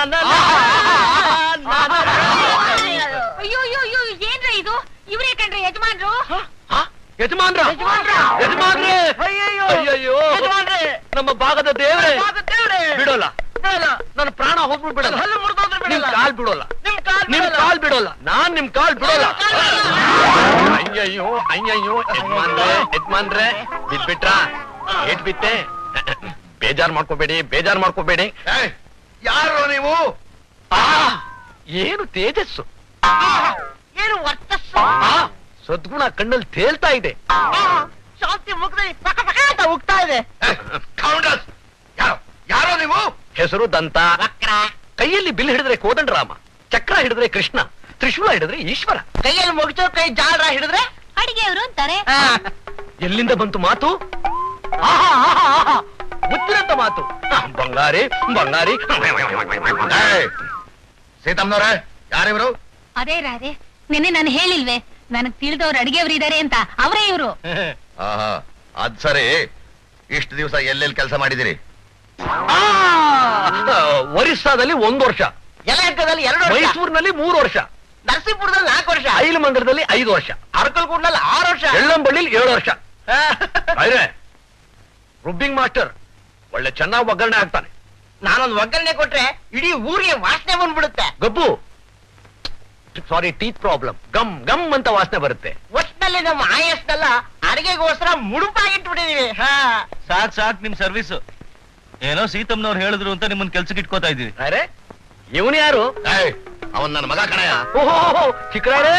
Speaker 4: ಅಯ್ಯೋ ಅಯ್ಯೋ ಅಯ್ಯೋ ಏನ್ರ ಇದು ಇವ್ರೇ ಕಣ್ರಿ ಯಜಮಾನ್ರು
Speaker 9: ಹ? ಯಜಮಾನ್ರ ಯಜಮಾನ್ರೇ
Speaker 3: ಅಯ್ಯಯ್ಯೋ.
Speaker 9: ಅಯ್ಯಯ್ಯೋ
Speaker 3: ಯಜಮಾನ್ರೇ.
Speaker 9: ನಮ್ಮ ಭಾಗದ ದೇವ್ರೆ
Speaker 3: ದೇವ್ರೇ.
Speaker 9: ಬಿಡೋಲ್ಲ
Speaker 3: ಬಿಡಲ್ಲ.
Speaker 9: ನನ್ನ ಪ್ರಾಣ ಹೋಗ್ಬಿಟ್ಟು ಬಿಡಲ್ಲ
Speaker 3: ಹಲ್ಲು ಮುರ್ದೋದ್ರೆ
Speaker 9: ನಿಮ್
Speaker 3: ಬಿಡಲ್ಲ.
Speaker 9: ಕಾಲ್ ಬಿಡೋಲ್ಲ
Speaker 3: ನಿಮ್ ಕಾಲ್
Speaker 9: ನಿಮ್
Speaker 3: ಬಿಡಲ್ಲ.
Speaker 9: ಕಾಲ್ ಬಿಡೋಲ್ಲ ನಾನ್ ನಿಮ್ ಕಾಲ್ ಬಿಡೋಲ್ಲ
Speaker 3: ಕಾಲ್ ಬಿಡಲ್ಲ.
Speaker 9: ಅಯ್ಯಯ್ಯೋ ಅಯ್ಯಯ್ಯೋ ಯಜಮಾನ್ರೆ ಯಜಮಾನ್ರೆ ಬಿದ್ಬಿಟ್ರ ಏಟ್ ಬಿತ್ತೆ ಬೇಜಾರ್ ಮಾಡ್ಕೋಬೇಡಿ ಬೇಜಾರ್ ಮಾಡ್ಕೋಬೇಡಿ
Speaker 2: ಏಯ್, ಯಾರು ನೀವು
Speaker 9: ಆ, ಏನು ತೇಜಸ್ಸು
Speaker 3: ಏನು ವರ್ತಸ್ಸು
Speaker 9: ಆ, ಸದ್ಗುಣ ಕಣ್ಣಲ್ಲಿ ತೇಲ್ತಾ ಇದೆ
Speaker 3: ಆ, ಶಾಂತಿ ಮುಖದಲ್ಲಿ ಪಕ ಪಕ ಅಂತ ಉಗ್ತಾ ಇದೆ
Speaker 2: ಏಯ್, ಕೌಂಡರ್ಸ್ ಯಾರು ಯಾರೋ ನೀವು
Speaker 9: ಹೆಸರು ದಂತ
Speaker 3: ವಕ್ರ
Speaker 9: ಕೈಯಲ್ಲಿ ಬಿಲ್ ಹಿಡಿದ್ರೆ ಕೋದಂಡರಾಮ ಚಕ್ರ ಹಿಡಿದ್ರೆ ಕೃಷ್ಣ ತ್ರಿಶೂಲ ಹಿಡಿದ್ರೆ ಈಶ್ವರ
Speaker 3: ಕೈಯಲ್ಲಿ ಮುಗಿಚೋ ಕೈ ಜಾಲ್ರ ಹಿಡಿದ್ರೆ
Speaker 4: ಅಡಿಗೆಯವರು ಅಂತಾರೆ
Speaker 3: ಆ,
Speaker 9: ಎಲ್ಲಿಂದ ಬಂತು ಮಾತು ಆಹಾ, ಆಹಾ, ಆಹಾ. ಮುತ್ತಿನಂತ ಮಾತು ಆ, ಬಂಗಾರಿ ಬಂಗಾರಿ
Speaker 2: ಏಯ್, ಸೀತಮ್ಮನವ್ರೆ ಯಾರಿವ್ರು
Speaker 4: ಅದೇ ರಾಧೆ ನಿನ್ನೆ ನಾನು ಹೇಳಿಲ್ವೇ ನನಗ್ ತಿಳಿದವ್ರು ಅಡಿಗೆಯವ್ರು ಇದಾರೆ ಅಂತ ಅವರೇ ಇವ್ರು
Speaker 2: ಆಹಾ ಅದ್ ಸರಿ ಇಷ್ಟು ದಿವಸ ಎಲ್ಲೆಲ್ಲಿ ಕೆಲಸ ಮಾಡಿದಿರಿ
Speaker 9: ಆ, ಒರಿಸ್ಸಾದಲ್ಲಿ ಒಂದು ವರ್ಷ
Speaker 3: ಯಲಹಂಕದಲ್ಲಿ ಎರಡು ವರ್ಷ
Speaker 9: ಮೈಸೂರಿನಲ್ಲಿ ಮೂರು ವರ್ಷ
Speaker 3: ನರಸೀಪುರದಲ್ಲಿ ನಾಲ್ಕು ವರ್ಷ
Speaker 9: ಐಲ್ ಮಂದಿರದಲ್ಲಿ ಐದು ವರ್ಷ
Speaker 3: ಅರಕಲ್ಗೂಡ್ನಲ್ಲಿ ಆರು ವರ್ಷ
Speaker 9: ಎಳ್ಳಂಬಳ್ಳಿಲಿ ಏಳು ವರ್ಷ ಆಯ್ರೆ ರುಬ್ಬಿಂಗ್ ಮಾಸ್ಟರ್ ಒಳ್ಳೆ ಚೆನ್ನಾಗಿ ಒಗ್ಗರಣೆ ಹಾಕ್ತಾನೆ
Speaker 3: ನಾನೊಂದು ಒಗ್ಗರಣೆ ಕೊಟ್ರೆ ಇಡೀ ಊರಿಗೆ ವಾಸನೆ ಬಂದ್ಬಿಡುತ್ತೆ
Speaker 9: ಗಬ್ಬು ಸಾರಿ ಟೀತ್ ಪ್ರಾಬ್ಲಮ್ ಗಮ್ ಗಮ್ ಅಂತ ವಾಸನೆ ಬರುತ್ತೆ
Speaker 3: ಒಟ್ಟಿನಲ್ಲಿ ನಮ್ಮ ಆಯಸ್ನೆಲ್ಲ ಅಡಿಗೆಗೋಸ್ಕರ ಮುಡುಪಾಗಿಟ್ಬಿಟ್ಟಿದೀವಿ ಹಾ
Speaker 1: ಸಾಕ್ ಸಾಕ್ ನಿಮ್ ಸರ್ವಿಸ್ ಏನೋ ಸೀತಮ್ಮನವ್ರು ಹೇಳಿದ್ರು ಅಂತ ನಿಮ್ಮನ್ನ ಕೆಲ್ಸಕ್ಕೆ ಇಟ್ಕೋತಾ ಇದೀವಿ
Speaker 9: ಅರೆ ಇವನು ಯಾರು
Speaker 2: ಏಯ್ ಅವನ್ ನನ್ನ ಮಗ ಕಣಯ್ಯ
Speaker 9: ಓಹೋ ಚಿಕ್ಕರಾರೆ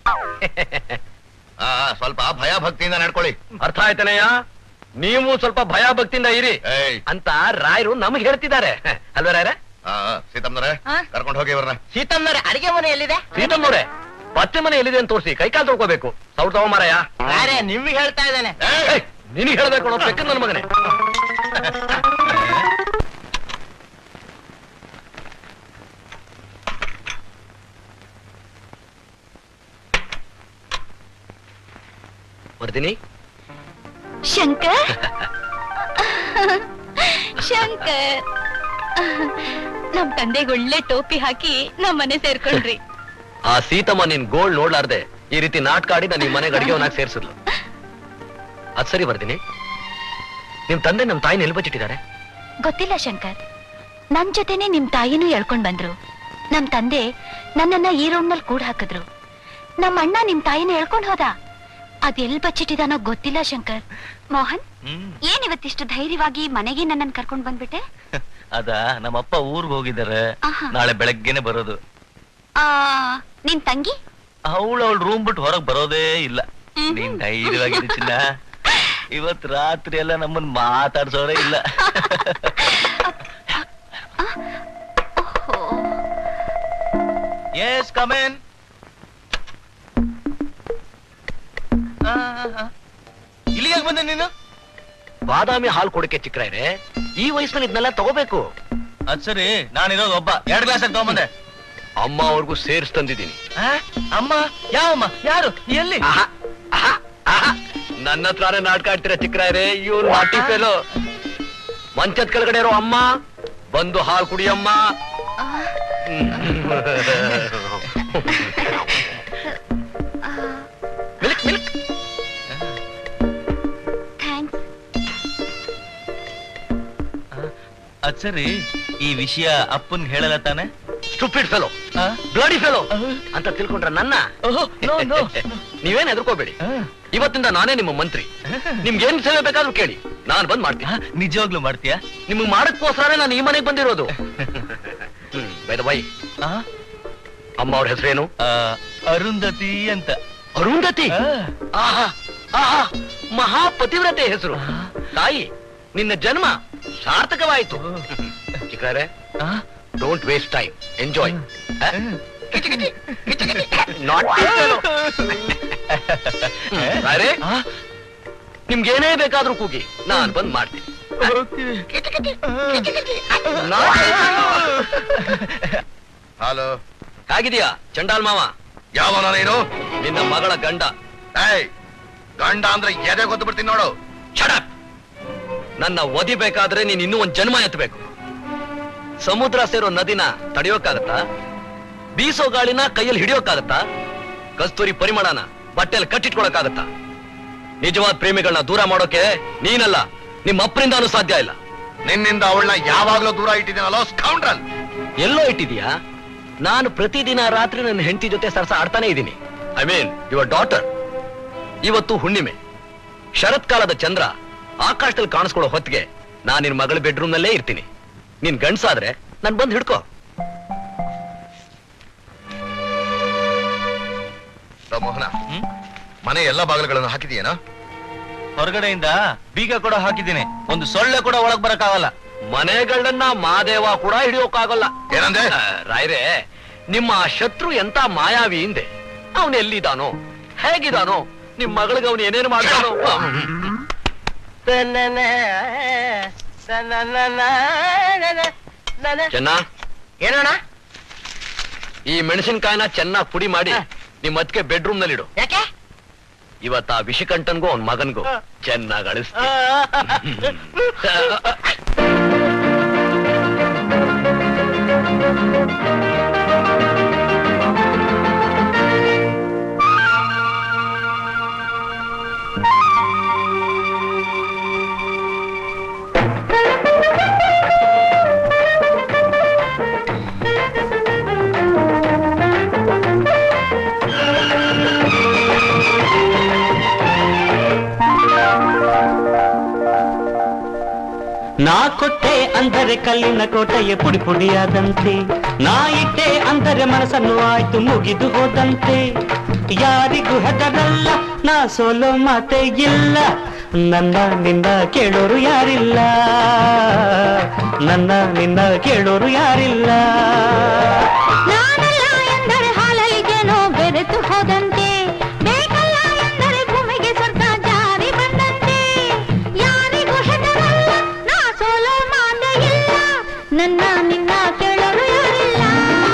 Speaker 2: ಆ, ಆ, ಸ್ವಲ್ಪ ಭಯ ಭಕ್ತಿಯಿಂದ ನಡ್ಕೊಳ್ಳಿ
Speaker 9: ಅರ್ಥ ಆಯ್ತಾನಯ್ಯ ನೀವು ಸ್ವಲ್ಪ ಭಯ ಭಕ್ತಿಯಿಂದ ಇರಿ
Speaker 2: ಏಯ್
Speaker 9: ಅಂತ ರಾಯರು ನಮಗೆ ಹೇಳ್ತಿದ್ದಾರೆ ಅಲ್ವಾ ರಾಯರೇ
Speaker 2: ಆ, ಆ, ಸೀತಮ್ಮನವ್ರೆ
Speaker 4: ಆ?
Speaker 2: ಕರ್ಕೊಂಡು ಹೋಗಿ ಇವ್ರನ್ನ
Speaker 3: ಸೀತಮ್ಮನವ್ರೆ ಅಡಿಗೆ ಮನೆ ಎಲ್ಲಿದೆ
Speaker 9: ಸೀತಮ್ಮನವ್ರೆ ಪತ್ತೆ ಮನೆ ಎಲ್ಲಿದೆ ಅಂತ ತೋರಿಸಿ ಕೈಕಾಲು ತೊಳ್ಕೋಬೇಕು ಸೌಟ್ ತಗೊಂಬಾರಯ್ಯ
Speaker 3: ಅರೆ ನಿಮ್ಗೆ ಹೇಳ್ತಾ ಇದ್ದಾನೆ
Speaker 2: ಏಯ್,
Speaker 9: ನಿನಗೆ ಹೇಳ್ಬೇಕು ಅನ್ನೋ ಬೆಕ್ಕ ನನ್ನ ಮಗನೇ ಬರ್ತೀನಿ
Speaker 4: ಶಂಕರ್ ಶಂಕರ್ ನಮ್ ತಂದೆಗೆ ಒಳ್ಳೆ ಟೋಪಿ ಹಾಕಿ ನಮ್ ಮನೆ ಸೇರ್ಕೊಂಡ್ರಿ
Speaker 9: ಆ ಸೀತಮ್ಮ ನಿನ್ ಗೋಲ್ಡ್ ನೋಡ್ಲಾರ್ದೆ ಈ ರೀತಿ ನಾಟಕ ಆಡಿ ನಾನು ಈ ಮನೆಗೆ ಅಡಿಗೆವನಾಗಿ ಸೇರಿಸಿದ್ಲು ಅದ್ ಸರಿ ಬರ್ತೀನಿ ನಿಮ್ ತಂದೆ ನಮ್ ತಾಯಿನ ಎಲ್ಲಿ ಬಚ್ಚಿಟ್ಟಿದ್ದಾರೆ
Speaker 4: ಗೊತ್ತಿಲ್ಲ ಶಂಕರ್ ನನ್ ಜೊತೆನೆ ನಿಮ್ ತಾಯಿನೂ ಎಳ್ಕೊಂಡ್ ಬಂದ್ರು ನಮ್ ತಂದೆ ನನ್ನನ್ನ ಈ ರೂಮ್ ನಲ್ಲಿ ಕೂಡ ಹಾಕಿದ್ರು ನಮ್ ಅಣ್ಣ ನಿಮ್ ತಾಯಿನ ಎಳ್ಕೊಂಡ್ ಹೋದ ಅದ್ ಎಲ್ ಬಚ್ಚಿಟ್ಟಿದಾನೋ ಗೊತ್ತಿಲ್ಲ ಶಂಕರ್ ಮೋಹನ್ ಏನ್ ಇವತ್ತಿಷ್ಟು ಧೈರ್ಯವಾಗಿ ಮನೆಗೆ ನನ್ನನ್ ಕರ್ಕೊಂಡ್ ಬಂದ್ಬಿಟ್ಟೆ
Speaker 1: ಅದ ನಮ್ಮಪ್ಪ ಊರ್ಗ್ ಹೋಗಿದ್ದಾರೆ
Speaker 4: ಆಹಾ.
Speaker 1: ನಾಳೆ ಬೆಳಗ್ಗೆನೆ ಬರೋದು
Speaker 4: ಆ ನಿನ್ ತಂಗಿ
Speaker 1: ಅವಳು ಅವಳು ರೂಮ್ ಬಿಟ್ಟು ಹೊರಗ್ ಬರೋದೇ ಇಲ್ಲ
Speaker 4: ಹ್ಮ್.
Speaker 1: ನೀನ್ ಧೈರ್ಯವಾಗಿದ್ದು ಚಿನ್ನ ಇವತ್ ರಾತ್ರಿ ಎಲ್ಲ ನಮ್ಮನ್ ಮಾತಾಡ್ಸೋರೇ ಇಲ್ಲ ಎಸ್ ಕಮೇನ್ ಇಲ್ಲಿಗೆ ಬಂದೆ ನೀನು
Speaker 9: ಬಾದಾಮಿ ಹಾಲು ಕೊಡಕ್ಕೆ ಚಿಕ್ಕರಾಯ್ರೆ ಈ ವಯಸ್ಸಿನಲ್ಲಿ ಇದನ್ನೆಲ್ಲ ತಗೋಬೇಕು
Speaker 1: ಅದ್ ಸರಿ ನಾನಿರೋದು ಒಬ್ಬ ಎರಡ್ ಗ್ಲಾಸ್ ತಗೊಂಬಂದೆ
Speaker 9: ಅಮ್ಮ ಅವ್ರಿಗೂ ಸೇರಿಸ್ ತಂದಿದ್ದೀನಿ
Speaker 1: ಆ? ಅಮ್ಮ ಯಾವಮ್ಮ ಯಾರು ಎಲ್ಲಿ
Speaker 9: ಆಹಾ, ಆಹಾ, ಆಹಾ. ನನ್ನ ಹತ್ರನೇ ನಾಟಕ ಆಡ್ತೀರ ಚಿಕ್ಕರಾಯ್ರೆ ಇವ್ರು ನಾಟಿ ಫೇಲು ಮಂಚದ ಕೆಳಗಡೆ ಇರೋ ಅಮ್ಮ ಬಂದು ಹಾಲು ಕುಡಿಯಮ್ಮ ಮಿಲ್ಕ್ ಮಿಲ್ಕ್
Speaker 4: ಥ್ಯಾಂಕ್ಸ್
Speaker 1: ಅದ್ ಸರಿ ಈ ವಿಷಯ ಅಪ್ಪನ್ ಹೇಳಲ್ಲ ತಾನೆ
Speaker 9: ಸ್ಟುಪಿಡ್ ಫೆಲೋ
Speaker 1: ಆ?
Speaker 9: ಬ್ಲಡಿ ಫೆಲೋ
Speaker 1: ಅಹ್.
Speaker 9: ಅಂತ ತಿಳ್ಕೊಂಡ್ರ ನನ್ನ
Speaker 1: ಓಹೋ, no, no.
Speaker 9: ನೀವೇನ್ ಹೆದರ್ಕೋಬೇಡಿ
Speaker 1: ಆ.
Speaker 9: ಇವತ್ತಿಂದ ನಾನೇ ನಿಮ್ಮ ಮಂತ್ರಿ ನಿಮ್ಗೆ ಏನ್ ಸೇವೆ ಬೇಕಾದ್ರೂ ಕೇಳಿ ನಾನ್ ಬಂದ್ ಮಾಡ್ತೀನಿ
Speaker 1: ಆ, ನಿಜವಾಗ್ಲೂ ಮಾಡ್ತೀಯಾ
Speaker 9: ನಿಮ್ಗೆ ಮಾಡಕ್ಕೋಸ್ಕರನೇ ನಾನು ಈ ಮನೆಗೆ ಬಂದಿರೋದು ಬೈ ಬೈ
Speaker 1: ಆ?
Speaker 9: ಅಮ್ಮ ಅವ್ರ ಹೆಸರೇನು
Speaker 1: ಅರುಂಧತಿ ಅಂತ
Speaker 9: ಅರುಂಧತಿ ಆಹಾ ಆಹಾ ಮಹಾಪತಿವ್ರತೆ ಹೆಸರು ತಾಯಿ ನಿನ್ನ ಜನ್ಮ ಸಾರ್ಥಕವಾಯಿತು ಚಿಕ್ಕರೆ don't waste time enjoy not ಅರೆ ನಿಮ್ಗೇನೇ ಬೇಕಾದ್ರೂ ಕೂಗಿ ನಾನ್ ಬಂದ್ ಮಾಡ್ತೀನಿ
Speaker 2: ಹಲೋ
Speaker 9: ಹೇಗಿದ್ಯಾ ಚಂಡಾಲ್ ಮಾವ
Speaker 2: ಯಾವನ ನೀನು
Speaker 9: ನಿನ್ನ ಮಗಳ ಗಂಡ
Speaker 2: ಏಯ್ ಗಂಡ ಅಂದ್ರೆ ಎದೆ ಗೊತ್ತು ಬಿಡ್ತೀನಿ ನೋಡು
Speaker 9: ಶಡಪ್ ನನ್ನ ಒದಿಬೇಕಾದ್ರೆ ನೀನ್ ಇನ್ನೂ ಒಂದ್ ಜನ್ಮ ಎತ್ತಬೇಕು ಸಮುದ್ರ ಸೇರೋ ನದಿನ ತಡೆಯೋಕ್ಕಾಗತ್ತಾ ಬೀಸೋ ಗಾಳಿನ ಕೈಯಲ್ಲಿ ಹಿಡಿಯೋಕ್ಕಾಗತ್ತಾ ಕಸ್ತೂರಿ ಪರಿಮಳನ ಬಟ್ಟೆಯಲ್ಲಿ ಕಟ್ಟಿಟ್ಕೊಳಕ್ಕಾಗತ್ತಾ ನಿಜವಾದ ಪ್ರೇಮಿಗಳನ್ನ ದೂರ ಮಾಡೋಕೆ ನೀನಲ್ಲ ನಿಮ್ಮ ಅಪ್ಪರಿಂದಾನು ಸಾಧ್ಯ ಇಲ್ಲ
Speaker 2: ನಿನ್ನಿಂದ ಅವಳನ್ನ ಯಾವಾಗ್ಲೂ ದೂರ ಇಟ್ಟಿದ್ದೀನಲ್ಲೋ ಸ್ಕೌಂಡ್ರಲ್
Speaker 9: ಎಲ್ಲೋ ಇಟ್ಟಿದ್ಯಾ ನಾನು ಪ್ರತಿದಿನ ರಾತ್ರಿ ನನ್ನ ಹೆಂಡತಿ ಜೊತೆ ಸರ್ಸ ಆಡ್ತಾನೆ ಇದ್ದೀನಿ ಐ ಮೀನ್ ಯುವರ್ ಡಾಟರ್ ಇವತ್ತು ಹುಣ್ಣಿಮೆ ಶರತ್ಕಾಲದ ಚಂದ್ರ ಆಕಾಶದಲ್ಲಿ ಕಾಣಿಸ್ಕೊಳ್ಳೋ ಹೊತ್ತಿಗೆ ನಾನ್ ನಿನ್ ಮಗಳ ಬೆಡ್ರೂಮ್ ನಲ್ಲೇ ಇರ್ತೀನಿ ನೀನ್ ಗಂಡ್ಸಾದ್ರೆ ನನ್ ಬಂದ್ ಹಿಡ್ಕೋ
Speaker 2: ಲೋ ಮೋಹನ ಮನೆ ಎಲ್ಲ ಬಾಗಿಲುಗಳನ್ನು ಹಾಕಿದೀಯೇನಾ
Speaker 1: ಹೊರಗಡೆಯಿಂದ ಬೀಗ ಕೂಡ ಹಾಕಿದ್ದೀನಿ ಒಂದು ಸೊಳ್ಳೆ ಕೂಡ ಒಳಗ್ ಬರಕ್ಕಾಗಲ್ಲ
Speaker 9: ಮನೆಗಳನ್ನ ಮಾದೇವ ಕೂಡ ಹಿಡಿಯೋಕ್ಕಾಗಲ್ಲ
Speaker 2: ಏನಂದೆ
Speaker 9: ಆ, ರಾಯ್ರೆ ನಿಮ್ಮ ಶತ್ರು ಎಂತ ಮಾಯಾವಿ ಹಿಂದೆ ಅವನು ಎಲ್ಲಿದಾನೋ ಹೇಗಿದಾನೋ ನಿಮ್ ಮಗಳಿಗೆ ಅವನು ಏನೇನು ಮಾಡ್ತಾನೋ ಚೆನ್ನ
Speaker 3: ಏನಣ್ಣ
Speaker 9: ಈ ಮೆಣಸಿನಕಾಯಿನ ಚೆನ್ನಾಗಿ ಪುಡಿ ಮಾಡಿ ನಿಮ್ ಅದಕ್ಕೆ ಬೆಡ್ರೂಮ್ ನಲ್ಲಿಡು
Speaker 3: ಯಾಕೆ
Speaker 9: ಇವತ್ತ ಆ ವಿಷಿಕಂಠನ್ಗೂ ಅವ್ನ ಮಗನ್ಗೂ ಚೆನ್ನಾಗಿ ಅಳಿಸ್ತೀನಿ
Speaker 5: ನಾ ಕೊಟ್ಟೆ ಅಂದರೆ ಕಲ್ಲಿನ ಕೋಟೆಯ ಪುಡಿ ಪುಡಿಯಾದಂತೆ ನಾ ಇಟ್ಟೆ ಅಂದರೆ ಮನಸ್ಸನ್ನು ಆಯ್ತು ಮುಗಿದು ಹೋದಂತೆ ಯಾರಿಗೂ ಹೆದರಲ್ಲ ನಾ ಸೋಲೋ ಮಾತೆ ಇಲ್ಲ ನನ್ನ ನಿನ್ನ ಕೇಳೋರು ಯಾರಿಲ್ಲ ನನ್ನ ನಿನ್ನ ಕೇಳೋರು ಯಾರಿಲ್ಲ
Speaker 4: ನಾನಲ್ಲ ಎಂದರೆ ಹಾಲಲ್ಲಿ ಜೇನೋ ಬೆರೆತು ಹೋದಂತೆ ಬೇಕಲ್ಲ ಎಂದರೆ ಭೂಮಿಗೆ ಸ್ವರ್ಗ ಜಾರಿ ಬಂದಂತೆ ಯಾರಿಗೂ ಹೆದರಲ್ಲ ನಾ ಸೋಲೋ ಮಾತೆ ಇಲ್ಲ ನನ್ನ ನಿನ್ನ ಕೇಳೋರು ಯಾರಿಲ್ಲ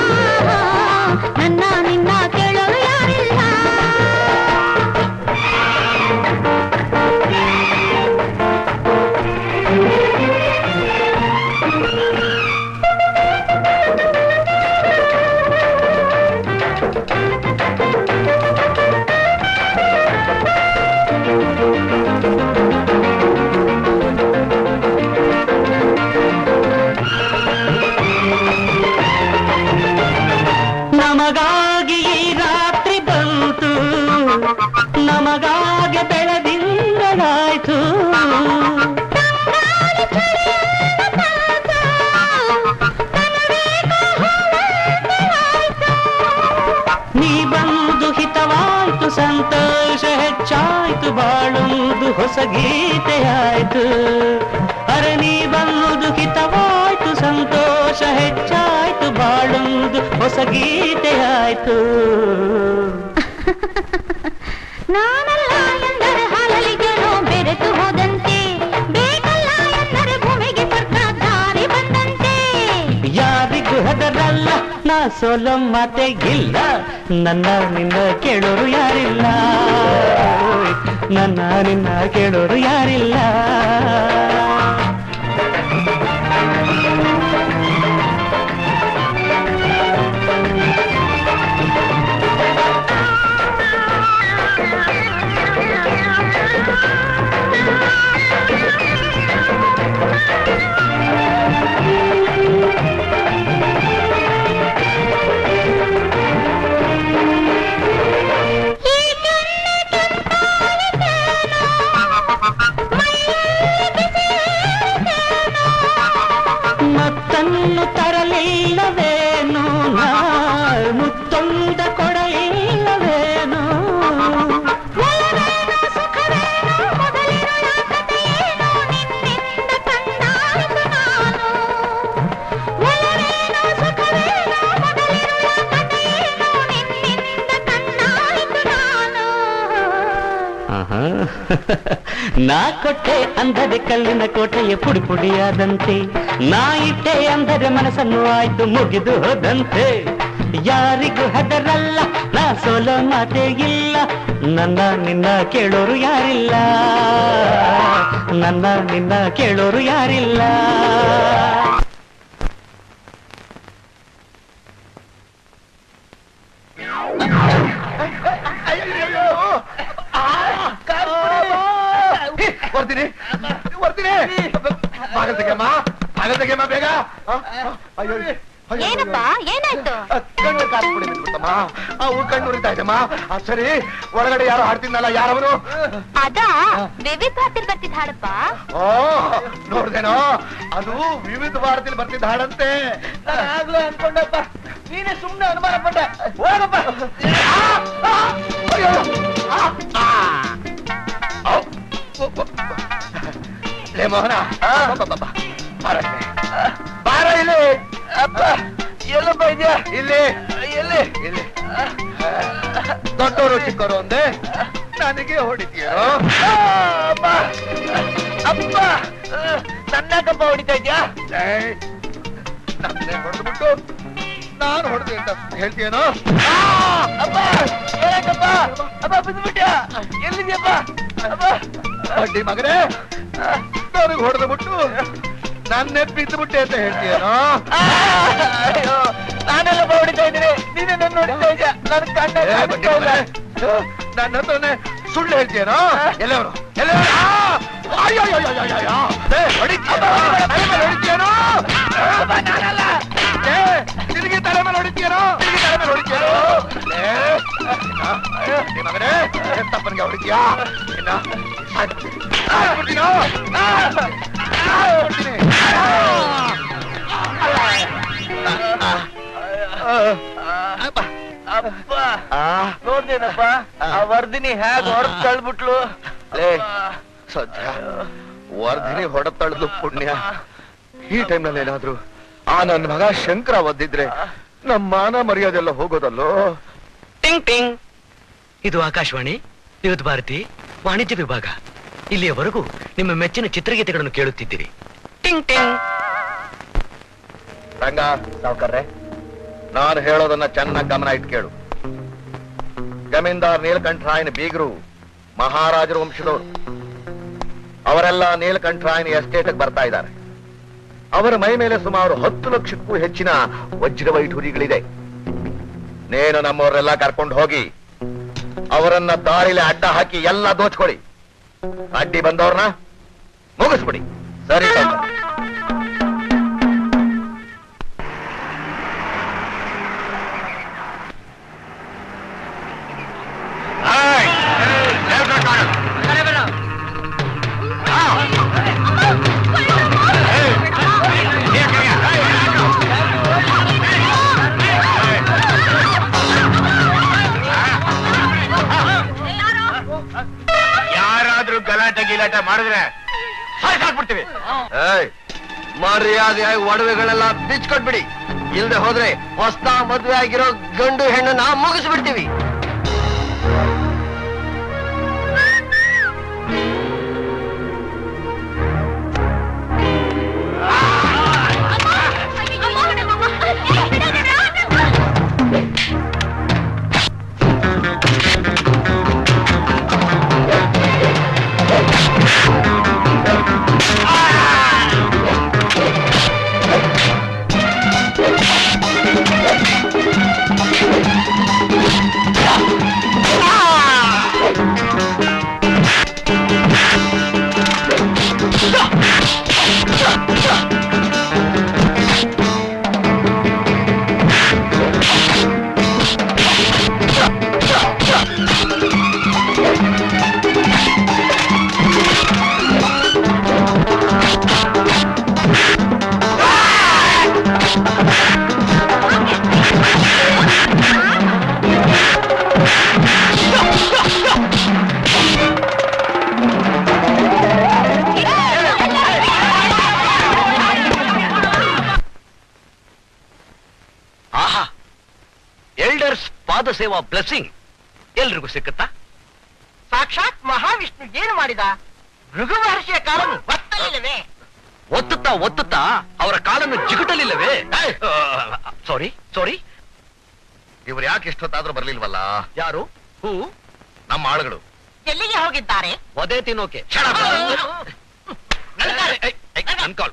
Speaker 4: ನನ್ನ ನಿನ್ನ ಕೇಳೋರು ಯಾರಿಲ್ಲ
Speaker 5: ನಮಗಾಗಿ ಈ ರಾತ್ರಿ ಬಂತು ನಮಗಾಗಿ ಬೆಳದಿಂಗಳಾಯ್ತು ನೀ ಬಂದು ಹಿತವಾಯ್ತು ಸಂತೋಷ ಹೆಚ್ಚಾಯ್ತು ಬಾಳೊಂದು ಹೊಸ ಗೀತೆಯಾಯ್ತು ಅರೆ ನೀ ಬಂದು ಹಿತವಾಯ್ತು ಸಂತೋಷ ಹೆಚ್ಚಾಯ್ತು ಬಾಳೊಂದು ಹೊಸ ಗೀತೆಯಾಯ್ತು
Speaker 4: ನಾನಲ್ಲ ಎಂದರೆ ಹಾಲಲ್ಲಿ ಜೇನೋ ಬೆರೆತು ಹೋದಂತೆ ಬೇಕಲ್ಲ ಎಂದರೆ ಭೂಮಿಗೆ ಸ್ವರ್ಗ ದಾರಿ ಬಂದಂತೆ
Speaker 5: ಯಾರಿಗೂ ಹೆದರಲ್ಲ ನಾ ಸೋಲೋ ಮಾತೆ ಇಲ್ಲ ನನ್ನ ನಿನ್ನ ಕೇಳೋರು ಯಾರಿಲ್ಲ ನನ್ನ ನಿನ್ನ ಕೇಳೋರು ಯಾರಿಲ್ಲ
Speaker 4: ಈ ಕೆನ್ನೆ ಕೆಂಪಾಗಿದ್ದೇನೋ, ಮೈಯಲ್ಲಿ ಬಿಸಿ
Speaker 5: ನಾ ಕೊಟ್ಟೆ ಅಂದರೆ ಕಲ್ಲಿನ ಕೋಟೆಯ ಪುಡಿ ಪುಡಿಯಾದಂತೆ ನಾ ಇಟ್ಟೆ ಅಂದರೆ ಮನಸ್ಸನ್ನು ಆಯ್ತು ಮುಗಿದು ಹೋದಂತೆ ಯಾರಿಗೂ ಹೆದರಲ್ಲ ನಾ ಸೋಲೋ ಮಾತೇ ಇಲ್ಲ ನನ್ನ ನಿನ್ನ ಕೇಳೋರು ಯಾರಿಲ್ಲ ನನ್ನ ನಿನ್ನ ಕೇಳೋರು ಯಾರಿಲ್ಲ
Speaker 2: ಬರ್ತೀನಿ ಬರ್ತೀನಿ ಬಾಗಲ್ ತೆಗೆಯಮ್ಮ ಬಾಗಲ್ ತೆಗೆಯಮ್ಮ ಬೇಗ ಆ, ಆ, ಅಯ್ಯೋ ಅಯ್ಯೋ,
Speaker 4: ಏನಪ್ಪ ಏನಾಯ್ತು
Speaker 2: ಆ, ಕಣ್ಣು ಕಾಸ್ಬಿಡಿ ಬಿಟ್ಬಿಟ್ಟಮ್ಮ ಆ ಉಳ್ ಕಣ್ಣು ಉರಿತಾ ಇದೆಮ್ಮ ಆ, ಸರಿ ಒಳಗಡೆ ಯಾರೋ ಹಾಡ್ತಿದ್ನಲ್ಲ ಯಾರವನು
Speaker 4: ಅದಾ ವಿವಿಧ ಭಾರತಿ ಬರ್ತಿದ್ ಹಾಡಪ್ಪ
Speaker 2: ಓ ನೋಡ್ದೇನೋ ಅದು ವಿವಿಧ ಭಾರತಿಲಿ ಬರ್ತಿದ್ದ ಹಾಡಂತೆ
Speaker 3: ಆಗ್ಲೂ ಅನ್ಕೊಂಡಪ್ಪ ನೀನೇ ಸುಮ್ನೆ ಅನುಮಾನ ಪಟ್ಟ ಹೋಗಪ್ಪ
Speaker 2: ಆ, ಆ, ಅಯ್ಯೋ, ಆ, ಆ. ಔ, ಓ, ಓ, ಓ. ಲೇ ಮೋಹನ ಬಾ, ಬಾ, ಬಾ, ಬಾ. ಬಾರ ಇಲ್ಲಿ. ಬಾರ ಇಲ್ಲಿ
Speaker 3: ಅಪ್ಪ ಎಲ್ಲಪ್ಪ ಇದ್ಯಾ
Speaker 2: ಇಲ್ಲಿ
Speaker 3: ಎಲ್ಲಿ
Speaker 2: ಇಲ್ಲಿ ದೊಡ್ಡವರು ಚಿಕ್ಕವರು ಒಂದೇ ನನಗೆ ಹೊಡಿತೀಯೋ
Speaker 3: ಅಪ್ಪ ಅಪ್ಪ ನನ್ನಕ್ಕಪ್ಪ ಹೊಡಿತಾ ಇದ್ಯಾ
Speaker 2: ಏಯ್, ನನ್ನೇ ಹೊಡೆದ್ಬಿಟ್ಟು ನಾನು ಹೊಡೆದೆ ಅಂತ ಹೇಳ್ತೀಯೇನೋ
Speaker 3: ಅಪ್ಪ ಏನಕ್ಕಪ್ಪ ಅಪ್ಪ ಬಿದ್ದುಬಿಟ್ಯಾ ಎಲ್ಲಿದ್ಯಪ್ಪ ಅಪ್ಪ
Speaker 2: ಅಡ್ಡಿ ಮಗನೇ ನನಗೆ ಹೊಡೆದು ಬಿಟ್ಟು ನನ್ನೇ ಬಿದ್ದು ಬಿಟ್ಟೆ ಅಂತ ಹೇಳ್ತೀಯೇನೋ
Speaker 3: ಆ, ಅಯ್ಯೋ ನಾನೆಲ್ಲಪ್ಪ ಹೊಡಿತಾ ಇದ್ದೀನಿ ನೀನೇ ನನ್ನ ಹೊಡಿತಾ ಇದ್ಯಾ ನನ್ನ ಕಣ್ಣ
Speaker 2: ಏ, ಬಡ್ಡಿ ಮಗನೇ, ನನ್ನ ಹತ್ರನೇ ಸುಳ್ಳು ಹೇಳ್ತೀಯೇನೋ ಎಲ್ಲವನು ಎಲ್ಲವನು ಅಯ್ಯೋ ಅಯ್ಯೋ ಅಯ್ಯೋ ಅಯ್ಯೋ ಅಯ್ಯೋ ಏ, ಹೊಡಿತೀಯೇನೋ? ತಲೆ ಮೇಲೆ ಹೊಡಿತೀಯೇನೋ ನಾನಲ್ಲ ಏ, ನಿನಗೆ ತಲೆ ಮೇಲೆ ಹೊಡಿತೀಯೇನೋ ನಿನಗೆ ತಲೆ ಮೇಲೆ ಹೊಡಿತೀಯೇನೋ ಏ, ನಿನ್ನ, ಅಡ್ಡಿ ಮಗನೇ ಎತ್ತಪ್ಪನಿಗೆ ಹೊಡಿತೀಯಾ ನಿನ್ನ ಸಾಯ್ಬಿಡ್ತೀನಿ. ಸಾಯ್ಬಿಡ್ತೀನೋ? ಆ, ಸಾಯ್ಬಿಡ್ತೀನಿ. ಆ, ಆ, ಆ, ಅಪ್ಪ.
Speaker 3: ಅಪ್ಪ ನೋಡ್ದೇನಪ್ಪ ಆ ವರ್ದಿನಿ ಹೇಗ್ ಹೊರದ್ ತಳ್ಬಿಟ್ಲು
Speaker 2: ಲೇ, ಸದ್ಯ ವರ್ಧಿನಿ ಹೊಡೆತಳ್ದು ಪುಣ್ಯ ಈ ಟೈಮ್ನಲ್ಲಿ ಏನಾದ್ರು ಆ ನನ್ನ ಮಗ ಶಂಕರ ಒದ್ದಿದ್ರೆ ನಮ್ಮ ಮಾನ ಮರ್ಯಾದೆಲ್ಲ ಹೋಗೋದಲ್ಲೋ
Speaker 9: ಟಿಂಗ್ ಟಿಂಗ್ ಇದು ಆಕಾಶವಾಣಿ ವಿವಿಧ ಭಾರತಿ ವಾಣಿಜ್ಯ ವಿಭಾಗ ಇಲ್ಲಿಯವರೆಗೂ ನಿಮ್ಮ ಮೆಚ್ಚಿನ ಚಿತ್ರಗೀತೆಗಳನ್ನು ಕೇಳುತ್ತಿದ್ದೀರಿ ಟಿಂಗ್ ಟಿಂಗ್
Speaker 2: ರಂಗ ಸಾವ್ಕರ್ರೆ ನಾನು ಹೇಳೋದನ್ನ ಚೆನ್ನಾಗಿ ಗಮನ ಇಟ್ಟು ಕೇಳು ಜಮೀನ್ದಾರ್ ನೀಲಕಂಠರಾಯನ ಬೀಗರು ಮಹಾರಾಜರ ವಂಶದವರು ಅವರೆಲ್ಲ ನೀಲಕಂಠರಾಯನ ಎಸ್ಟೇಟ್ಗೆ ಬರ್ತಾ ಇದ್ದಾರೆ ಅವರ ಮೈ ಮೇಲೆ ಸುಮಾರು ಹತ್ತು ಲಕ್ಷಕ್ಕೂ ಹೆಚ್ಚಿನ ವಜ್ರ ವೈಢೂರಿಗಳಿದೆ ನೀನು ನಮ್ಮವರೆಲ್ಲ ಕರ್ಕೊಂಡು ಹೋಗಿ ಅವರನ್ನ ದಾರಿಲಿ ಅಡ್ಡ ಹಾಕಿ ಎಲ್ಲ ದೋಚ್ಕೊಳ್ಳಿ ಅಡ್ಡಿ ಬಂದವ್ರನ್ನ ಮುಗಿಸ್ಬಿಡಿ ಸರಿ ಸಾವ್ಕಾರ್ರೆ.
Speaker 11: ಯಾರಾದ್ರೂ ಗಲಾಟೆ ಗಿಲಾಟೆ ಮಾಡಿದ್ರೆ ಸಾಯ್ಸಾಕ್ಬಿಡ್ತೀವಿ
Speaker 2: ಏಯ್ ಮರ್ಯಾದೆಯಾಗಿ ಒಡವೆಗಳೆಲ್ಲ ಬಿಚ್ಕೊಟ್ಬಿಡಿ ಇಲ್ದೆ ಹೋದ್ರೆ ಹೊಸ್ತ ಮದ್ವೆ ಆಗಿರೋ ಗಂಡು ಹೆಣ್ಣನ್ನ ಮುಗಿಸ್ಬಿಡ್ತೀವಿ
Speaker 9: ಆಹಾ ಎಲ್ಡರ್ಸ್ ಪಾದ ಸೇವಾ ಬ್ಲೆಸ್ಸಿಂಗ್ ಎಲ್ರಿಗೂ ಸಿಕ್ಕತ್ತಾ ಸಾಕ
Speaker 3: ಸಾಕ್ಷಾತ್ ಮಹಾವಿಷ್ಣು ಏನು ಮಾಡಿದ ಭೃಗುಮಹರ್ಷಿಯ ಕಾಲನ್ನು ಒತ್ತಲಿಲ್ಲವೇ
Speaker 9: ಒತ್ತುತ್ತಾ ಒತ್ತುತ್ತಾ ಅವರ ಕಾಲನ್ನು ಜಿಗುಟಲಿಲ್ಲವೇ ಸಾರಿ ಸಾರಿ
Speaker 2: ಇವ್ರು ಯಾಕೆ ಇಷ್ಟೊತ್ತಾದ್ರೂ ಬರ್ಲಿಲ್ವಲ್ಲ
Speaker 9: ಯಾರು ಹೂ
Speaker 2: ನಮ್ಮ ಆಳುಗಳು
Speaker 3: ಎಲ್ಲಿಗೆ ಹೋಗಿದ್ದಾರೆ
Speaker 9: ಒದೆ ತಿನ್ನೋಕೆ ನನ್ ಕಾಲ್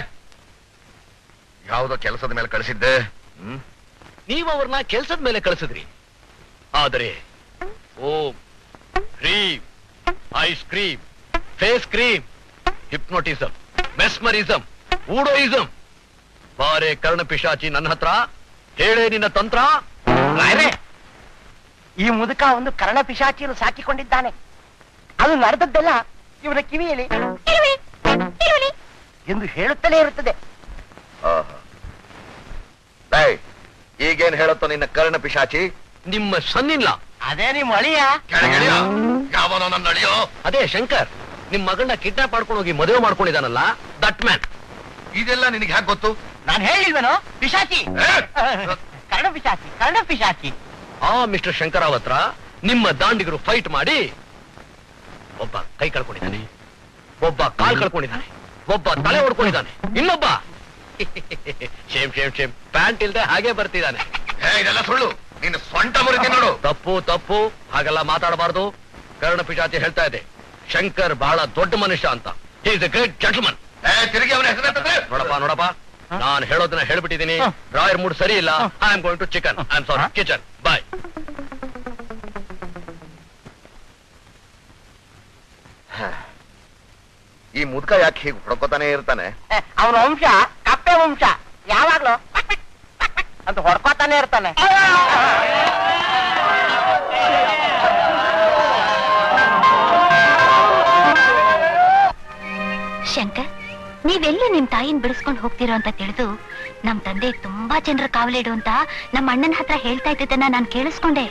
Speaker 2: ಯಾವುದೋ ಕೆಲಸದ ಮೇಲೆ ಕಳಿಸಿದ್ದೆ ಹ್ಮ್
Speaker 9: ನೀವು ಅವ್ರನ್ನ ಕೆಲ್ಸದ ಮೇಲೆ ಕಳಿಸಿದ್ರಿ ಆದರೆ ಓ cream ice cream face cream hypnotism mesmerism voodooism ಬಾರೆ ಕರ್ಣ ಪಿಶಾಚಿ ನನ್ನ ಹತ್ರ ಹೇಳೇ ನಿನ್ನ ತಂತ್ರ
Speaker 3: ರಾಯರೇ, ಈ ಮುದುಕ ಒಂದು ಕರ್ಣ ಪಿಶಾಚಿಯನ್ನು ಸಾಕಿಕೊಂಡಿದ್ದಾನೆ ಅದು ನಡೆದದ್ದೆಲ್ಲ ಇವನ ಕಿವಿಯಲ್ಲಿ "ಇರುವಿ, ಇರುವಿ" ಎಂದು ಹೇಳುತ್ತಲೇ ಇರುತ್ತದೆ
Speaker 2: ಆಹಾ. ಡೇಯ್, ಈಗೇನ್ ಹೇಳುತ್ತೋ ನಿನ್ನ ಕರ್ಣ ಪಿಶಾಚಿ
Speaker 9: ನಿಮ್ಮ ಸನ್ನಿಲ್ಲ
Speaker 3: ಅದೇ ನಿಮ್ಮ ಅಳಿಯ
Speaker 2: ಕೆಳಗಿಳಿಯ ಯಾವನೋ ನನ್ನ ಅಳಿಯೋ
Speaker 9: ಅದೇ ಶಂಕರ್ ನಿಮ್ ಮಗಳನ್ನ ಕಿಡ್ನಾಪ್ ಮಾಡ್ಕೊಂಡು ಹೋಗಿ ಮದುವೆ ಮಾಡ್ಕೊಂಡಿದ್ದಾನಲ್ಲ ದಟ್ ಮ್ಯಾನ್
Speaker 2: ಇದೆಲ್ಲ ನಿನಗೆ ಹ್ಯಾಕ್ ಗೊತ್ತು
Speaker 3: ನಾನು ಹೇಳಿಲ್ವೇನೋ ಪಿಶಾಚಿ
Speaker 2: ಏ!
Speaker 3: ಕರ್ಣ ಪಿಶಾಚಿ ಕರ್ಣ ಪಿಶಾಚಿ
Speaker 9: ಆ ಮಿಸ್ಟರ್ ಶಂಕರಾವ್ ಹತ್ರ ನಿಮ್ಮ ದಾಂಡಿಗರು ಫೈಟ್ ಮಾಡಿ ಒಬ್ಬ ಕೈ ಕಳ್ಕೊಂಡಿದ್ದಾನೆ ಒಬ್ಬ ಕಾಲ್ ಕಳ್ಕೊಂಡಿದ್ದಾನೆ ಒಬ್ಬ ತಲೆ ಹೊಡ್ಕೊಂಡಿದ್ದಾನೆ ಇನ್ನೊಬ್ಬ ಶೇಮ್ ಶೇಮ್ ಶೇಮ್ ಪ್ಯಾಂಟ್ ಇಲ್ದೆ ಹಾಗೆ ಬರ್ತಿದ್ದಾನೆ
Speaker 2: ಏ ಇದೆಲ್ಲ ಸುಳ್ಳು ನಿನ್ನ ಸ್ವಂಟ ಮುರಿತಿ ನೋಡು
Speaker 9: ತಪ್ಪು ತಪ್ಪು ಹಾಗೆಲ್ಲ ಮಾತಾಡಬಾರ್ದು ಕರ್ಣ ಪಿಶಾಚಿ ಹೇಳ್ತಾ ಇದೆ ಶಂಕರ್ ಬಹಳ ದೊಡ್ಡ ಮನುಷ್ಯ ಅಂತ ಈಸ್ ಎ ಗ್ರೇಟ್ ಜೆಂಟಲ್ಮನ್
Speaker 2: ಏ ತಿರುಗಿ ಅವನ ಹೆಸರು
Speaker 9: ನೋಡಪ್ಪ ನೋಡಪ್ಪ ನಾನು ಹೇಳೋದನ್ನ ಹೇಳ್ಬಿಟ್ಟಿದ್ದೀನಿ ರಾಯರ್ ಮೂಡ್ ಸರಿ ಇಲ್ಲ I am going to chicken I am sorry kitchen boy
Speaker 2: ಈ ಮುದ್ಕ ಯಾಕೆ ಹೀಗೆ ಹೊಡ್ಕೋತಾನೆ ಇರ್ತಾನೆ
Speaker 3: ಅವನ ವಂಶ ಕಪ್ಪೆ ವಂಶ ಯಾವಾಗ್ಲೂ ಅಂತ ಹೊಡ್ಕೋತಾನೆ ಇರ್ತಾನೆ
Speaker 4: ಶಂಕರ್ ನೀವೆಲ್ಲೂ ನಿಮ್ ತಾಯಿನ ಬಿಡಿಸ್ಕೊಂಡು ಹೋಗ್ತಿರೋ ಅಂತ ತಿಳಿದು ನಮ್ ತಂದೆ ತುಂಬಾ ಜನರ ಕಾವಲಿಡು ಅಂತ ನಮ್ಮ ಅಣ್ಣನ ಹತ್ರ ಹೇಳ್ತಾ ಇದ್ದದನ್ನ ನಾನ್ ಕೇಳಿಸ್ಕೊಂಡೆ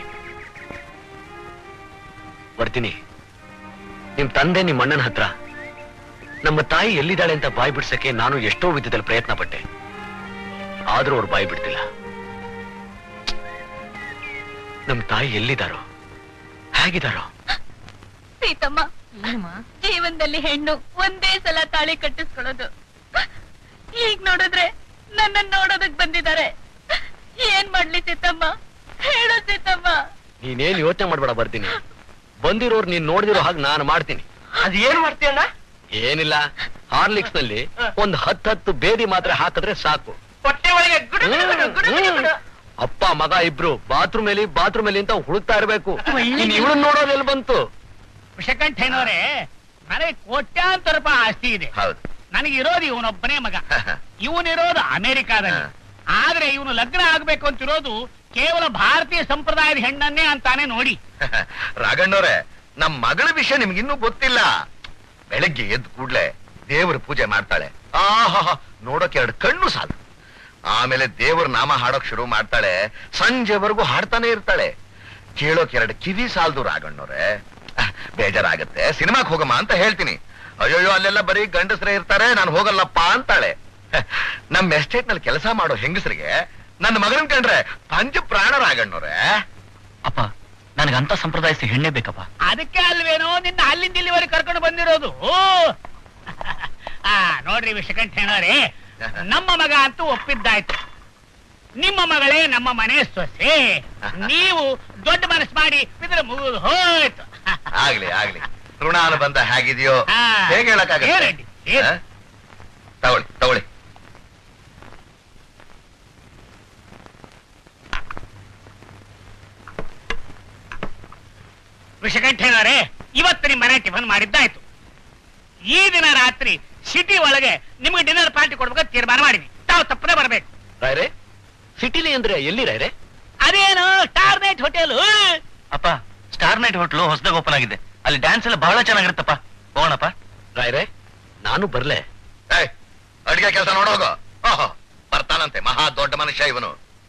Speaker 9: ಬರ್ತೀನಿ ನಿಮ್ ತಂದೆ ನಿಮ್ ಅಣ್ಣನ ಹತ್ರ ನಮ್ಮ ತಾಯಿ ಎಲ್ಲಿದ್ದಾಳೆ ಅಂತ ಬಾಯಿ ಬಿಡ್ಸಕ್ಕೆ ನಾನು ಎಷ್ಟೋ ವಿಧದಲ್ಲಿ ಪ್ರಯತ್ನ ಪಟ್ಟೆ ಆದ್ರೂ ಅವ್ರು ಬಾಯಿ ಬಿಡ್ತಿಲ್ಲ ನಮ್ ತಾಯಿ ಎಲ್ಲಿದ್ದಾರೋ ಹೇಗಿದ್ದಾರೋ
Speaker 6: ಸೀತಮ್ಮ ಜೀವನದಲ್ಲಿ ಹೆಣ್ಣು ಒಂದೇ ಸಲ ತಾಳಿ ಕಟ್ಟಿಸ್ಕೊಳ್ಳೋದು ಈಗ ನೋಡಿದ್ರೆ ನನ್ನ ನೋಡೋದಕ್ ಬಂದಿದ್ದಾರೆ ಏನ್ ಮಾಡ್ಲಿ ಸೀತಮ್ಮ ಹೇಳು ಸೀತಮ್ಮ
Speaker 9: ನೀನೇನ್ ಯೋಚನೆ ಮಾಡ್ಬೇಡ ಬರ್ತೀನಿ ಬಂದಿರೋರು ನೀನ್ ನೋಡ್ದಿರೋ ಹಾಗೆ ನಾನು ಮಾಡ್ತೀನಿ
Speaker 3: ಅದ್ ಏನ್ ಮಾಡ್ತೀಯಣ್ಣ
Speaker 9: ಏನಿಲ್ಲ ಹಾರ್ಲಿಕ್ಸ್ ನಲ್ಲಿ ಒಂದ್ ಹತ್ತು ಹತ್ತು ಬೇದಿ ಮಾತ್ರ ಹಾಕಿದ್ರೆ ಸಾಕು
Speaker 3: ಹೊಟ್ಟೆ ಒಳಗೆ ಗುಡು ಗುಡು ಗುಡು ಗುಡು ಗುಡು ಗುಡು.
Speaker 9: ಅಪ್ಪ ಮಗ ಇಬ್ರು ಬಾತ್ರೂಮ್ ಅಲ್ಲಿ ಬಾತ್ರೂಮ್ ಅಲ್ಲಿ ಅಂತ ಹುಡುಕ್ತಾ ಇರ್ಬೇಕು ಇನ್ ಇವಳನ್ನ ನೋಡೋದು ಎಲ್ಲಿ ಬಂತು
Speaker 10: ವಿಷಕಂಠೇನವರೇ ನನಗೆ ಕೋಟ್ಯಾಂತರ ರೂಪಾಯಿ ಆಸ್ತಿ ಇದೆ
Speaker 2: ಹೌದು
Speaker 10: ನನಗೆ ಇರೋದು ಇವನೊಬ್ಬನೇ ಮಗ ಇವನಿರೋದು ಅಮೆರಿಕಾದಲ್ಲಿ ಆದ್ರೆ ಇವನು ಲಗ್ನ ಆಗ್ಬೇಕು ಅಂತಿರೋದು ಕೇವಲ ಭಾರತೀಯ ಸಂಪ್ರದಾಯದ ಹೆಣ್ಣನ್ನೇ ಅಂತಾನೆ ನೋಡಿ
Speaker 2: ರಾಘಣ್ಣವ್ರೆ ನಮ್ ಮಗಳ ವಿಷಯ ನಿಮ್ಗಿನ್ನೂ ಗೊತ್ತಿಲ್ಲ ಬೆಳಗ್ಗೆ ಎದ್ದು ಕೂಡ್ಲೆ ದೇವ್ರ ಪೂಜೆ ಮಾಡ್ತಾಳೆ ಆಹಾ ನೋಡೋಕೆ ಎರಡು ಕಣ್ಣು ಸಾಲು ಆಮೇಲೆ ದೇವ್ರ ನಾಮ ಹಾಡೋಕ್ ಶುರು ಮಾಡ್ತಾಳೆ ಸಂಜೆವರೆಗೂ ಹಾಡ್ತಾನೆ ಇರ್ತಾಳೆ ಕೇಳೋಕೆ ಎರಡು ಕಿವಿ ಸಾಲ್ದು ರಾಘಣ್ಣವ್ರೆ ಅಹ್, ಬೇಜಾರಾಗತ್ತೆ ಸಿನಿಮಾಕ್ ಹೋಗಮ್ಮ ಅಂತ ಹೇಳ್ತೀನಿ ಅಯ್ಯೋಯ್ಯೋ ಅಲ್ಲೆಲ್ಲ ಬರೀ ಗಂಡಸರೇ ಇರ್ತಾರೆ ನಾನು ಹೋಗಲ್ಲಪ್ಪ ಅಂತಾಳೆ ಅಹ್, ನಮ್ಮ ಎಸ್ಟೇಟ್ ನಲ್ಲಿ ಕೆಲಸ ಮಾಡೋ ಹೆಂಗಸರಿಗೆ ನನ್ನ ಮಗನ್ ಕಂಡ್ರೆ ಪಂಚ ಪ್ರಾಣ ರಾಘಣ್ಣವ್ರೆ
Speaker 1: ಅಪ್ಪ ನನಗಂತ ಸಂಪ್ರದಾಯಸ್ಥ ಹೆಣ್ಣೆ ಬೇಕಪ್ಪ
Speaker 10: ಅದಕ್ಕೆ ಅಲ್ವೇನೋ ನಿನ್ನ ಅಲ್ಲಿಂದ ಇಲ್ಲಿವರೆಗೆ ಕರ್ಕೊಂಡು ಬಂದಿರೋದು ಓ ಆ ನೋಡ್ರಿ ವಿಷಕಂಠೇನವರೇ ನಮ್ಮ ಮಗ ಅಂತೂ ಒಪ್ಪಿದ್ದಾಯ್ತು ನಿಮ್ಮ ಮಗಳೇ ನಮ್ಮ ಮನೆ ಸೊಸೆ ನೀವು ದೊಡ್ಡ ಮನಸ್ಸು ಮಾಡಿ ಇದ್ರೆ ಮುಗಿದು ಹೋಯ್ತು
Speaker 2: ಆಗ್ಲಿ ಆಗ್ಲಿ ಋಣಾನುಬಂಧ ಹೇಗಿದೆಯೋ
Speaker 10: ಹಾ.
Speaker 2: ಹೇಗೆ ಹೇಳಕ್ಕಾಗತ್ತೆ
Speaker 10: ಹೇಳಂడి, ಹೇಳು.
Speaker 2: ಹಾ? ತಗೊಳ್ಳಿ ತಗೊಳ್ಳಿ
Speaker 10: ವಿಷಕಂಠೇನವರೇ ಇವತ್ತು ನಿಮ್ಮ ಮನೆ ಟಿಫನ್ ಮಾಡಿದ್ದಾಯ್ತು ಈ ದಿನ ರಾತ್ರಿ ಸಿಟಿ ಒಳಗೆ ನಿಮ್ಗೆ ಡಿನ್ನರ್ ಪಾರ್ಟಿ ಕೊಡ್ಬೇಕು ತೀರ್ಮಾನ ಮಾಡಿದ್ವಿ ತಾವು ತಪ್ಪದೆ ಬರ್ಬೇಕು
Speaker 9: ರಾಯ್ರೆ ಸಿಟಿಲಿ ಅಂದ್ರೆ ಎಲ್ಲಿ ರಾಯ್ರೆ
Speaker 10: ಅದೇನು ಸ್ಟಾರ್ ನೈಟ್ ಹೋಟೆಲ್
Speaker 1: ಅಪ್ಪ ಸ್ಟಾರ್ ನೈಟ್ ಹೋಟ್ಲು ಹೊಸದಾಗ ಓಪನ್ ಆಗಿದೆ ಅಲ್ಲಿ ಡ್ಯಾನ್ಸ್ ಎಲ್ಲ ಬಹಳ ಚೆನ್ನಾಗಿರುತ್ತಪ್ಪ ಹೋಗೋಣಪ್ಪ
Speaker 9: ರಾಯ್ರೆ ನಾನು ಬರ್ಲೆ
Speaker 2: ಏಯ್, ಅಡ್ಗೆ ಕೆಲಸ ನೋಡೋಗು ಓಹೋ ಬರ್ತಾನಂತೆ ಮಹಾ ದೊಡ್ಡ ಮನುಷ್ಯ ಇವನು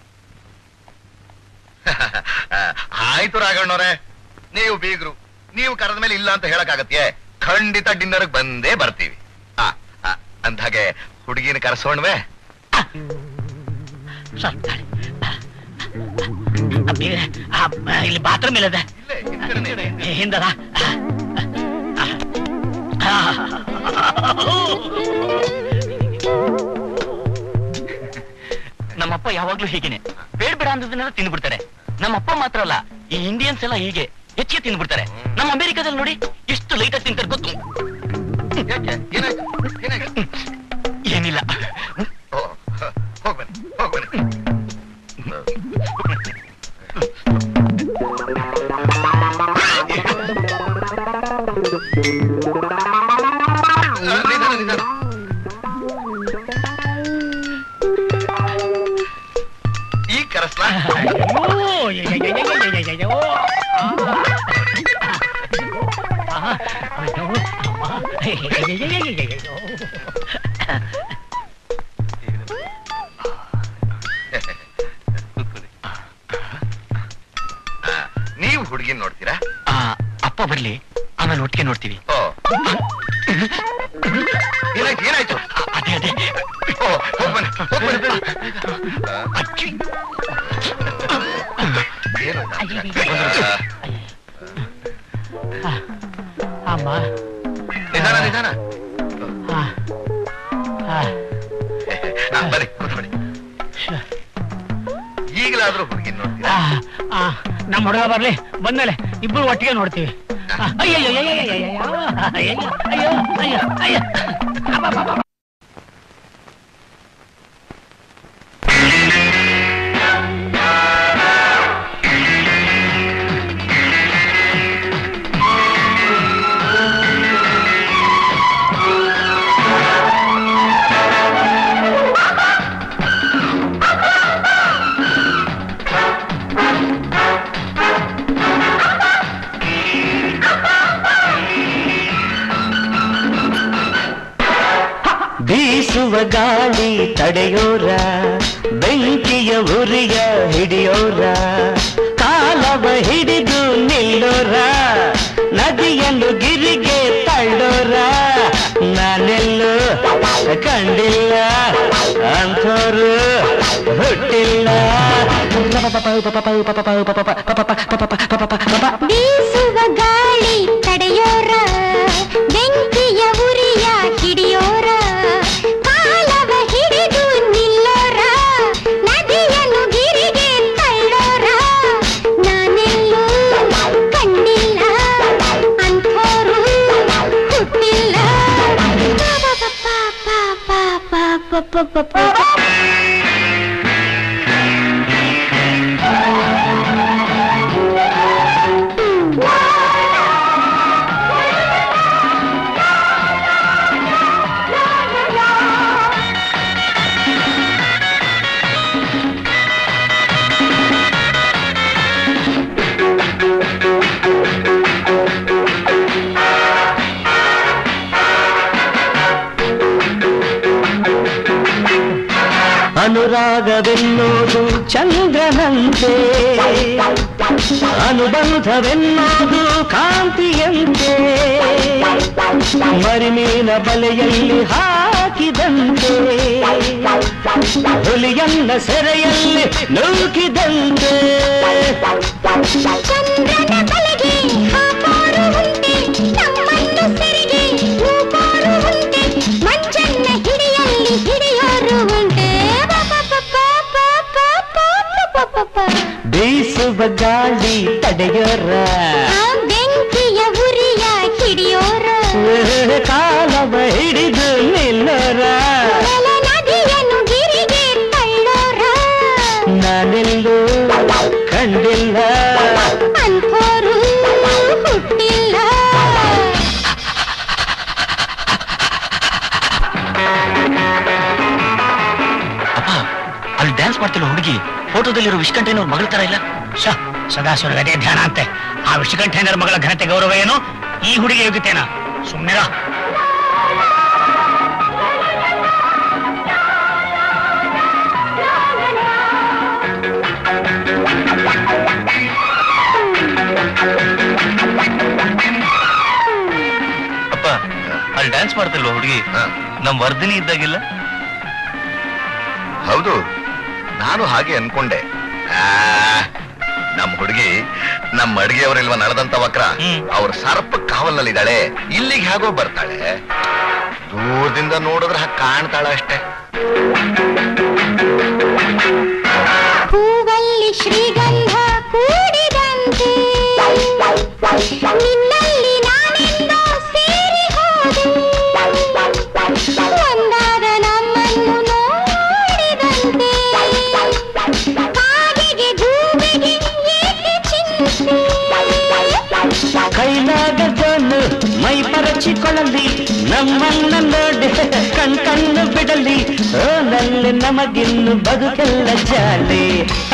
Speaker 2: ಆಯ್ತು ರಾಘಣ್ಣವ್ರೆ ನೀವು ಬೀಗ್ರು ನೀವು ಕರೆದ ಮೇಲೆ ಇಲ್ಲ ಅಂತ ಹೇಳಕ್ಕಾಗತ್ತೆ ಖಂಡಿತ ಡಿನ್ನರ್ ಬಂದೇ ಬರ್ತೀವಿ ಆ, ಆ, ಅಂದ್ಹಾಗೆ ಹುಡುಗಿನ ಕರೆಸೋಣ್ವೆ
Speaker 10: ಸ್ವಲ್ಪ ತಾಳಿ.
Speaker 7: ಅಬ್ಬಿ, ಆ, ಇಲ್ಲಿ ಬಾತ್ರೂಮ್ ಇಲ್ಲದ
Speaker 2: ಇಲ್ಲೇ ಹಿಂದ್ಗಡೆನೇ ಇದೆ.
Speaker 7: ಹಿಂದದ ನಮ್ಮಪ್ಪ ಯಾವಾಗ್ಲೂ ಹೀಗೇನೆ ಬೇಡ ಬೇಡ ಅಂದದನ್ನೆಲ್ಲ ತಿಂದ್ಬಿಡ್ತಾರೆ ನಮ್ಮಪ್ಪ ಮಾತ್ರ ಅಲ್ಲ ಈ ಇಂಡಿಯನ್ಸ್ ಎಲ್ಲ ಹೀಗೆ ಹೆಚ್ಚಿಗೆ ತಿಂದ್ಬಿಡ್ತಾರೆ ನಮ್ಮ ಅಮೆರಿಕಾದಲ್ಲಿ ನೋಡಿ ಎಷ್ಟು ಲೈಟ್ ಆಗಿ ತಿಂತಾರೆ ಗೊತ್ತು
Speaker 2: ಯಾಕೆ ಏನಾಯ್ತು ಏನಾಯ್ತು
Speaker 7: ಏನಿಲ್ಲ
Speaker 2: ಓ, ಹೋಗ್ ಬನ್ನಿ ಹೋಗ್ ಬನ್ನಿ ನಿಧಾನ ನಿಧಾನ ಈ ಕರೆಸ್ಲಾ ಆ, ನೀವು ಹುಡುಗಿನ ನೋಡ್ತೀರಾ
Speaker 7: ಆ, ಅಪ್ಪ ಬರ್ಲಿ ಆಮೇಲೆ ಒಟ್ಟಿಗೆ ನೋಡ್ತೀವಿ
Speaker 2: ಓ ಏನಾಯ್ತು ಏನಾಯ್ತು
Speaker 7: ಅದೇ ಅದೇ
Speaker 2: ಓ ಹೋಗ್ ಬನ್ನಿ ಹೋಗ್ ಬನ್ನಿ ಆ,
Speaker 7: ಅಚ್ಚಿ.
Speaker 2: ಏನು ಆ,
Speaker 10: ಅಮ್ಮ
Speaker 2: ನಿಧಾನ ನಿಧಾನ
Speaker 10: ಆ, ಆ,
Speaker 2: ಆ, ಬನ್ನಿ ಕೂತ್ಕೊಳ್ಳಿ ಈಗಲಾದ್ರೂ ಹುಡುಗಿನ ನೋಡ್ತೀರಾ
Speaker 10: ಆ, ಆ, ನಮ್ಮ ಹುಡುಗ ಬರ್ಲಿ ಬಂದ್ಮೇಲೆ ಇಬ್ರು ಒಟ್ಟಿಗೆ ನೋಡ್ತೀವಿ ಆ, ಅಯ್ಯೋ ಅಯ್ಯೋ ಅಯ್ಯೋ ಅಯ್ಯೋ ಅಯ್ಯೋ ಅಯ್ಯೋ ಅಯ್ಯೋ ಅಯ್ಯೋ ಅಬ್ಬಬ್ಬಬ್ಬ.
Speaker 5: ಬೀಸುವ ಗಾಳಿ ತಡೆಯೋರ ಬೆಂಕಿಯ ಉರಿಯ ಹಿಡಿಯೋರ ಕಾಲವ ಹಿಡಿದು ನಿಲ್ಲೋರ ನದಿಯನ್ನು ಗಿರಿಗೆ ತಳ್ಳೋರ ನಾನೆಲ್ಲೂ ಕಂಡಿಲ್ಲ ಅಂಥೋರು ಹುಟ್ಟಿಲ್ಲ
Speaker 4: ಬೀಸುವ ಗಾಳಿ ತಡೆಯೋರ ಬೆಂಕಿಯ ಉರಿಯ ಹಿಡಿಯೋರ ಕಾಲವ ಹಿಡಿದು ನಿಲ್ಲೋರ ನದಿಯನ್ನು ಗಿರಿಗೆ ತಳ್ಳೋರ ನಾನೆಲ್ಲೂ ಕಂಡಿಲ್ಲ ಅಂಥೋರು ಹುಟ್ಟಿಲ್ಲ
Speaker 5: ಅನುರಾಗವೆನ್ನೋದು ಚಂದ್ರನಂತೆ ಅನುಬಂಧವೆನ್ನೋದು ಕಾಂತಿಯಂತೆ ಮರಿಮೀನ ಬಲೆಯಲ್ಲಿ ಹಾಕಿದಂತೆ ಹುಲಿಯನ್ನ ಸೆರೆಯಲ್ಲಿ ನೂಕಿದಂತೆ
Speaker 4: ಚಂದ್ರನ ಬಲೆಗೆ ಹಾಕೋರು ಉಂಟೆ ನಮ್ಮನ್ನು ಸೆರೆಗೆ ನೂಕೋರು ಉಂಟೆ ಮಂಚನ್ನ ಹಿಡಿಯಲ್ಲಿ ಹಿಡಿಯೋರು ಉಂಟೆ
Speaker 5: ಬೀಸುವ ಗಾಳಿ ತಡೆಯೋರ
Speaker 4: ಆ ಬೆಂಕಿಯ ಉರಿಯ ಹಿಡಿಯೋರ
Speaker 5: ಕಾಲವ ಹಿಡಿದು ನಿಲ್ಲೋರ
Speaker 4: ನೆಲ ನದಿಯನ್ನು ಗಿರಿಗೆ ತಳ್ಳೋರ
Speaker 5: ನಾನೆಲ್ಲೂ ಕಂಡಿಲ್ಲ
Speaker 4: ಅಂಥೋರು ಹುಟ್ಟಿಲ್ಲ
Speaker 7: ಅಪ್ಪ ಅಲ್ಲಿ ಡ್ಯಾನ್ಸ್ ಮಾಡ್ತಿರೋ ಹುಡುಗಿ ಫೋಟೋದಲ್ಲಿರೋ ವಿಷ್ಕಂಠಯ್ಯನವ್ರ ಮಗಳ ತರ ಇಲ್ಲ
Speaker 10: ಶ ಸದಾಶಿವರ ಗದೆ ಧ್ಯಾನ ಅಂತೆ ಆ ವಿಷಕಂಠೇಂದ್ರ ಮಗಳ ಘನತೆ ಗೌರವ ಏನು ಈ ಹುಡುಗಿ ಯೋಗ್ಯತೆನ ಸುಮ್ಮನಿರ
Speaker 7: ಅಪ್ಪ ಅಲ್ಲಿ ಡ್ಯಾನ್ಸ್ ಮಾಡ್ತಿಲ್ವಾ ಹುಡುಗಿ
Speaker 2: ಹಾ.
Speaker 7: ನಮ್ ವರ್ಧಿನಿ ಇದ್ದಾಗಿಲ್ಲ
Speaker 2: ಹೌದು ನಾನು ಹಾಗೆ ಅನ್ಕೊಂಡೆ ಆ, ನಮ್ ಹುಡುಗಿ ನಮ್ ಅಡಿಗೆಯವರಿಲ್ವ ನಡೆದಂತ ವಕ್ರ
Speaker 1: ಹ್ಮ್.
Speaker 2: ಅವ್ರ ಸರ್ಪ ಕಾವಲ್ನಲ್ಲಿದ್ದಾಳೆ ಇಲ್ಲಿಗೆ ಹೇಗೋ ಬರ್ತಾಳೆ ದೂರದಿಂದ ನೋಡಿದ್ರೆ ಹಾಗೆ ಕಾಣ್ತಾಳ ಅಷ್ಟೇ
Speaker 4: ಹೂವಲ್ಲಿ ಶ್ರೀಗಂಧ ಕೂಡಿದಂತೆ ನಿನ್ನಲ್ಲಿ ನಾನೆಂದೋ ಸೇರಿ ಹೋದೆ ಒಂದಾದ ನಮ್ಮನ್ನು ನೋಡಿದಂತೆ ಕಾಗೆಗೆ ಗೂಬೆಗೆ ಏಕೆ ಚಿಂತೆ
Speaker 5: ಕೈಲಾಗ ಜೋನು ಮೈ ಪರಚಿಕೊಳ್ಳಲಿ ನಮ್ಮನ್ನ ನೋಡಿ ಕಣ್ ಕಣ್ಣು ಬಿಡಲಿ ಓ ನಲ್ಲಿ ನಮಗಿನ್ನು ಬದುಕೆಲ್ಲ ಜಾಲಿ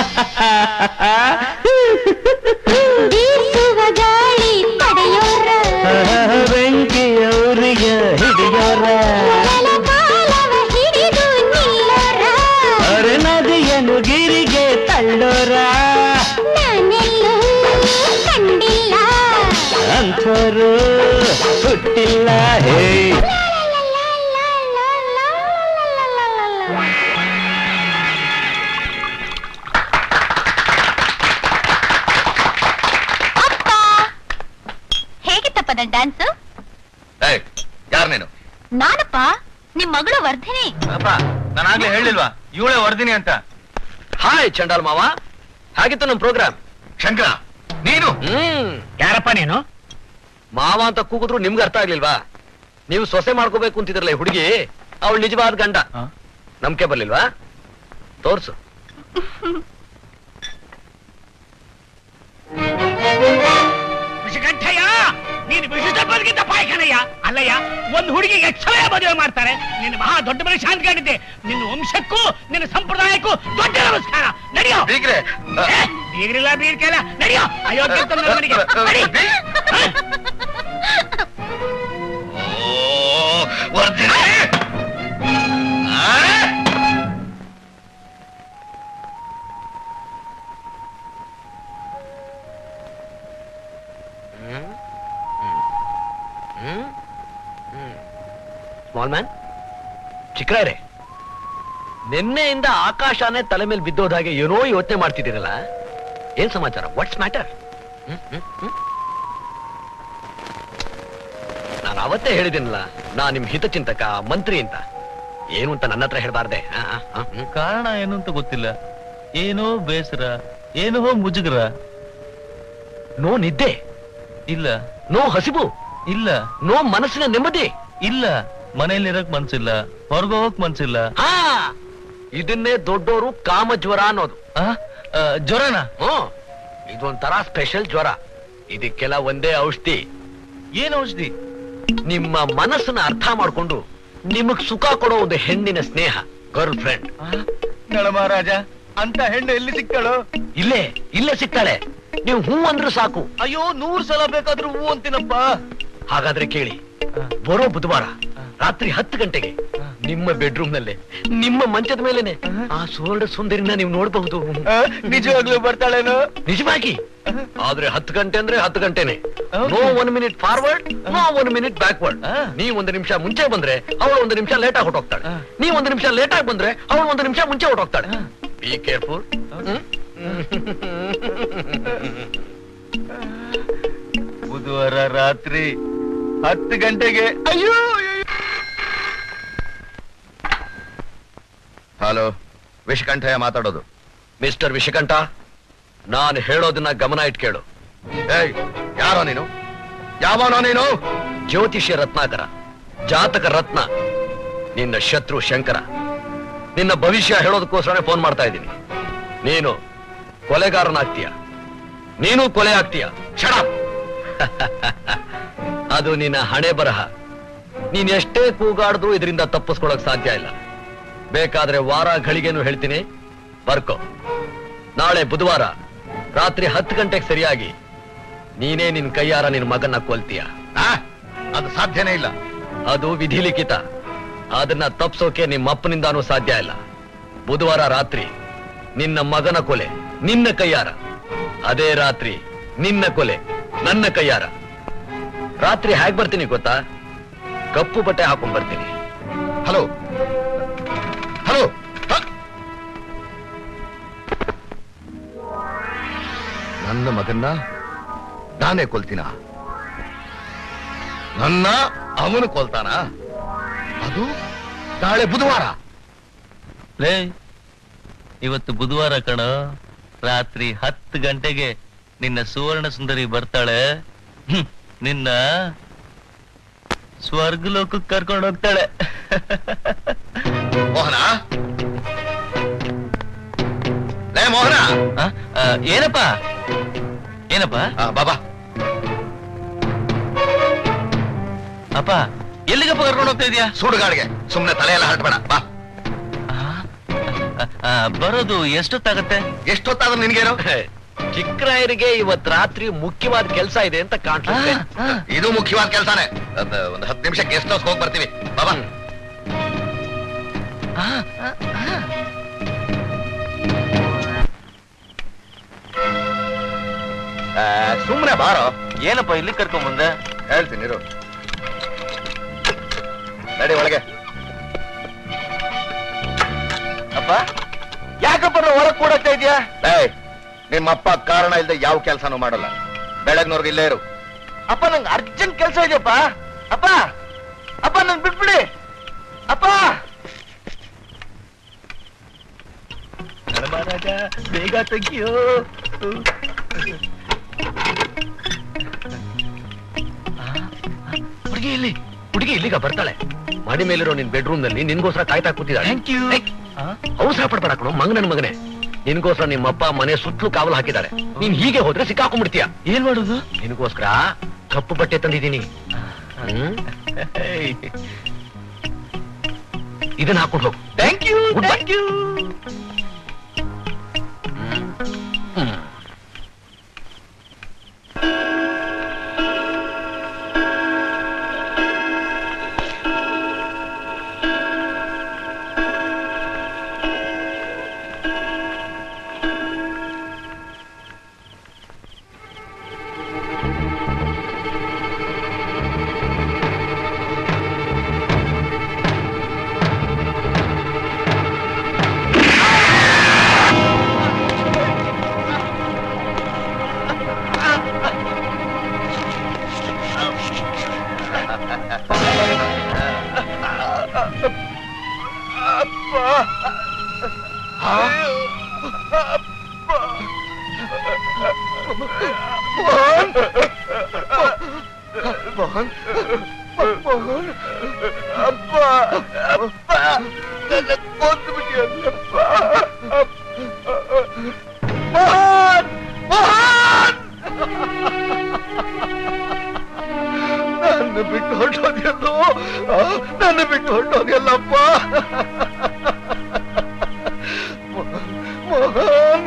Speaker 4: ಬೀಸುವ ಗಾಳಿ ತಡೆಯೋರ
Speaker 5: ಬೆಂಕಿಯವ್ರಿಗ ಹಿಡಿಯೋರ
Speaker 4: ಮೊದಲ ಕಾಲವ ಹಿಡಿದು ನಿಲ್ಲೋರ
Speaker 5: ಅರೆ ನದಿಯನ್ನು ಗಿರಿಗೆ ತಳ್ಳೋರ
Speaker 4: ನಾನೆಲ್ಲೂ ಕಂಡಿಲ್ಲ
Speaker 5: ಅಂಥವರು ಹುಟ್ಟಿಲ್ಲ ಹೇ
Speaker 4: ಅಪ್ಪ ಹೇಗಿತ್ತಪ್ಪ ನನ್ನ ಡ್ಯಾನ್ಸ್
Speaker 2: ಏಯ್ ಯಾರ್ ನೀನು
Speaker 4: ನಾನಪ್ಪ ನಿಮ್ ಮಗಳು ವರ್ಧಿನಿ
Speaker 11: ಅಪ್ಪ ನಾನಾಗ್ಲೇ ಹೇಳಿಲ್ವಾ ಇವಳೇ ವರ್ದಿನಿ ಅಂತ
Speaker 9: ಹಾಯ್ ಚಂಡಾಲ್ ಮಾವ ಹಾಗಿತ್ತು ನಮ್ ಪ್ರೋಗ್ರಾಮ್
Speaker 2: ಶಂಕರ ನೀನು
Speaker 9: ಹ್ಮ್
Speaker 10: ಯಾರಪ್ಪ ನೀನು
Speaker 9: ಮಾವ ಅಂತ ಕೂಗಿದ್ರು ನಿಮ್ಗೆ ಅರ್ಥ ಆಗ್ಲಿಲ್ವಾ ನೀವು ಸೊಸೆ ಮಾಡ್ಕೋಬೇಕು ಅಂತಿದ್ರಲ್ಲ ಈ ಹುಡುಗಿ ಅವಳು ನಿಜವಾದ ಗಂಡ
Speaker 11: ಆ?
Speaker 9: ನಂಬಿಕೆ ಬರ್ಲಿಲ್ವಾ ತೋರ್ಸು
Speaker 10: ವಿಷಕಂಠಯ್ಯ ನೀನು ವಿಶಿಷ್ಟ ಬದುಕಿದ್ದ ಪಾಯ್ಕನಯ್ಯ ಅಲ್ಲಯ್ಯ ಒಂದು ಹುಡುಗಿಗೆ ಎಚ್ಚರೇ ಮದುವೆ ಮಾಡ್ತಾರೆ ನಿನ್ನ ಮಹಾ ದೊಡ್ಡ ಮನುಷ್ಯ ಅಂದ್ಕೊಂಡಿದ್ದೆ ನಿನ್ನ ವಂಶಕ್ಕೂ ನಿನ್ನ ಸಂಪ್ರದಾಯಕ್ಕೂ ದೊಡ್ಡ ನಮಸ್ಕಾರ ನಡೆಯೋ
Speaker 2: ಬೀಗ್ರೆ
Speaker 10: ಏ, ಬೀಗ್ರಿಲ್ಲ ಬೀರ್ಕೆಲ್ಲ ನಡೆಯೋ ಅಯೋಗ್ಯ ಅಂತ ನನ್ನ ಮನೆಗೆ ನಡಿ. ಹ?
Speaker 2: ಓ ವರ್ಧಿನಿ ಆ?
Speaker 9: ಸ್ಮಾಲ್ ಮ್ಯಾನ್ ಚಿಕ್ಕರಾಯರೆ ನಿನ್ನೆಯಿಂದ ಆಕಾಶನೇ ತಲೆ ಮೇಲೆ ಬಿದ್ದೋದ ಹಾಗೆ ಏನೋ ಯೋಚನೆ ಮಾಡ್ತಿದ್ದೀರಲ್ಲ ಏನ್ ಸಮಾಚಾರ ವಾಟ್ಸ್ ಮ್ಯಾಟರ್ ನಾನು ಅವತ್ತೇ ಹೇಳಿದ್ದೀನಲ್ಲ ನಾ ನಿಮ್ ಹಿತಚಿಂತಕ ಮಂತ್ರಿ ಅಂತ ಏನು ಅಂತ ನನ್ನ ಹತ್ರ ಹೇಳ್ಬಾರ್ದೆ ಆ, ಆ, ಆ, ಹ್ಮ್.
Speaker 11: ಕಾರಣ ಏನು ಅಂತ ಗೊತ್ತಿಲ್ಲ ಏನೋ ಬೇಸರ ಏನೋ ಮುಜುಗರ
Speaker 9: ನೋ ನಿದ್ದೆ
Speaker 11: ಇಲ್ಲ
Speaker 9: ನೋ ಹಸಿವು
Speaker 11: ಇಲ್ಲ
Speaker 9: ನೋ ಮನಸ್ಸಿನ ನೆಮ್ಮದಿ
Speaker 11: ಇಲ್ಲ ಮನೇಲಿರಕ್ ಮನ್ಸಿಲ್ಲ ಹೊರಗೋಗಕ್ ಮನ್ಸಿಲ್ಲ
Speaker 9: ಹಾ ಇದನ್ನೇ ದೊಡ್ಡೋರು ಕಾಮಜ್ವರ ಅನ್ನೋದು
Speaker 11: ಆ? ಆ, ಜ್ವರನ
Speaker 9: ಹ್ಮ್ ಇದೊಂಥರ ಸ್ಪೆಷಲ್ ಜ್ವರ ಇದಕ್ಕೆಲ್ಲ ಒಂದೇ ಔಷಧಿ
Speaker 11: ಏನ್ ಔಷಧಿ
Speaker 9: ನಿಮ್ಮ ಮನಸ್ಸನ್ನ ಅರ್ಥ ಮಾಡ್ಕೊಂಡು ನಿಮಗ್ ಸುಖ ಕೊಡೋ ಒಂದು ಹೆಣ್ಣಿನ ಸ್ನೇಹ ಗರ್ಲ್ ಫ್ರೆಂಡ್
Speaker 11: ನಳ ಮಹಾರಾಜ ಅಂತ ಹೆಣ್ಣು ಎಲ್ಲಿ ಸಿಕ್ತಾಳು
Speaker 9: ಇಲ್ಲೇ ಇಲ್ಲೇ ಸಿಗ್ತಾಳೆ ನೀವು ಹೂ ಅಂದ್ರೂ ಸಾಕು
Speaker 11: ಅಯ್ಯೋ ನೂರ್ ಸಲ ಬೇಕಾದ್ರೂ ಹೂ ಅಂತೀನಪ್ಪ
Speaker 9: ಹಾಗಾದ್ರೆ ಕೇಳಿ ಬರೋ ಬುಧವಾರ ರಾತ್ರಿ ಹತ್ತು ಗಂಟೆಗೆ ನಿಮ್ಮ ಬೆಡ್ರೂಮ್ ನಲ್ಲೇ ನಿಮ್ಮ ಮಂಚದ ಮೇಲೆನೆ ಆ ಸುವರ್ಣ ಸುಂದರಿನ ನೀವು ನೋಡಬಹುದು
Speaker 11: ನಿಜವಾಗ್ಲೂ ಬರ್ತಾಳೇನು
Speaker 9: ನಿಜವಾಗಿ ಆದ್ರೆ ಹತ್ತು ಗಂಟೆ ಅಂದ್ರೆ ಹತ್ತು ಗಂಟೆನೆ no one minute forward no one minute backward
Speaker 11: ಆ.
Speaker 9: ನೀವ್ ಒಂದು ನಿಮಿಷ ಮುಂಚೆ ಬಂದ್ರೆ ಅವಳು ಒಂದು ನಿಮಿಷ ಲೇಟ್ ಆಗಿ ಹೊಟ್ಟೋಗ್ತಾಳೆ
Speaker 11: ಆ.
Speaker 9: ನೀವ್ ಒಂದು ನಿಮಿಷ ಲೇಟ್ ಆಗಿ ಬಂದ್ರೆ ಅವಳು ಒಂದು ನಿಮಿಷ ಮುಂಚೆ ಹೊಟ್ಟೋಗ್ತಾಳೆ ಬಿ ಕೇರ್ಫುಲ್
Speaker 11: ಬುಧವಾರ ರಾತ್ರಿ ಹತ್ತು ಗಂಟೆಗೆ ಅಯ್ಯೋ
Speaker 2: ಹಲೋ ವಿಷಕಂಠಯ್ಯ ಮಾತಾಡೋದು
Speaker 9: ಮಿಸ್ಟರ್ ವಿಷಕಂಠ ನಾನು ಹೇಳೋದನ್ನ ಗಮನ ಇಟ್ ಕೇಳು
Speaker 2: ಏಯ್ ಯಾರೋ ನೀನು ಯಾವನೋ ನೀನು
Speaker 9: ಜ್ಯೋತಿಷ್ಯ ರತ್ನಾಕರ ಜಾತಕ ರತ್ನ ನಿನ್ನ ಶತ್ರು ಶಂಕರ ನಿನ್ನ ಭವಿಷ್ಯ ಹೇಳೋದಕ್ಕೋಸ್ಕರ ಫೋನ್ ಮಾಡ್ತಾ ಇದ್ದೀನಿ ನೀನು ಕೊಲೆಗಾರನಾಗ್ತೀಯ ನೀನು ಕೊಲೆ ಆಗ್ತೀಯ
Speaker 2: ಶಡಪ್
Speaker 9: ಅದು ನಿನ್ನ ಹಣೆ ಬರಹ ನೀನ್ ಎಷ್ಟೇ ಕೂಗಾಡಿದ್ರು ಇದರಿಂದ ತಪ್ಪಿಸ್ಕೊಳಕ್ ಸಾಧ್ಯ ಇಲ್ಲ ಬೇಕಾದ್ರೆ ವಾರ ಘಳಿಗೆನು ಹೇಳ್ತೀನಿ ಬರ್ಕೋ ನಾಳೆ ಬುಧವಾರ ರಾತ್ರಿ ಹತ್ತು ಗಂಟೆಗೆ ಸರಿಯಾಗಿ ನೀನೇ ನಿನ್ ಕೈಯಾರ ನಿನ್ ಮಗನ್ನ ಕೊಲ್ತೀಯ
Speaker 2: ಆ? ಅದು ಸಾಧ್ಯನೇ ಇಲ್ಲ
Speaker 9: ಅದು ವಿಧಿಲಿಖಿತ ಅದನ್ನ ತಪ್ಸೋಕೆ ನಿಮ್ಮ ಅಪ್ಪನಿಂದಾನೂ ಸಾಧ್ಯ ಇಲ್ಲ ಬುಧವಾರ ರಾತ್ರಿ ನಿನ್ನ ಮಗನ ಕೊಲೆ ನಿನ್ನ ಕೈಯಾರ ಅದೇ ರಾತ್ರಿ ನಿನ್ನ ಕೊಲೆ ನನ್ನ ಕೈಯಾರ ರಾತ್ರಿ ಹೇಗ್ ಬರ್ತೀನಿ ಗೊತ್ತಾ ಕಪ್ಪು ಬಟ್ಟೆ ಹಾಕೊಂಡ್ ಬರ್ತೀನಿ
Speaker 2: ಹಲೋ ಹಲೋ ಹ? ನನ್ನ ಮಗನ್ನ ನಾನೇ ಕೊಲ್ತೀನ ನನ್ನ ಅವನು ಕೊಲ್ತಾನ ಅದು ನಾಳೆ ಬುಧವಾರ
Speaker 11: ಲೇ ಇವತ್ತು ಬುಧವಾರ ಕಣ ರಾತ್ರಿ ಹತ್ತು ಗಂಟೆಗೆ ನಿನ್ನ ಸುವರ್ಣ ಸುಂದರಿ ಬರ್ತಾಳೆ ಹ್ಮ್, ನಿನ್ನ ಸ್ವರ್ಗಲೋಕಕ್ಕೆ ಕರ್ಕೊಂಡು ಹೋಗ್ತಾಳೆ
Speaker 2: ಮೋಹನ ಲೇ ಮೋಹನ
Speaker 11: ಆ, ಆ, ಏನಪ್ಪ ಏನಪ್ಪ
Speaker 2: ಆ, ಬಾಬಾ
Speaker 11: ಅಪ್ಪ ಎಲ್ಲಿಗಪ್ಪ ಕರ್ಕೊಂಡು ಹೋಗ್ತಾ ಇದೀಯಾ
Speaker 2: ಸುಡುಗಾಡಿಗೆ ಸುಮ್ನೆ ತಲೆಯೆಲ್ಲ ಹರಟಬೇಡ ಬಾ
Speaker 11: ಆ, ಆ, ಬರೋದು ಎಷ್ಟೊತ್ತಾಗತ್ತೆ
Speaker 2: ಎಷ್ಟೊತ್ತಾದ್ರೂ ನಿನ್ಗೇನು
Speaker 9: ಚಿಕ್ಕರಾಯರಿಗೆ ಇವತ್ ರಾತ್ರಿ ಮುಖ್ಯವಾದ ಕೆಲಸ ಇದೆ ಅಂತ ಕಾಣ್ತದೆ
Speaker 11: ಆ,
Speaker 2: ಇದು ಮುಖ್ಯವಾದ ಕೆಲಸನೇ ಒಂದು ಹತ್ತು ನಿಮಿಷ ಗೆಸ್ಟ್ ಹೌಸ್ ಹೋಗಿ ಬರ್ತೀವಿ ಬಾಬಾ
Speaker 11: ಆ, ಆ, ಆ.
Speaker 2: ಆ, ಸುಮ್ನೆ ಬಾರೋ
Speaker 11: ಏನಪ್ಪ ಇಲ್ಲಿ ಕರ್ಕೊಂಡ್ ಬಂದೆ
Speaker 2: ಹೇಳ್ತೀನಿ ಇರು ನಡಿ ಒಳಗೆ
Speaker 11: ಅಪ್ಪ ಯಾಕಪ್ಪ ಒಳಗ್ ಕೂಡಕ್ತಾ ಇದೀಯಾ
Speaker 2: ಏಯ್ ನಿಮ್ಮಪ್ಪ ಕಾರಣ ಇಲ್ಲದೆ ಯಾವ ಕೆಲಸನೂ ಮಾಡಲ್ಲ ಬೆಳಗ್ನವ್ರಿಗೆ ಇಲ್ಲೇ ಇರು
Speaker 11: ಅಪ್ಪ ನಂಗೆ ಅರ್ಜೆಂಟ್ ಕೆಲಸ ಇದೆಯಪ್ಪ ಅಪ್ಪ ಅಪ್ಪ ನನ್ ಬಿಟ್ಬಿಡಿ ಅಪ್ಪ ಮಹಾರಾಜ ಬೇಗ ತೆಗಿಯೋ
Speaker 9: ಹುಡುಗಿ ಇಲ್ಲಿ ಹುಡುಗಿ ಇಲ್ಲಿಗ ಬರ್ತಾಳೆ ಮಡಿ ಮೇಲಿರೋ ನಿನ್ ಬೆಡ್ರೂಮ್ ನಲ್ಲಿ ನಿನ್ಗೋಸ್ಕರ ಕಾಯ್ತಾ ಕೂತಿದ್ದಾಳೆ
Speaker 11: ಥ್ಯಾಂಕ್ ಯು
Speaker 9: ಅವಸರ ಪಡ್ಬೇಡ ಕಣೋ ಮಂಗ ನನ್ ಮಗನೇ ನಿನ್ಗೋಸ್ಕರ ನಿಮ್ಮಪ್ಪ ಮನೆ ಸುತ್ತಲೂ ಕಾವಲು ಹಾಕಿದ್ದಾರೆ ನೀನ್ ಹೀಗೆ ಹೋದ್ರೆ ಸಿಕ್ಕಾಕೊಂಡ್ಬಿಡ್ತೀಯ
Speaker 11: ಏನ್ ಮಾಡುದು
Speaker 9: ನಿನಗೋಸ್ಕರ ಕಪ್ಪು ಬಟ್ಟೆ ತಂದಿದ್ದೀನಿ ಹ್ಮ್? ಇದನ್ನ ಹಾಕೊಂಡು ಹೋಗು
Speaker 11: thank you
Speaker 9: Goodbye.
Speaker 11: Thank you
Speaker 9: ಹ್ಮ್.
Speaker 2: ನನ್ನ ಬಿಟ್ಟು ಹೊರಟೋದ್ಯಲ್ಲೋ ನನ್ನ ಬಿಟ್ಟು ಹೊರಟೋದ್ಯಲ್ಲಪ್ಪ ಮೋಹನ್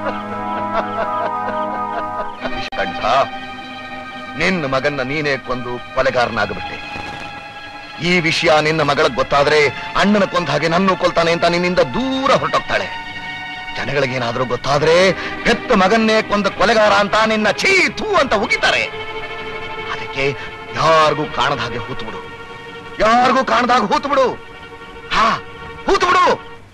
Speaker 2: ಕಂಠ ನಿನ್ನ ಮಗನ್ನ ನೀನೇ ಕೊಂದು ಕೊಲೆಗಾರನಾಗ್ಬಿಟ್ಟೆ ಈ ವಿಷಯ ನಿನ್ನ ಮಗಳಿಗೆ ಗೊತ್ತಾದ್ರೆ ಅಣ್ಣನ ಕೊಂದ ಹಾಗೆ ನನ್ನೂ ಕೊಲ್ತಾನೆ ಅಂತ ನಿನ್ನಿಂದ ದೂರ ಹೊರಟೋಗ್ತಾಳೆ ಜನಗಳಿಗೇನಾದ್ರೂ ಗೊತ್ತಾದ್ರೆ ಹೆತ್ತ ಮಗನ್ನೇ ಕೊಂದ ಕೊಲೆಗಾರ ಅಂತ ನಿನ್ನ ಛೀ ಥೂ ಅಂತ ಉಗಿತಾರೆ ಅದಕ್ಕೆ ಯಾರಿಗೂ ಕಾಣದ ಹಾಗೆ ಹೂತು ಬಿಡು ಯಾರಿಗೂ ಕಾಣದಾಗ ಹೂತು ಬಿಡು ಹಾ ಹೂತು ಬಿಡು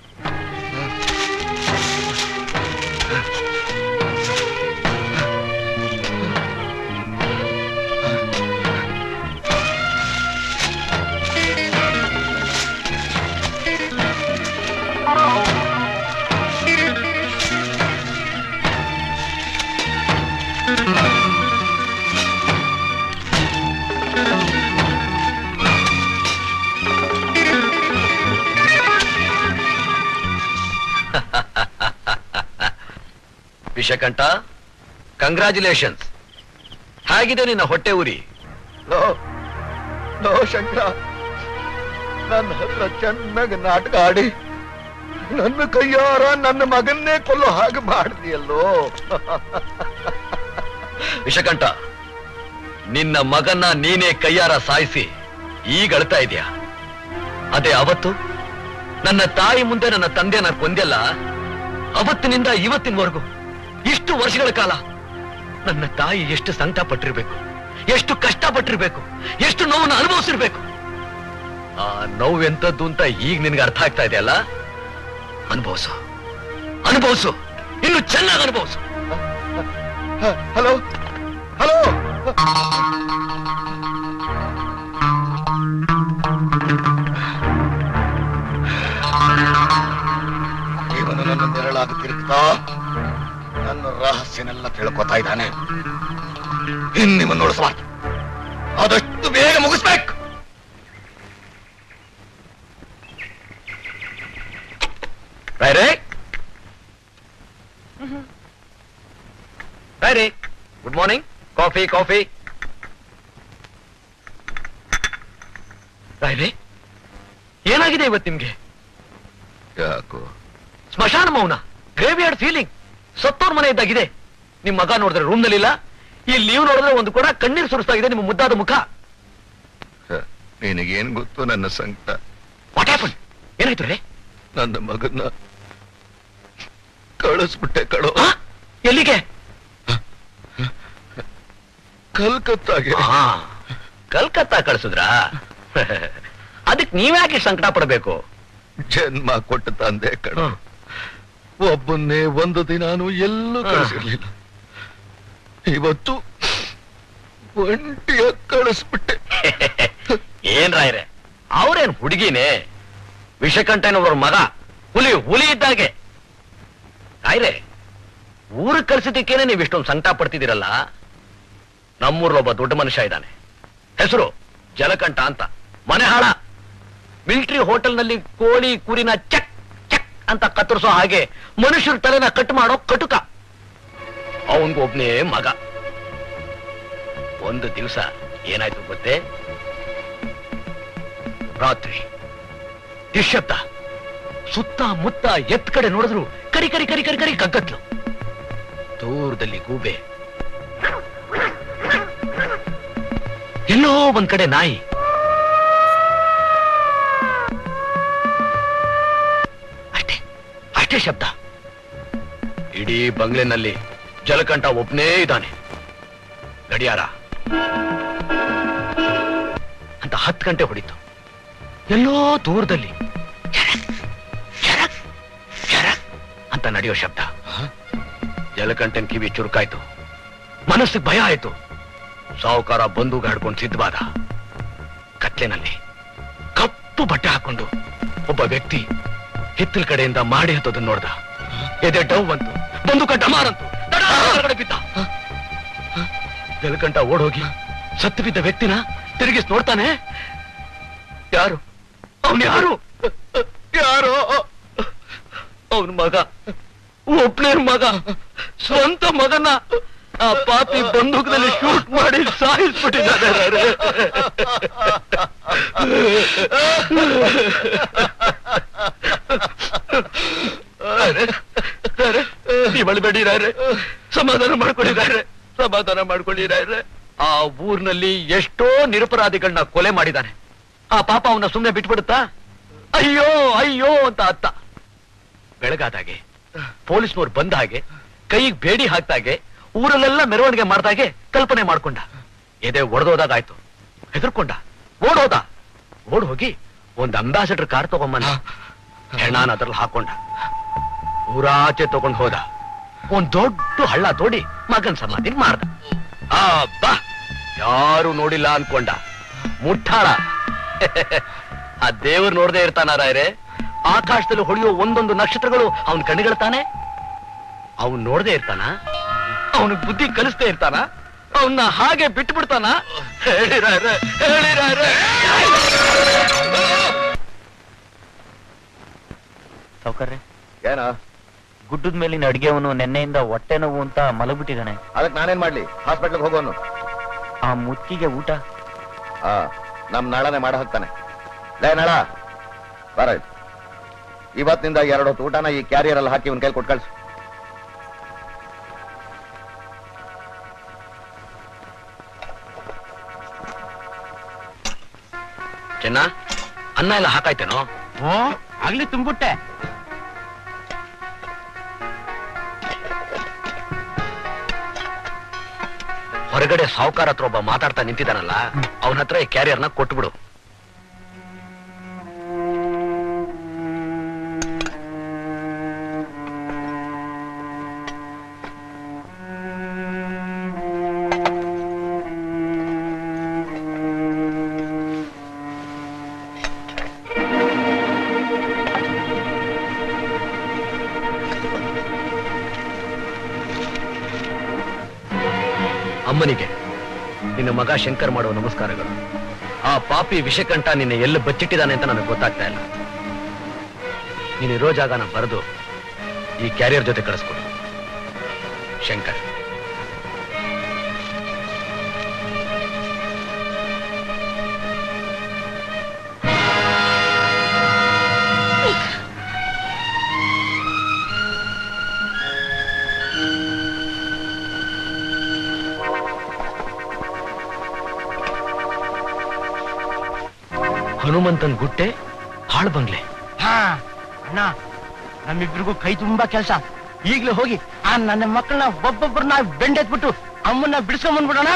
Speaker 9: ವಿಷಕಂಠ ಕಂಗ್ರ್ಯಾಚುಲೇಷನ್ಸ್ ಹೇಗಿದೆ ನಿನ್ನ ಹೊಟ್ಟೆ ಉರಿ
Speaker 2: ಲೋ ಲೋ ಶಂಕರ ನನ್ನ ಹತ್ರ ಚೆನ್ನಾಗಿ ನಾಟಕ ಆಡಿ ನನ್ನ ಕೈಯಾರ ನನ್ನ ಮಗನ್ನೇ ಕೊಲ್ಲೋ ಹಾಗೆ ಮಾಡಿದೆಯಲ್ಲೋ
Speaker 9: ವಿಷಕಂಠ ನಿನ್ನ ಮಗನ್ನ ನೀನೇ ಕೈಯಾರ ಸಾಯಿಸಿ ಈಗ ಅಳ್ತಾ ಇದೆಯಾ ಅದೇ ಅವತ್ತು ನನ್ನ ತಾಯಿ ಮುಂದೆ ನನ್ನ ತಂದೆನ ಕೊಂದೆಲ್ಲ ಅವತ್ತಿನಿಂದ ಇವತ್ತಿನವರೆಗೂ ಇಷ್ಟು ವರ್ಷಗಳ ಕಾಲ ನನ್ನ ತಾಯಿ ಎಷ್ಟು ಸಂಕಟ ಪಟ್ಟಿರ್ಬೇಕು ಎಷ್ಟು ಕಷ್ಟ ಪಟ್ಟಿರ್ಬೇಕು ಎಷ್ಟು ನೋವನ್ನು ಅನುಭವಿಸಿರ್ಬೇಕು ಆ ನೋವು ಎಂತದ್ದು ಅಂತ ಈಗ ನಿನ್ಗೆ ಅರ್ಥ ಆಗ್ತಾ ಇದೆಯಲ್ಲ ಅನುಭವಿಸು ಅನುಭವಿಸು ಇನ್ನು ಚೆನ್ನಾಗಿ ಅನುಭವಿಸು
Speaker 2: ಹಲೋ ಹಲೋ ಇವನು ನನ್ನ ನೆರಳಾಗಿ ತಿರುಗ್ತಾ ನನ್ನ ರಹಸ್ಯನೆಲ್ಲ ತಿಳ್ಕೊತಾ ಇದ್ದಾನೆ ಇನ್ನಿವನ್ ಉಳಿಸಬಾರ್ದು ಆದಷ್ಟು ಬೇಗ ಮುಗಿಸ್ಬೇಕು ರೈರೇ ರೈರೇ ಗುಡ್ ಮಾರ್ನಿಂಗ್ ಕಾಫಿ ಕಾಫಿ
Speaker 9: ರಾಯ್ರೆ ಏನಾಗಿದೆ ಇವತ್ತು ನಿಮ್ಗೆ
Speaker 2: ಯಾಕೋ
Speaker 9: ಸ್ಮಶಾನ ಮೌನ ಗ್ರೇವ್ ಯಾರ್ಡ್ ಫೀಲಿಂಗ್ ಸತ್ತೋರ್ ಮನೆ ಇದ್ದಾಗಿದೆ ನಿಮ್ ಮಗ ನೋಡಿದ್ರೆ ರೂಮ್ ನಲ್ಲಿಲ್ಲ ಈ ಲೀವ್ ನೋಡಿದ್ರೆ ಒಂದು ಕೂಡ ಕಣ್ಣೀರು ಸುರಿಸ್ತಾ ಇದೆ ನಿಮ್ಮ ಮುದ್ದಾದ ಮುಖ
Speaker 2: ನಿನಗೇನ್ ಗೊತ್ತು ನನ್ನ ಸಂಕಟ
Speaker 9: ವಾಟ್ ಹ್ಯಾಪನ್ ಏನಾಯ್ತು ರೇ
Speaker 2: ನನ್ನ ಮಗನ್ನ ಕಳಿಸ್ಬಿಟ್ಟೆ ಕಳೋ
Speaker 9: ಎಲ್ಲಿಗೆ
Speaker 2: ಕಲ್ಕತ್ತಾಗೆ
Speaker 9: ಹಾ ಕಲ್ಕತ್ತಾ ಕಳ್ಸಿದ್ರಾ ಅದಕ್ಕೆ ನೀವ್ಯಾಕೆ ಸಂಕಟ ಪಡಬೇಕು
Speaker 2: ಜನ್ಮ ಕೊಟ್ಟ ತಂದೆ ಕಣ ಒಬ್ಬನ್ನೇ ಒಂದು ದಿನಾನು ಎಲ್ಲೂ ಕಳಿಸಿರ್ಲಿಲ್ಲ ಇವತ್ತು ಒಂಟಿಯ ಕಳಿಸ್ಬಿಟ್ಟೆ
Speaker 9: ಏನ್ ರಾಯ್ರೆ ಅವ್ರೇನ್ ಹುಡುಗಿನೇ ವಿಷಕಂಠನವ್ರ ಮಗ ಹುಲಿ ಹುಲಿ ಇದ್ದಾಗೆ ರಾಯ್ರೆ ಊರಿಗೆ ಕಳ್ಸಿದ್ದಕ್ಕೇನೆ ನೀವು ಇಷ್ಟೊಂದು ಸಂಕಟ ಪಡ್ತಿದ್ದೀರಲ್ಲ ನಮ್ಮೂರ್ಲೊಬ್ಬ ದೊಡ್ಡ ಮನುಷ್ಯ ಇದ್ದಾನೆ ಹೆಸರು ಜಲಕಂಠ ಅಂತ ಮನೆ ಹಾಳ ಮಿಲಿಟರಿ ಹೋಟೆಲ್ನಲ್ಲಿ ಕೋಳಿ ಕುರಿನ ಚಕ್ ಚಕ್ ಅಂತ ಕತ್ತರಿಸೋ ಹಾಗೆ ಮನುಷ್ಯರ ತಲೆನ ಕಟ್ ಮಾಡೋ ಕಟುಕ ಅವನ್ಗೊಬ್ನೇ ಮಗ ಒಂದು ದಿವಸ ಏನಾಯ್ತು ಗೊತ್ತೇ ರಾತ್ರಿ ನಿಶ್ಶಬ್ದ ಸುತ್ತ ಮುತ್ತ ಎತ್ ಕಡೆ ನೋಡಿದ್ರು ಕರಿ ಕರಿ ಕರಿ ಕರಿ ಕರಿ ಕಗ್ಗತ್ಲು ದೂರದಲ್ಲಿ ಗೂಬೆ ಎಲ್ಲೋ ಒಂದ್ ಕಡೆ ನಾಯಿ ಅಷ್ಟೇ ಅಷ್ಟೇ ಶಬ್ದ ಇಡೀ ಬಂಗ್ಲೆನಲ್ಲಿ ಜಲಕಂಠ ಒಬ್ನೇ ಇದ್ದಾನೆ ಗಡಿಯಾರ ಅಂತ ಹತ್ತು ಗಂಟೆ ಹೊಡಿತು ಎಲ್ಲೋ ದೂರದಲ್ಲಿ ಚರಕ್, ಚರಕ್, ಚರಕ್ ಅಂತ ನಡೆಯೋ ಶಬ್ದ ಜಲಕಂಠನ್ ಕಿವಿ ಚುರುಕಾಯ್ತು ಮನಸ್ಸಿಗೆ ಭಯ ಆಯ್ತು ಸಾಹುಕಾರ ಬಂದೂಗ ಹಿಡ್ಕೊಂಡು ಸಿದ್ಧವಾದ ಕತ್ಲೆನಲ್ಲಿ ಕಪ್ಪು ಬಟ್ಟೆ ಹಾಕೊಂಡು ಒಬ್ಬ ವ್ಯಕ್ತಿ ಹಿತ್ತಲ ಕಡೆಯಿಂದ ಮಾಡಿ ಹತ್ತೋದನ್ನ ನೋಡ್ದ ಎದೆ ಡವ್ ಬಂತು ಬಂದೂಕ ಡಮಾರಂತು ದಡಾರ್ ಹೊರಗಡೆ ಬಿದ್ದ ಜಲಕಂಠ ಓಡೋಗಿ ಸತ್ತು ಬಿದ್ದ ವ್ಯಕ್ತಿನ ತಿರುಗಿಸ್ ನೋಡ್ತಾನೆ ಯಾರು ಅವನು ಯಾರು ಯಾರೋ ಅವನ ಮಗ ಒಬ್ನೇ ಮಗ ಸ್ವಂತ ಮಗನ ಆ ಪಾಪಿ ಬಂದೂಕದಲ್ಲಿ ಶೂಟ್ ಮಾಡಿ ಸಾಯಿಸ್ಬಿಟ್ಟಿದ್ದಾರೆ ಇವಳ್ಬೇಡಿದ್ದಾರೆ ಸಮಾಧಾನ ಮಾಡ್ಕೊಂಡಿದ್ದಾರೆ ಸಮಾಧಾನ ಮಾಡ್ಕೊಂಡಿದ್ದಾರೆ ಆ ಊರ್ನಲ್ಲಿ ಎಷ್ಟೋ ನಿರಪರಾಧಿಗಳನ್ನ ಕೊಲೆ ಮಾಡಿದ್ದಾನೆ ಆ ಪಾಪ ಅವನ್ನ ಸುಮ್ನೆ ಬಿಟ್ಬಿಡುತ್ತಾ ಅಯ್ಯೋ ಅಯ್ಯೋ ಅಂತ ಅತ್ತ ಬೆಳಗಾದಾಗೆ ಪೊಲೀಸ್ನವ್ರು ಬಂದ ಹಾಗೆ ಕೈಗೆ ಬೇಡಿ ಹಾಕ್ದಾಗೆ ಊರಲ್ಲೆಲ್ಲ ಮೆರವಣಿಗೆ ಮಾಡ್ದಾಗೆ ಕಲ್ಪನೆ ಮಾಡ್ಕೊಂಡ ಎದೆ ಒಡೆದೋದಾಗಾಯ್ತು ಹೆದರ್ಕೊಂಡ ಓಡೋದ ಓಡ್ ಹೋಗಿ ಒಂದ್ ಅಂಬಾಸಡರ್ ಕಾರ್ ತಗೊಂಬಂದ ಹೆಣಾನ್ ಅದ್ರಲ್ಲಿ ಹಾಕೊಂಡ ಊರಾಚೆ ತಗೊಂಡ್ ಹೋದ ಒಂದ್ ದೊಡ್ಡ ಹಳ್ಳ ತೋಡಿ ಮಗನ್ ಸಮಾಧಿ ಮಾಡ್ದ ಆ ಬಾ ಯಾರು ನೋಡಿಲ್ಲ ಅನ್ಕೊಂಡ ಮುಟ್ಟಾಳ ಆ ದೇವ್ರು ನೋಡದೆ ಇರ್ತಾನ ರಾಯ್ರೆ ಆಕಾಶದಲ್ಲಿ ಹೊಳೆಯೋ ಒಂದೊಂದು ನಕ್ಷತ್ರಗಳು ಅವನ್ ಕಣ್ಣುಗಳ ತಾನೆ ಅವನ್ ನೋಡದೆ ಇರ್ತಾನ ಅವನು ಬುದ್ಧಿ ಕಲಿಸ್ದೇ ಇರ್ತಾನ ಅವನ್ನ ಹಾಗೆ ಬಿಟ್ಟು ಬಿಡ್ತಾನ ಹೇಳಿರಾಯ್ರೆ ಹೇಳಿರಾಯ್ರೆ
Speaker 1: ಸೌಕರ್ಯ
Speaker 2: ಏನ
Speaker 1: ಗುಡ್ಡದ ಮೇಲಿನ ಅಡಿಗೆವನು ನೆನ್ನೆಯಿಂದ ಹೊಟ್ಟೆ ನೋವು ಅಂತ ಮಲಗ್ಬಿಟ್ಟಿದ್ದಾನೆ
Speaker 2: ಅದಕ್ಕೆ ನಾನೇನ್ ಮಾಡ್ಲಿ ಹಾಸ್ಪಿಟ್ಲ್ಗೆ ಹೋಗೋನು
Speaker 1: ಆ ಮುತ್ತಿಗೆ ಊಟ
Speaker 2: ಆ ನಮ್ ನಾಳನೆ ಮಾಡ ಹಾಕ್ತಾನೆ ಲೇ ನಾಳ ಬರ ಇಲ್ಲಿ. ಇವತ್ತಿನಿಂದ ಎರಡು ಹೊತ್ತು ಊಟನ ಈ ಕ್ಯಾರಿಯರ್ ಅಲ್ಲಿ ಹಾಕಿ ಇವನ್ ಕೈಲಿ ಕೊಟ್ಟು ಕಳ್ಸು
Speaker 9: ಚೆನ್ನ ಅನ್ನ ಎಲ್ಲ ಹಾಕಾಯ್ತೇನೋ
Speaker 1: ಓ ಆಗ್ಲಿ ತುಂಬಿಟ್ಟೆ
Speaker 9: ಹೊರಗಡೆ ಸಾವುಕಾರ ಹತ್ರ ಒಬ್ಬ ಮಾತಾಡ್ತಾ ನಿಂತಿದ್ದಾನಲ್ಲ ಅವನ ಹತ್ರ ಈ ಕ್ಯಾರಿಯರ್ನ ಕೊಟ್ಬಿಡು ಅಮ್ಮನಿಗೆ ನಿನ್ನ ಮಗ ಶಂಕರ್ ಮಾಡುವ ನಮಸ್ಕಾರಗಳು ಆ ಪಾಪಿ ವಿಷಕಂಠ ನಿನ್ನೆ ಎಲ್ಲಿ ಬಚ್ಚಿಟ್ಟಿದ್ದಾನೆ ಅಂತ ನನಗೆ ಗೊತ್ತಾಗ್ತಾ ಇಲ್ಲ ನೀನು ಇರೋ ಜಾಗನ ಬರೆದು ಈ ಕ್ಯಾರಿಯರ್ ಜೊತೆ ಕಳಿಸ್ಕೊಡು ಶಂಕರ್ ಹನುಮಂತನ್ ಗುಟ್ಟೆ ಹಾಳು ಬಂಗ್ಲೆ
Speaker 3: ಹಾ ಅಣ್ಣ ನಮ್ಮಿಬ್ರಿಗೂ ಕೈ ತುಂಬಾ ಕೆಲಸ ಈಗ್ಲೇ ಹೋಗಿ ಆ ನನ್ನ ಮಕ್ಕಳನ್ನ ಒಬ್ಬೊಬ್ಬರನ್ನ ಬೆಂಡೆತ್ಬಿಟ್ಟು ಅಮ್ಮನ್ನ ಬಿಡಿಸ್ಕೊಂಡ್ ಬಂದ್ಬಿಡೋಣ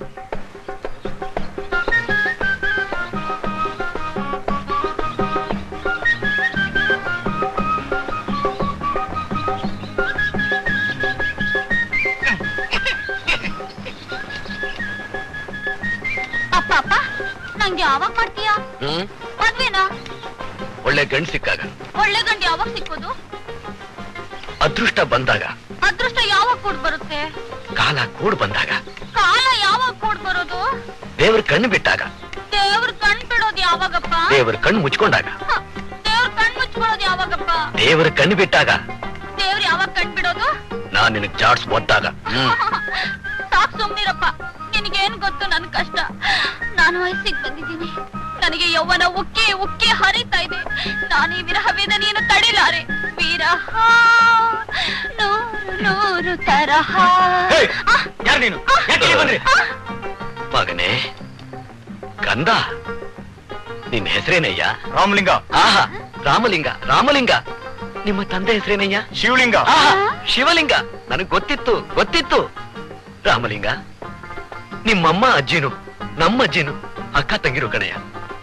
Speaker 4: ಅಪ್ಪ ಅಪ್ಪ ನಂಗೆ ಯಾವಾಗ ಮಾಡ್ತೀಯಾ
Speaker 9: ಹ್ಮ್
Speaker 4: ಮದ್ವೆನಾ
Speaker 9: ಒಳ್ಳೆ ಗಂಡ್ ಸಿಕ್ಕಾಗ
Speaker 4: ಒಳ್ಳೆ ಗಂಡು ಯಾವಾಗ ಸಿಕ್ಕೋದು
Speaker 9: ಅದೃಷ್ಟ ಬಂದಾಗ
Speaker 4: ಅದೃಷ್ಟ ಯಾವಾಗ ಕೂಡ್ ಬರುತ್ತೆ
Speaker 9: ಕಾಲ ಕೂಡ್ ಬಂದಾಗ
Speaker 4: ಕಾಲ ಯಾವಾಗ ಕೂಡ್ ಬರೋದು
Speaker 9: ದೇವ್ರ ಕಣ್ಣು ಬಿಟ್ಟಾಗ
Speaker 4: ದೇವ್ರ ಕಣ್ ಬಿಡೋದು ಯಾವಾಗಪ್ಪ
Speaker 9: ದೇವ್ರ ಕಣ್ಣು ಮುಚ್ಕೊಂಡಾಗ
Speaker 4: ಹ, ದೇವ್ರ ಕಣ್ ಮುಚ್ಕೊಳ್ಳೋದು ಯಾವಾಗಪ್ಪ
Speaker 9: ದೇವ್ರ ಕಣ್ಣು ಬಿಟ್ಟಾಗ
Speaker 4: ದೇವ್ರ ಯಾವಾಗ ಕಣ್ ಬಿಡೋದು
Speaker 9: ನಾನ್ ನಿನಗ್ ಜಾಡ್ಸ್ ಒದ್ದಾಗ ಹ್ಮ್
Speaker 4: ಸಾಕ್ ಸುಮ್ನಿರಪ್ಪ ನಿನಗೇನ್ ಗೊತ್ತು ನನ್ ಕಷ್ಟ ನಾನು ವಯಸ್ಸಿಗೆ ಬಂದಿದ್ದೀನಿ ನನಗೆ ಯೌವನ ಉಕ್ಕಿ ಉಕ್ಕಿ ಹರಿತಾ ಇದೆ ನಾನು ಈ ವಿರಹ ವೇದನೆಯನ್ನು ತಡಿಲಾರೆ ವಿರಹ ನೂರು ನೂರು ತರಹ
Speaker 1: ಯಾರು ನೀನು ಯಾಕೆ ಇಲ್ಲಿ ಬಂದ್ರಿ
Speaker 9: ಮಗನೇ ಕಂದ ನಿನ್ ಹೆಸರೇನಯ್ಯ
Speaker 1: ರಾಮಲಿಂಗ
Speaker 9: ಆಹಾ ರಾಮಲಿಂಗ ರಾಮಲಿಂಗ ನಿಮ್ಮ ತಂದೆ ಹೆಸರೇನಯ್ಯ
Speaker 1: ಶಿವಲಿಂಗ
Speaker 9: ಆಹಾ ಶಿವಲಿಂಗ ನನಗ್ ಗೊತ್ತಿತ್ತು ಗೊತ್ತಿತ್ತು ರಾಮಲಿಂಗ ನಿಮ್ಮಮ್ಮ ಅಜ್ಜಿನು ನಮ್ಮ ಅಜ್ಜಿನು ಅಕ್ಕ ತಂಗಿರು ಕಣಯ್ಯ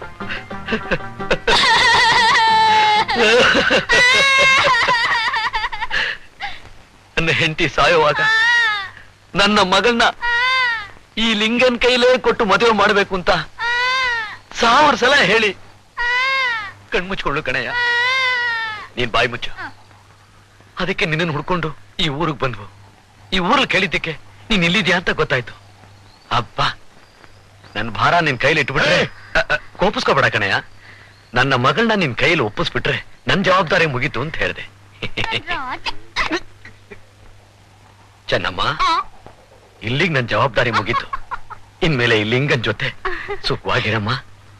Speaker 9: ನನ್ನ ಹೆಂಡತಿ ಸಾಯುವಾಗ ನನ್ನ ಮಗಳನ್ನ ಈ ಲಿಂಗನ್ ಕೈಲೇ ಕೊಟ್ಟು ಮದುವೆ ಮಾಡ್ಬೇಕು ಅಂತ ಸಾವಿರ ಸಲ ಹೇಳಿ ಕಣ್ಮುಚ್ಕೊಳ್ಳು ಕಣಯ್ಯ ನೀನ್ ಬಾಯಿ ಮುಚ್ಚು ಅದಕ್ಕೆ ನಿನ್ನನ್ನು ಹುಡ್ಕೊಂಡು ಈ ಊರಿಗೆ ಬಂದ್ವು ಈ ಊರಲ್ಲಿ ಕೇಳಿದ್ದಕ್ಕೆ ನೀನ್ ಇಲ್ಲಿದ್ಯಾ ಅಂತ ಗೊತ್ತಾಯ್ತು ಅಬ್ಬಾ ನನ್ ಭಾರ ನಿನ್ ಕೈಲಿ ಇಟ್ಬಿಟ್ರೆ ಅ, ಅ, ಕೋಪಿಸ್ಕೋಬೇಡ ಕಣಯ್ಯ ನನ್ನ ಮಗಳನ್ನ ನಿನ್ ಕೈಲಿ ಒಪ್ಪಿಸ್ಬಿಟ್ರೆ ನನ್ ಜವಾಬ್ದಾರಿ ಮುಗೀತು ಅಂತ ಹೇಳ್ದೆ ಚೆನ್ನಮ್ಮ ಇಲ್ಲಿಗ್ ನನ್ ಜವಾಬ್ದಾರಿ ಮುಗೀತು ಇನ್ಮೇಲೆ ಈ ಲಿಂಗನ್ ಜೊತೆ ಸುಖವಾಗಿರಮ್ಮ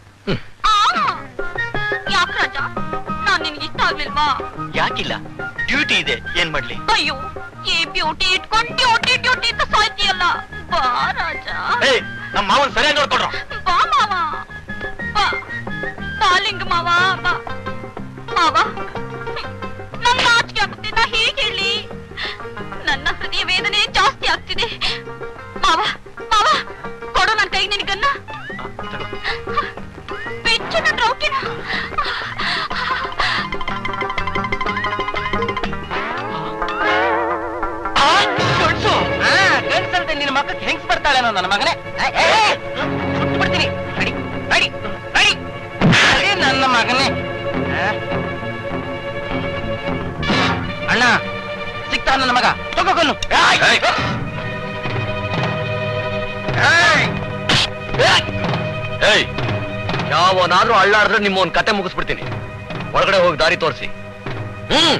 Speaker 4: ಯಾಕ್ ರಾಜ ನಾನ್ ನಿನ್ಗೆ ಇಷ್ಟ ಆಗ್ಲಿಲ್ವಾ
Speaker 1: ಯಾಕಿಲ್ಲ ಡ್ಯೂಟಿ ಇದೆ ಏನ್ ಮಾಡ್ಲಿ
Speaker 4: ಅಯ್ಯೋ ಈ ಬ್ಯೂಟಿ ಇಟ್ಕೊಂಡ್ ಡ್ಯೂಟಿ ಡ್ಯೂಟಿ ಅಂತ ಸಾಯ್ತೀಯಲ್ಲ ಬಾ ರಾಜ
Speaker 1: ಏಯ್ ನಮ್ಮ ಮಾವನ್ ಸರಿಯಾಗಿ ನೋಡ್ಕೊಡ್ರ
Speaker 4: ಬಾ ಮಾವ ಬಾ ಬಾ ಲಿಂಗ ಮಾವ ಬಾ ಮಾವ ನನ್ ನಾಚಿಕೆ ಆಗುತ್ತೆ ನಾ ಹೇಗೆ ಹೇಳಿ ನನ್ನ ಹೃದಯ ವೇದನೆ ಜಾಸ್ತಿ ಆಗ್ತಿದೆ ಮಾವ ಮಾವ ಕೊಡು ನನ್ ಕೈಗೆ ನಿನಗನ್ನ ಬೆಚ್ಚು ನನ್ ರೌಕಿನ
Speaker 3: ಗಂಡ್ಸು ಗಂಡ್ಸಂತೆ ನಿನ್ನ ಮಕ್ಕಕ್ಕೆ ಹೆಂಗ್ಸ್ ಬರ್ತಾಳೇನೋ ನನ್ನ ಮಗನೇ ಏ, ಏ, ಏ, ಸುಟ್ಟು ಬಿಡ್ತೀನಿ ನಡಿ ನಡಿ ನಡಿ ನಡಿ ನನ್ನ ಮಗನೇ ಆ? ಅಣ್ಣ ಸಿಗ್ತಾ ನನ್ನ ಮಗ ತಗೋಕೊನ್ನು
Speaker 9: ಏಯ್ ಯಾವನಾದ್ರೂ ಅಳ್ಳಾಡಿದ್ರೆ ನಿಮ್ಮ ಒಂದ್ ಕತೆ ಮುಗಿಸ್ಬಿಡ್ತೀನಿ ಒಳಗಡೆ ಹೋಗಿ ದಾರಿ ತೋರಿಸಿ ಹ್ಮ್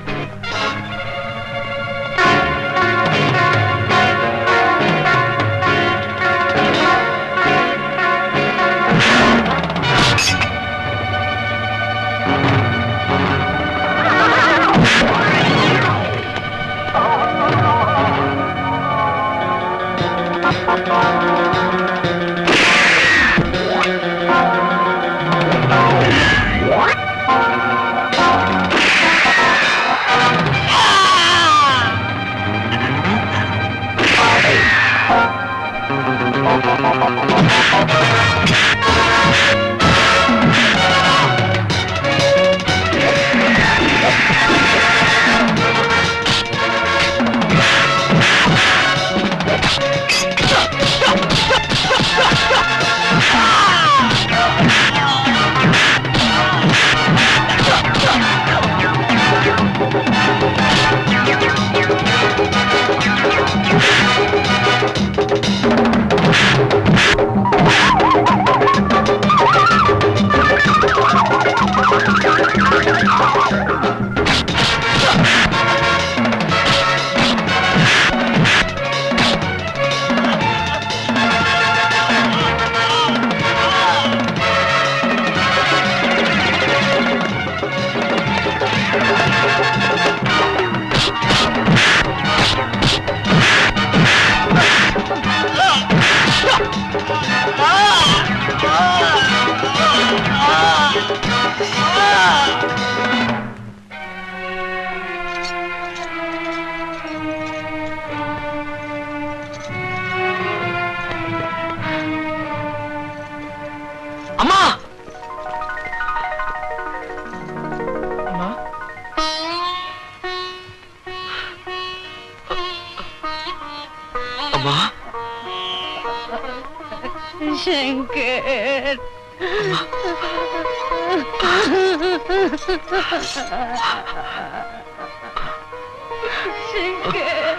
Speaker 9: ಅಮ್ಮ ಅಮ್ಮ
Speaker 6: ಶಂಕರ್ ಶಂಕರ್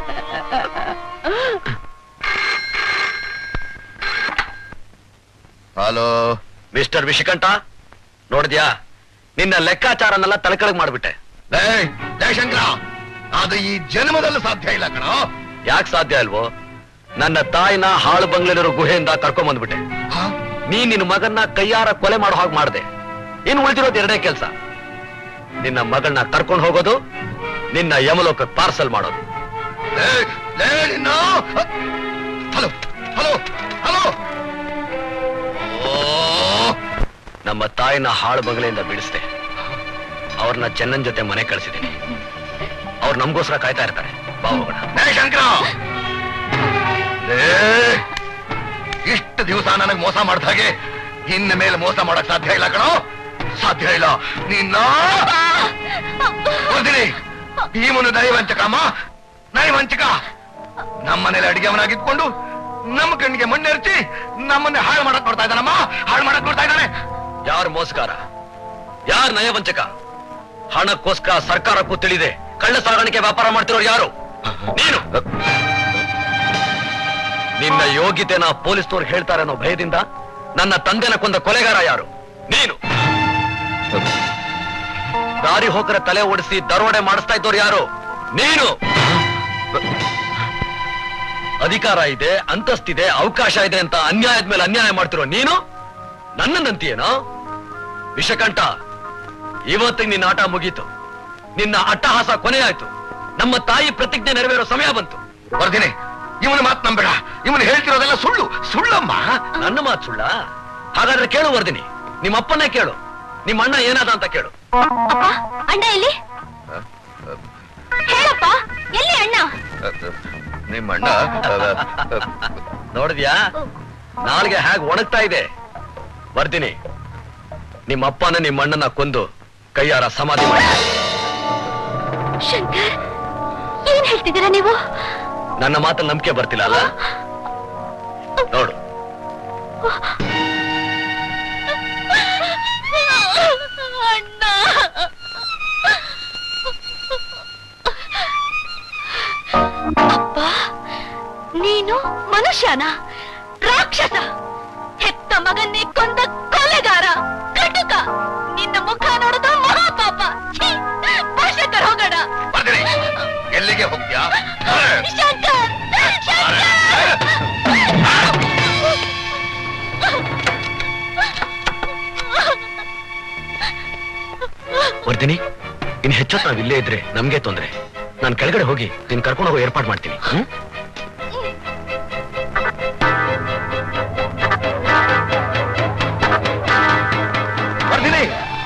Speaker 2: ಹಲೋ
Speaker 9: ಮಿಸ್ಟರ್ ವಿಷಿಕಂಠ ನೋಡಿದ್ಯಾ ನಿನ್ನ ಲೆಕ್ಕಾಚಾರನೆಲ್ಲ ತಲೆಕೆಳಗ್ ಮಾಡ್ಬಿಟ್ಟೆ
Speaker 2: ಲೇ ಜಯಶಂಕರ ಅದು ಈ ಜನ್ಮದಲ್ಲೂ ಸಾಧ್ಯ ಇಲ್ಲ ಕಣ
Speaker 9: ಯಾಕೆ ಸಾಧ್ಯ ಅಲ್ವೋ ನನ್ನ ತಾಯಿನ ಹಾಳು ಬಂಗ್ಲೆಲಿರೋ ಗುಹೆಯಿಂದ ಕರ್ಕೊಂಡ್ ಬಂದ್ಬಿಟ್ಟೆ ನೀ ನಿನ್ನ ಮಗನ್ನ ಕೈಯಾರ ಕೊಲೆ ಮಾಡೋ ಹಾಗೆ ಮಾಡ್ದೆ ಇನ್ ಉಳಿದಿರೋದು ಎರಡೇ ಕೆಲಸ ನಿನ್ನ ಮಗಳನ್ನ ಕರ್ಕೊಂಡು ಹೋಗೋದು ನಿನ್ನ ಯಮಲೋಕ ಪಾರ್ಸಲ್ ಮಾಡೋದು
Speaker 2: ಹಲೋ ಹಲೋ ಹಲೋ
Speaker 9: ನಮ್ಮ ತಾಯಿನ ಹಾಳು ಬಂಗ್ಲೆಯಿಂದ ಬಿಡಿಸ್ದೆ ಅವ್ರನ್ನ ಚೆನ್ನನ್ ಜೊತೆ ಮನೆ ಕಳಿಸಿದ್ದೀನಿ ಅವ್ರು ನಮಗೋಸ್ಕರ ಕಾಯ್ತಾ ಇರ್ತಾರೆ ಬಾ ಹೋಗೋಣ
Speaker 2: ಜಯಶಂಕರ ಇಷ್ಟು ದಿವಸ ನನಗೆ ಮೋಸ ಮಾಡ್ದ ಹಾಗೆ ಇನ್ನ ಮೇಲೆ ಮೋಸ ಮಾಡಕ್ ಸಾಧ್ಯ ಇಲ್ಲ ಕಣೋ ಸಾಧ್ಯ ಇಲ್ಲ ನಿನ್ನ ಬರ್ತೀನಿ ಭೀಮನು ನೈವಂಚಕ ಅಮ್ಮ ನೈವಂಚಕ ನಮ್ಮನೇಲಿ ಅಡಿಗೆವನಾಗಿದ್ಕೊಂಡು ನಮ್ಮ ಕಣ್ಣಿಗೆ ಮಣ್ಣೆರ್ಚಿ ನಮ್ಮನ್ನೇ ಹಾಳು ಮಾಡಕ್ ನೋಡ್ತಾ ಇದ್ದಾನಮ್ಮ ಹಾಳು ಮಾಡಕ್ ನೋಡ್ತಾ ಇದ್ದಾನೆ
Speaker 9: ಯಾರು ಮೋಸಗಾರ ಯಾರು ನಯವಂಚಕ ಹಣಕ್ಕೋಸ್ಕರ ಸರ್ಕಾರಕ್ಕೂ ತಿಳಿದೆ ಕಳ್ಳ ಸಾಗಾಣಿಕೆ ವ್ಯಾಪಾರ ಮಾಡ್ತಿರೋರು ಯಾರು ನೀನು ನಿನ್ನ ಯೋಗ್ಯತೆನ ಪೊಲೀಸ್ನವ್ರು ಹೇಳ್ತಾರೆ ಅನ್ನೋ ಭಯದಿಂದ ನನ್ನ ತಂದೆನ ಕೊಂದ ಕೊಲೆಗಾರ ಯಾರು ನೀನು ದಾರಿ ಹೋಕರ ತಲೆ ಓಡಿಸಿ ದರೋಡೆ ಮಾಡಿಸ್ತಾ ಇದ್ದವ್ರು ಯಾರು ನೀನು ಅಧಿಕಾರ ಇದೆ ಅಂತಸ್ತಿದೆ ಅವಕಾಶ ಇದೆ ಅಂತ ಅನ್ಯಾಯದ ಮೇಲೆ ಅನ್ಯಾಯ ಮಾಡ್ತಿರೋ ನೀನು ನನ್ನನ್ನಂತೀಯೇನೋ ವಿಷಕಂಠ ಇವತ್ತಿಗೆ ನಿನ್ನ ಆಟ ಮುಗೀತು ನಿನ್ನ ಅಟ್ಟಹಾಸ ಕೊನೆಯಾಯ್ತು ನಮ್ಮ ತಾಯಿ ಪ್ರತಿಜ್ಞೆ ನೆರವೇರೋ ಸಮಯ ಬಂತು
Speaker 2: ಬರ್ತೀನಿ ಇವನ ಮಾತು ನಂಬೇಡ ಇವನು ಹೇಳ್ತಿರೋದೆಲ್ಲ ಸುಳ್ಳು ಸುಳ್ಳಮ್ಮ
Speaker 9: ನನ್ನ ಮಾತು ಸುಳ್ಳ ಹಾಗಾದ್ರೆ ಕೇಳು ವರ್ದಿನಿ ನಿಮ್ಮ ಅಪ್ಪನೇ ಕೇಳು ನಿಮ್ಮ ಅಣ್ಣ ಏನಾದ ಅಂತ ಕೇಳು
Speaker 4: ಅಪ್ಪ ಅಣ್ಣ ಎಲ್ಲಿ ಹೇಳಪ್ಪ ಎಲ್ಲಿ ಅಣ್ಣ
Speaker 2: ನಿಮ್ಮ ಅಣ್ಣ
Speaker 9: ನೋಡಿದ್ಯಾ ನಾಲ್ಗೆ ಹೇಗೆ ಒಣಗ್ತಾ ಇದೆ ಬರ್ತೀನಿ ನಿಮ್ಮ ಅಪ್ಪನ ನಿಮ್ಮ ಅಣ್ಣನ ಕೊಂದು ಕೈಯಾರ ಸಮಾಧಿ ಮಾಡಿ
Speaker 4: ಶಂಕರ್ ಏನ್ ಹೇಳ್ತಿದ್ದೀರಾ ನೀವು
Speaker 9: ನನ್ನ ಮಾತಲ್ಲಿ ನಂಬಿಕೆ ಬರ್ತಿಲ್ಲ ಅಲ್ಲ ನೋಡು
Speaker 4: ಅಣ್ಣ ಅಪ್ಪ ನೀನು ಮನುಷ್ಯನ ರಾಕ್ಷಸ ಹೆತ್ತ ಮಗನ್ನೇ ಕೊಂದ ಕೊಲೆಗಾರ ಕಟುಕ ನಿನ್ನ ಮುಖ ನೋಡೋದು ಮಹಾಪಾಪ ಛೀ, ಭಾಷಕರ್ ಹೋಗೋಣ
Speaker 2: ಬರ್ತೀನಿ ಎಲ್ಲಿಗೆ ಹೋಗ್ತೀಯಾ
Speaker 4: ಶಂಕರ್
Speaker 9: ಬರ್ತೀನಿ ಇನ್ ಹೆಚ್ಚೊತ್ತು ನಾವ್ ಇಲ್ಲೇ ಇದ್ರೆ ನಮ್ಗೆ ತೊಂದ್ರೆ ನಾನು ಕೆಳಗಡೆ ಹೋಗಿ ನಿನ್ ಕರ್ಕೊಂಡು ಹೋಗೋ ಏರ್ಪಾಡು ಮಾಡ್ತೀನಿ ಹ್ಮ್
Speaker 2: ಬರ್ತೀನಿ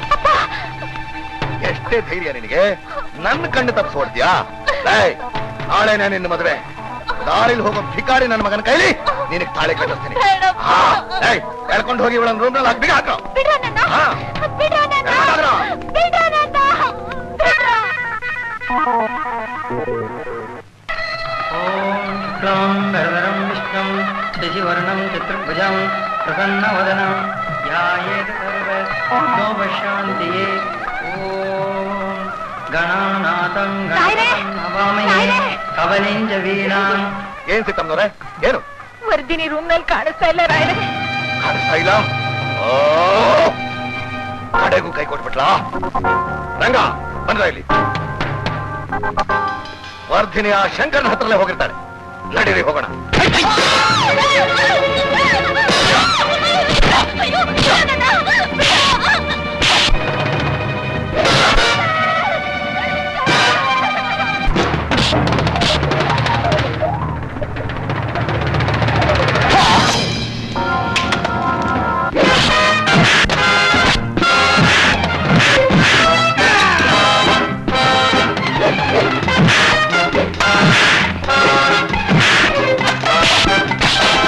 Speaker 2: ಎಷ್ಟೇ ಧೈರ್ಯ ನಿನಗೆ ನನ್ನ ಕಣ್ಣು ತಪ್ಪಿಸೋಡ್ತೀಯಾ ನಾಳೆನೇ ನಿನ್ನ ಮದುವೆ ದಾರಿಲಿ ಹೋಗೋ ಭಿಕಾರಿ ನನ್ನ ಮಗನ ಕೈಲಿ ನಿನಗೆ ತಾಳೆ ಕಟ್ಟಿಸ್ತೀನಿ ಹಾ, ಏಯ್, ಎಳ್ಕೊಂಡು ಹೋಗಿ ಇವಳನ್ನ ರೂಮ್ನಲ್ಲಿ ಹಾಕಿ ಬಿಗ ಹಾಕೋ ಹಾ. ಯಾಕಾದ್ರ?
Speaker 12: शुक्लाम्बरधरं विष्णुं शशिवर्णं चतुर्भुजं प्रसन्नवदनं ध्यायेत् सर्वदोपशान्तिये ॐ गणानाथं गणपतिं नमामहे कवलिं च वीणां
Speaker 2: ಏನ್ ಸಿಕ್ಕಮ್ಮನವ್ರೆ ಏನು
Speaker 6: ವರ್ದಿನಿ ರೂಮ್ ನಲ್ಲಿ ಕಾಣಿಸ್ತಾ ಇಲ್ಲ ರಾಯರೇ
Speaker 2: ಕಾಣಿಸ್ತಾ ಇಲ್ಲ ಓ, ಕಡೆಗೂ ಕೈ ಕೊಟ್ಬಿಟ್ಲಾ ರಂಗ ಬಂದ್ರ ಇಲ್ಲಿ ವರ್ಧಿನಿ ಆ ಶಂಕರನ ಹತ್ರಲ್ಲೇ ಹೋಗಿರ್ತಾಳೆ ನಡೀರಿ ಹೋಗೋಣ
Speaker 4: ಆ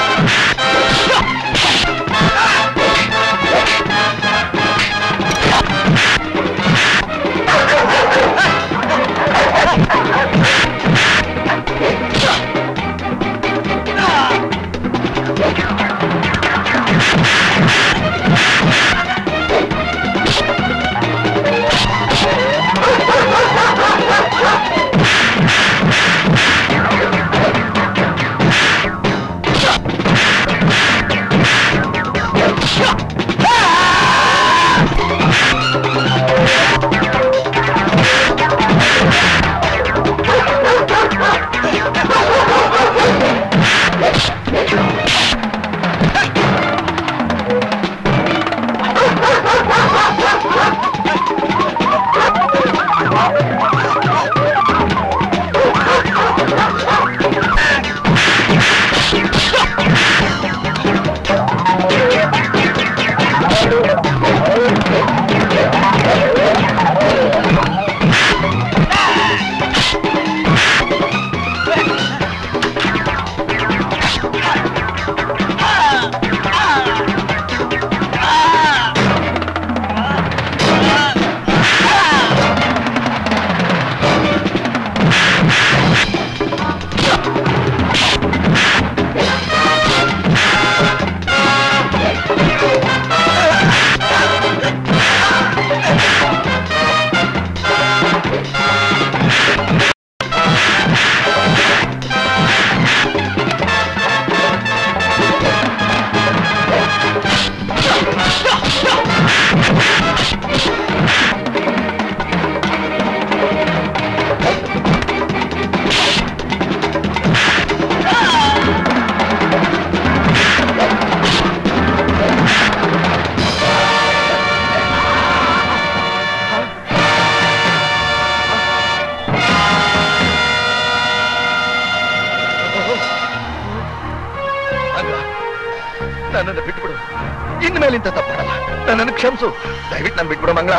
Speaker 2: ನನ್ನನ್ನು ಬಿಟ್ಬಿಡು ಇನ್ಮೇಲಿಂದ ತಪ್ಪಡಲ್ಲ ನನ್ನನ್ನು ಕ್ಷಮಿಸು ದಯವಿಟ್ಟು ನಾನು ಬಿಟ್ಬಿಡು ಮಂಗಳ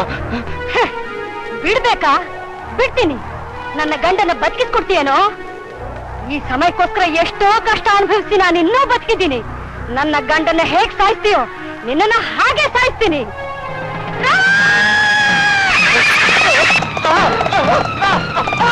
Speaker 6: ಬಿಡ್ಬೇಕಾ ಬಿಡ್ತೀನಿ ನನ್ನ ಗಂಡನ ಬದುಕಿಸ್ಕೊಡ್ತೀಯೇನೋ ಈ ಸಮಯಕ್ಕೋಸ್ಕರ ಎಷ್ಟೋ ಕಷ್ಟ ಅನುಭವಿಸಿ ನಾನು ಇನ್ನೂ ಬದುಕಿದ್ದೀನಿ ನನ್ನ ಗಂಡನ ಹೇಗ್ ಸಾಯಿಸ್ತೀಯೋ ನಿನ್ನನ್ನ ಹಾಗೆ ಸಾಯಿಸ್ತೀನಿ ಆ!